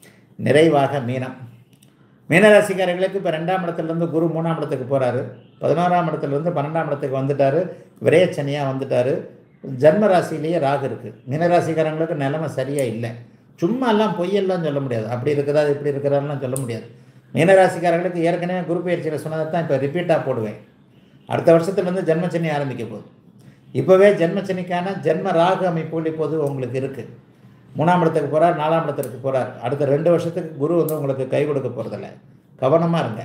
நிறைவாக மீனம் மீனராசிக்காரர்களுக்கு இப்போ ரெண்டாம் இடத்துலேருந்து குரு மூணாம் இடத்துக்கு போகிறாரு பதினோராம் இடத்துலேருந்து பன்னெண்டாம் இடத்துக்கு வந்துட்டார் விரயச்சனியாக வந்துட்டார் ஜன்ம ராசியிலேயே ராகு இருக்குது மீனராசிக்காரங்களுக்கு நிலைமை சரியாக இல்லை சும்மா எல்லாம் பொய்யெல்லாம் சொல்ல முடியாது அப்படி இருக்குதா அது இப்படி இருக்கிறாருலாம் சொல்ல முடியாது மீனராசிக்காரர்களுக்கு ஏற்கனவே குரு பயிற்சியில் சொன்னதை தான் இப்போ ரிப்பீட்டாக போடுவேன் அடுத்த வருஷத்துலேருந்து ஜென்மச்சனி ஆரம்பிக்க போகுது இப்போவே ஜென்மச்சனிக்கான ஜென்ம ராகு அமைப்புகள் இப்போது உங்களுக்கு இருக்குது மூணாம் இடத்துக்கு போகிறார் நாலாம் இடத்துக்கு போகிறார் அடுத்த ரெண்டு வருஷத்துக்கு குரு வந்து உங்களுக்கு கை கொடுக்க போகிறதில்ல கவனமாக இருங்க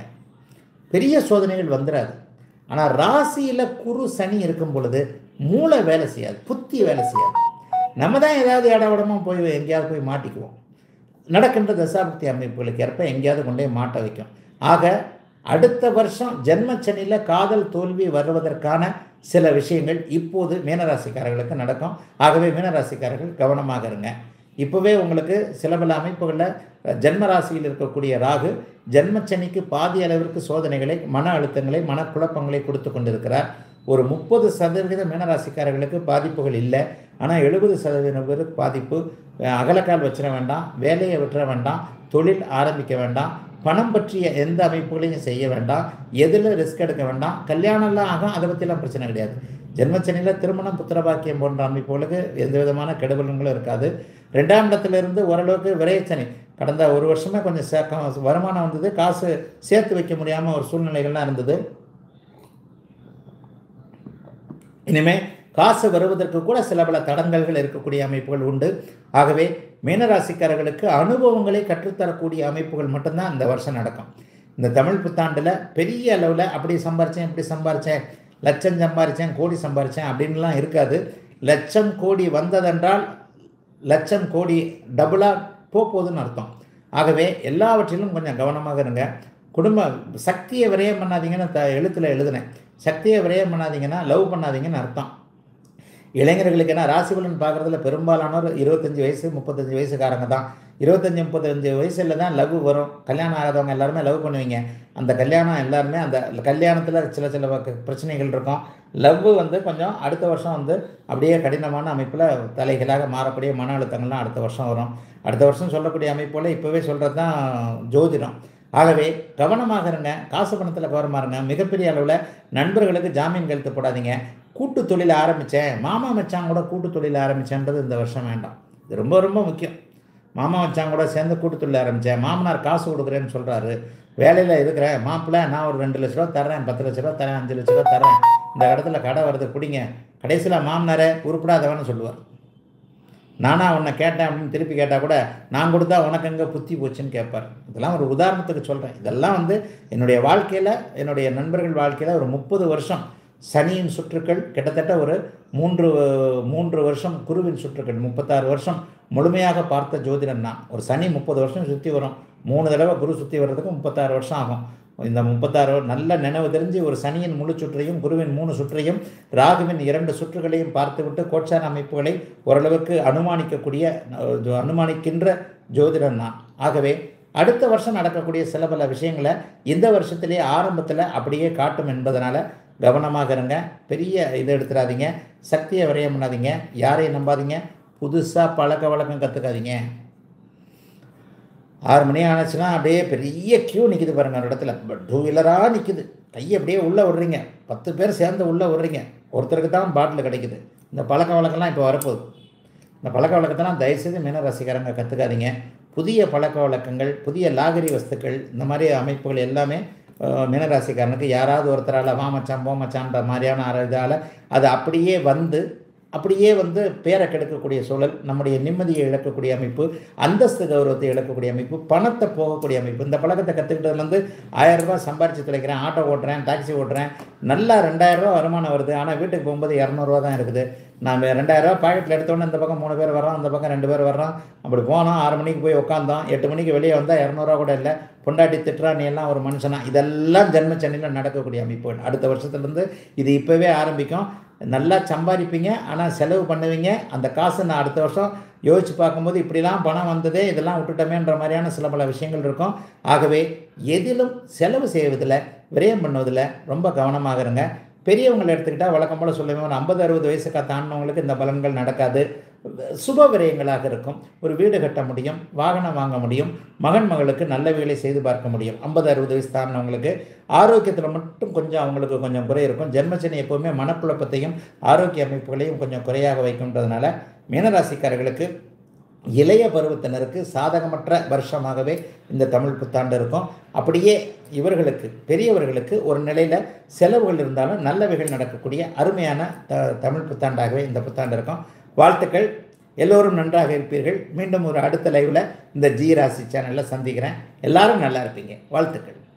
பெரிய சோதனைகள் வந்துடாது ஆனால் ராசியில் குரு சனி இருக்கும் பொழுது மூளை வேலை செய்யாது புத்தி வேலை செய்யாது நம்ம தான் ஏதாவது இடவிடமா போய் எங்கேயாவது போய் மாட்டிக்குவோம் நடக்கின்ற தசாபக்தி அமைப்புகளுக்கு ஏற்ப எங்கேயாவது கொண்டு போய் மாட்ட வைக்கும் ஆக அடுத்த வருஷம் ஜென்மச்சனியில் காதல் தோல்வி வருவதற்கான சில விஷயங்கள் இப்போது மீனராசிக்காரர்களுக்கு நடக்கும் ஆகவே மீனராசிக்காரர்கள் கவனமாக இருங்க இப்போவே உங்களுக்கு சில பல அமைப்புகளில் ஜென்ம ராசியில் இருக்கக்கூடிய ராகு ஜென்மச்சனிக்கு பாதி அளவிற்கு சோதனைகளை மன அழுத்தங்களை மனக்குழப்பங்களை கொடுத்து கொண்டிருக்கிறார் ஒரு முப்பது சதவீத மீனராசிக்காரர்களுக்கு பாதிப்புகள் இல்லை ஆனால் எழுபது சதவீதம் பேருக்கு பாதிப்பு அஹ், அகலக்கால் வச்சிட வேண்டாம் வேலையை விட்டுற வேண்டாம் தொழில் ஆரம்பிக்க வேண்டாம் பணம் பற்றிய எந்த அமைப்புகளையும் செய்ய வேண்டாம் எதில் ரிஸ்க் எடுக்க வேண்டாம் கல்யாணம்லாம் ஆகும் அதை பற்றிலாம் பிரச்சனை கிடையாது ஜென்மச்சனியில் திருமணம் புத்திரபாக்கியம் போன்ற அமைப்புகளுக்கு எந்த விதமான கெடுபலங்களும் இருக்காது ரெண்டாம் இடத்துல இருந்து ஓரளவுக்கு விரைச்சனி கடந்த ஒரு வருஷமே கொஞ்சம் சேர்க்கம் வருமானம் வந்தது காசு சேர்த்து வைக்க முடியாமல் ஒரு சூழ்நிலைகள்லாம் இருந்தது இனிமே காசு வருவதற்கு கூட சில பல தடங்கல்கள் இருக்கக்கூடிய அமைப்புகள் உண்டு ஆகவே மீனராசிக்காரர்களுக்கு அனுபவங்களை கற்றுத்தரக்கூடிய அமைப்புகள் மட்டும்தான் இந்த வருஷம் நடக்கும் இந்த தமிழ் புத்தாண்டில் பெரிய அளவில் அப்படி சம்பாரித்தேன் இப்படி சம்பாரித்தேன் லட்சம் சம்பாரித்தேன் கோடி சம்பாரித்தேன் அப்படின்லாம் இருக்காது லட்சம் கோடி வந்ததென்றால் லட்சம் கோடி டபுளாக போகுதுன்னு அர்த்தம் ஆகவே எல்லாவற்றிலும் கொஞ்சம் கவனமாக இருங்க குடும்ப சக்தியை விரயம் பண்ணாதீங்கன்னு த எழுத்தில் எழுதுனேன் சக்தியை விரயம் பண்ணாதீங்கன்னா லவ் பண்ணாதீங்கன்னு அர்த்தம் இளைஞர்களுக்கு என்ன ராசிபலன் பார்க்குறதுல பெரும்பாலானோர் இருபத்தஞ்சி வயசு முப்பத்தஞ்சு வயசுக்காரங்க தான் இருபத்தஞ்சி முப்பத்தஞ்சு வயசில் தான் லவ் வரும் கல்யாணம் ஆகாதவங்க எல்லாருமே லவ் பண்ணுவீங்க அந்த கல்யாணம் எல்லாருமே அந்த கல்யாணத்தில் சில சில வக- பிரச்சனைகள் இருக்கும் லவ் வந்து கொஞ்சம் அடுத்த வருஷம் வந்து அப்படியே கடினமான அமைப்பில் தலைகளாக மாறக்கூடிய மன அழுத்தங்கள்லாம் அடுத்த வருஷம் வரும் அடுத்த வருஷம் சொல்லக்கூடிய அமைப்புல இப்போவே சொல்கிறது தான் ஜோதிடம் ஆகவே கவனமாக இருங்க காசு பணத்தில் கவனமாக இருங்க மிகப்பெரிய அளவில் நண்பர்களுக்கு ஜாமீன் கழுத்து போடாதீங்க கூட்டு தொழில் ஆரம்பித்தேன் மாமா மச்சான் கூட கூட்டு தொழில் ஆரம்பித்தேன்றது இந்த வருஷம் வேண்டாம் இது ரொம்ப ரொம்ப முக்கியம் மாமா மச்சான் கூட சேர்ந்து கூட்டு தொழில் ஆரம்பித்தேன் மாமனார் காசு கொடுக்குறேன்னு சொல்கிறாரு வேலையில் இருக்கிறேன் மாப்பிள்ளை நான் ஒரு ரெண்டு லட்ச ரூபா தர்றேன் பத்து லட்ச ரூபா தரேன் அஞ்சு லட்ச ரூபா தரேன் இந்த இடத்துல கடை வருது பிடிங்க கடைசியில் மாமனாரே உருப்படாதவன்னு சொல்லுவார் நானா உன்னை கேட்டேன் அப்படின்னு திருப்பி கேட்டால் கூட நான் கொடுத்தா உனக்கு எங்கே புத்தி போச்சுன்னு கேட்பார் இதெல்லாம் ஒரு உதாரணத்துக்கு சொல்கிறேன் இதெல்லாம் வந்து என்னுடைய வாழ்க்கையில் என்னுடைய நண்பர்கள் வாழ்க்கையில் ஒரு முப்பது வருஷம் சனியின் சுற்றுக்கள் கிட்டத்தட்ட ஒரு மூன்று மூன்று வருஷம் குருவின் சுற்றுக்கள் முப்பத்தாறு வருஷம் முழுமையாக பார்த்த ஜோதிடன் நான் ஒரு சனி முப்பது வருஷம் சுற்றி வரும் மூணு தடவை குரு சுற்றி வர்றதுக்கு முப்பத்தாறு வருஷம் ஆகும் இந்த முப்பத்தாறு நல்ல நினைவு தெரிஞ்சு ஒரு சனியின் முழு சுற்றையும் குருவின் மூணு சுற்றையும் ராகுவின் இரண்டு சுற்றுகளையும் பார்த்துவிட்டு கோட்சார அமைப்புகளை ஓரளவுக்கு அனுமானிக்கக்கூடிய அஹ், அனுமானிக்கின்ற ஜோதிடன் நான் ஆகவே அடுத்த வருஷம் நடக்கக்கூடிய சில பல விஷயங்களை இந்த வருஷத்திலேயே ஆரம்பத்தில் அப்படியே காட்டும் என்பதனால கவனமாக இருங்க பெரிய இதை எடுத்துடாதீங்க சக்தியை விரயம் பண்ணாதீங்க யாரையும் நம்பாதீங்க புதுசாக பழக்க வழக்கம் கற்றுக்காதீங்க ஆறு மணி ஆச்சுன்னா அப்படியே பெரிய கியூ நிற்கிது பாருங்க ஒரு இடத்துல டூ வீலராக நிற்கிது கையை அப்படியே உள்ளே விடுறீங்க பத்து பேர் சேர்ந்து உள்ளே விடுறீங்க ஒருத்தருக்கு தான் பாட்டில் கிடைக்குது இந்த பழக்க வழக்கம்லாம் இப்போ வரப்போகுது இந்த பழக்க வழக்கத்தெல்லாம் தயவுசெய்து மீனராசிக்காரங்க கற்றுக்காதீங்க புதிய பழக்க வழக்கங்கள் புதிய லாகரி வஸ்துக்கள் இந்த மாதிரி அமைப்புகள் எல்லாமே அஹ், மீனராசிக்காரனுக்கு யாராவது ஒருத்தரால் வா மச்சான் போ மச்சான்ற மாதிரியான இதால் அது அப்படியே வந்து அப்படியே வந்து பேரை கெடுக்கக்கூடிய சூழல் நம்முடைய நிம்மதியை இழக்கக்கூடிய அமைப்பு அந்தஸ்து கௌரவத்தை இழக்கக்கூடிய அமைப்பு பணத்தை போகக்கூடிய அமைப்பு இந்த பழக்கத்தை கற்றுக்கிட்டதுல வந்து ஆயிரம் ரூபாய் சம்பாரிச்சு தொலைக்கிறேன் ஆட்டோ ஓட்டுறேன் டாக்ஸி ஓட்டுறேன் நல்லா ரெண்டாயிரம் ரூபா வருமானம் வருது ஆனால் வீட்டுக்கு போகும்போது இரநூறுவா தான் இருக்குது நான் ரெண்டாயிரம் ரூபா பாக்கெட்டில் எடுத்தோன்னே இந்த பக்கம் மூணு பேர் வர்றோம் அந்த பக்கம் ரெண்டு பேர் வர்றோம் அப்படி போனோம் ஆறு மணிக்கு போய் உட்காந்தோம் எட்டு மணிக்கு வெளியே வந்தால் இரநூறுவா கூட இல்லை பொண்டாட்டி திட்டுறா நீ எல்லாம் ஒரு மனுஷனா இதெல்லாம் ஜென்மச்சனியில் நடக்கக்கூடிய அமைப்பு அடுத்த வருஷத்துலேருந்து இது இப்போவே ஆரம்பிக்கும் நல்லா சம்பாதிப்பீங்க ஆனால் செலவு பண்ணுவீங்க அந்த காசு நான் அடுத்த வருஷம் யோசித்து பார்க்கும்போது இப்படிலாம் பணம் வந்ததே இதெல்லாம் விட்டுட்டோமேன்ற மாதிரியான சில பல விஷயங்கள் இருக்கும் ஆகவே எதிலும் செலவு செய்வதில் விரயம் பண்ணுவதில் ரொம்ப கவனமாக இருங்க பெரியவங்களை எடுத்துக்கிட்டால் வழக்கம் போல் சொல்லுவேன் ஒரு ஐம்பது அறுபது வயசுக்கா தாண்டினவங்களுக்கு இந்த பலன்கள் நடக்காது சுப விரயங்களாக இருக்கும் ஒரு வீடு கட்ட முடியும் வாகனம் வாங்க முடியும் மகன் மகளுக்கு நல்ல வேலை செய்து பார்க்க முடியும் ஐம்பது அறுபது வயசு தாண்டினவங்களுக்கு ஆரோக்கியத்தில் மட்டும் கொஞ்சம் அவங்களுக்கு கொஞ்சம் குறை இருக்கும் ஜென்மச்சனி எப்போவுமே மனக்குழப்பத்தையும் ஆரோக்கிய அமைப்புகளையும் கொஞ்சம் குறையாக வைக்கின்றதுனால மீனராசிக்காரர்களுக்கு இளைய பருவத்தினருக்கு சாதகமற்ற வருஷமாகவே இந்த தமிழ் புத்தாண்டு இருக்கும் அப்படியே இவர்களுக்கு பெரியவர்களுக்கு ஒரு நிலையில் செலவுகள் இருந்தாலும் நல்லவைகள் நடக்கக்கூடிய அருமையான த தமிழ் புத்தாண்டாகவே இந்த புத்தாண்டு இருக்கும் வாழ்த்துக்கள் எல்லோரும் நன்றாக இருப்பீர்கள் மீண்டும் ஒரு அடுத்த லைவில் இந்த ஜி ராசி சேனலில் சந்திக்கிறேன் எல்லாரும் நல்லா இருப்பீங்க வாழ்த்துக்கள்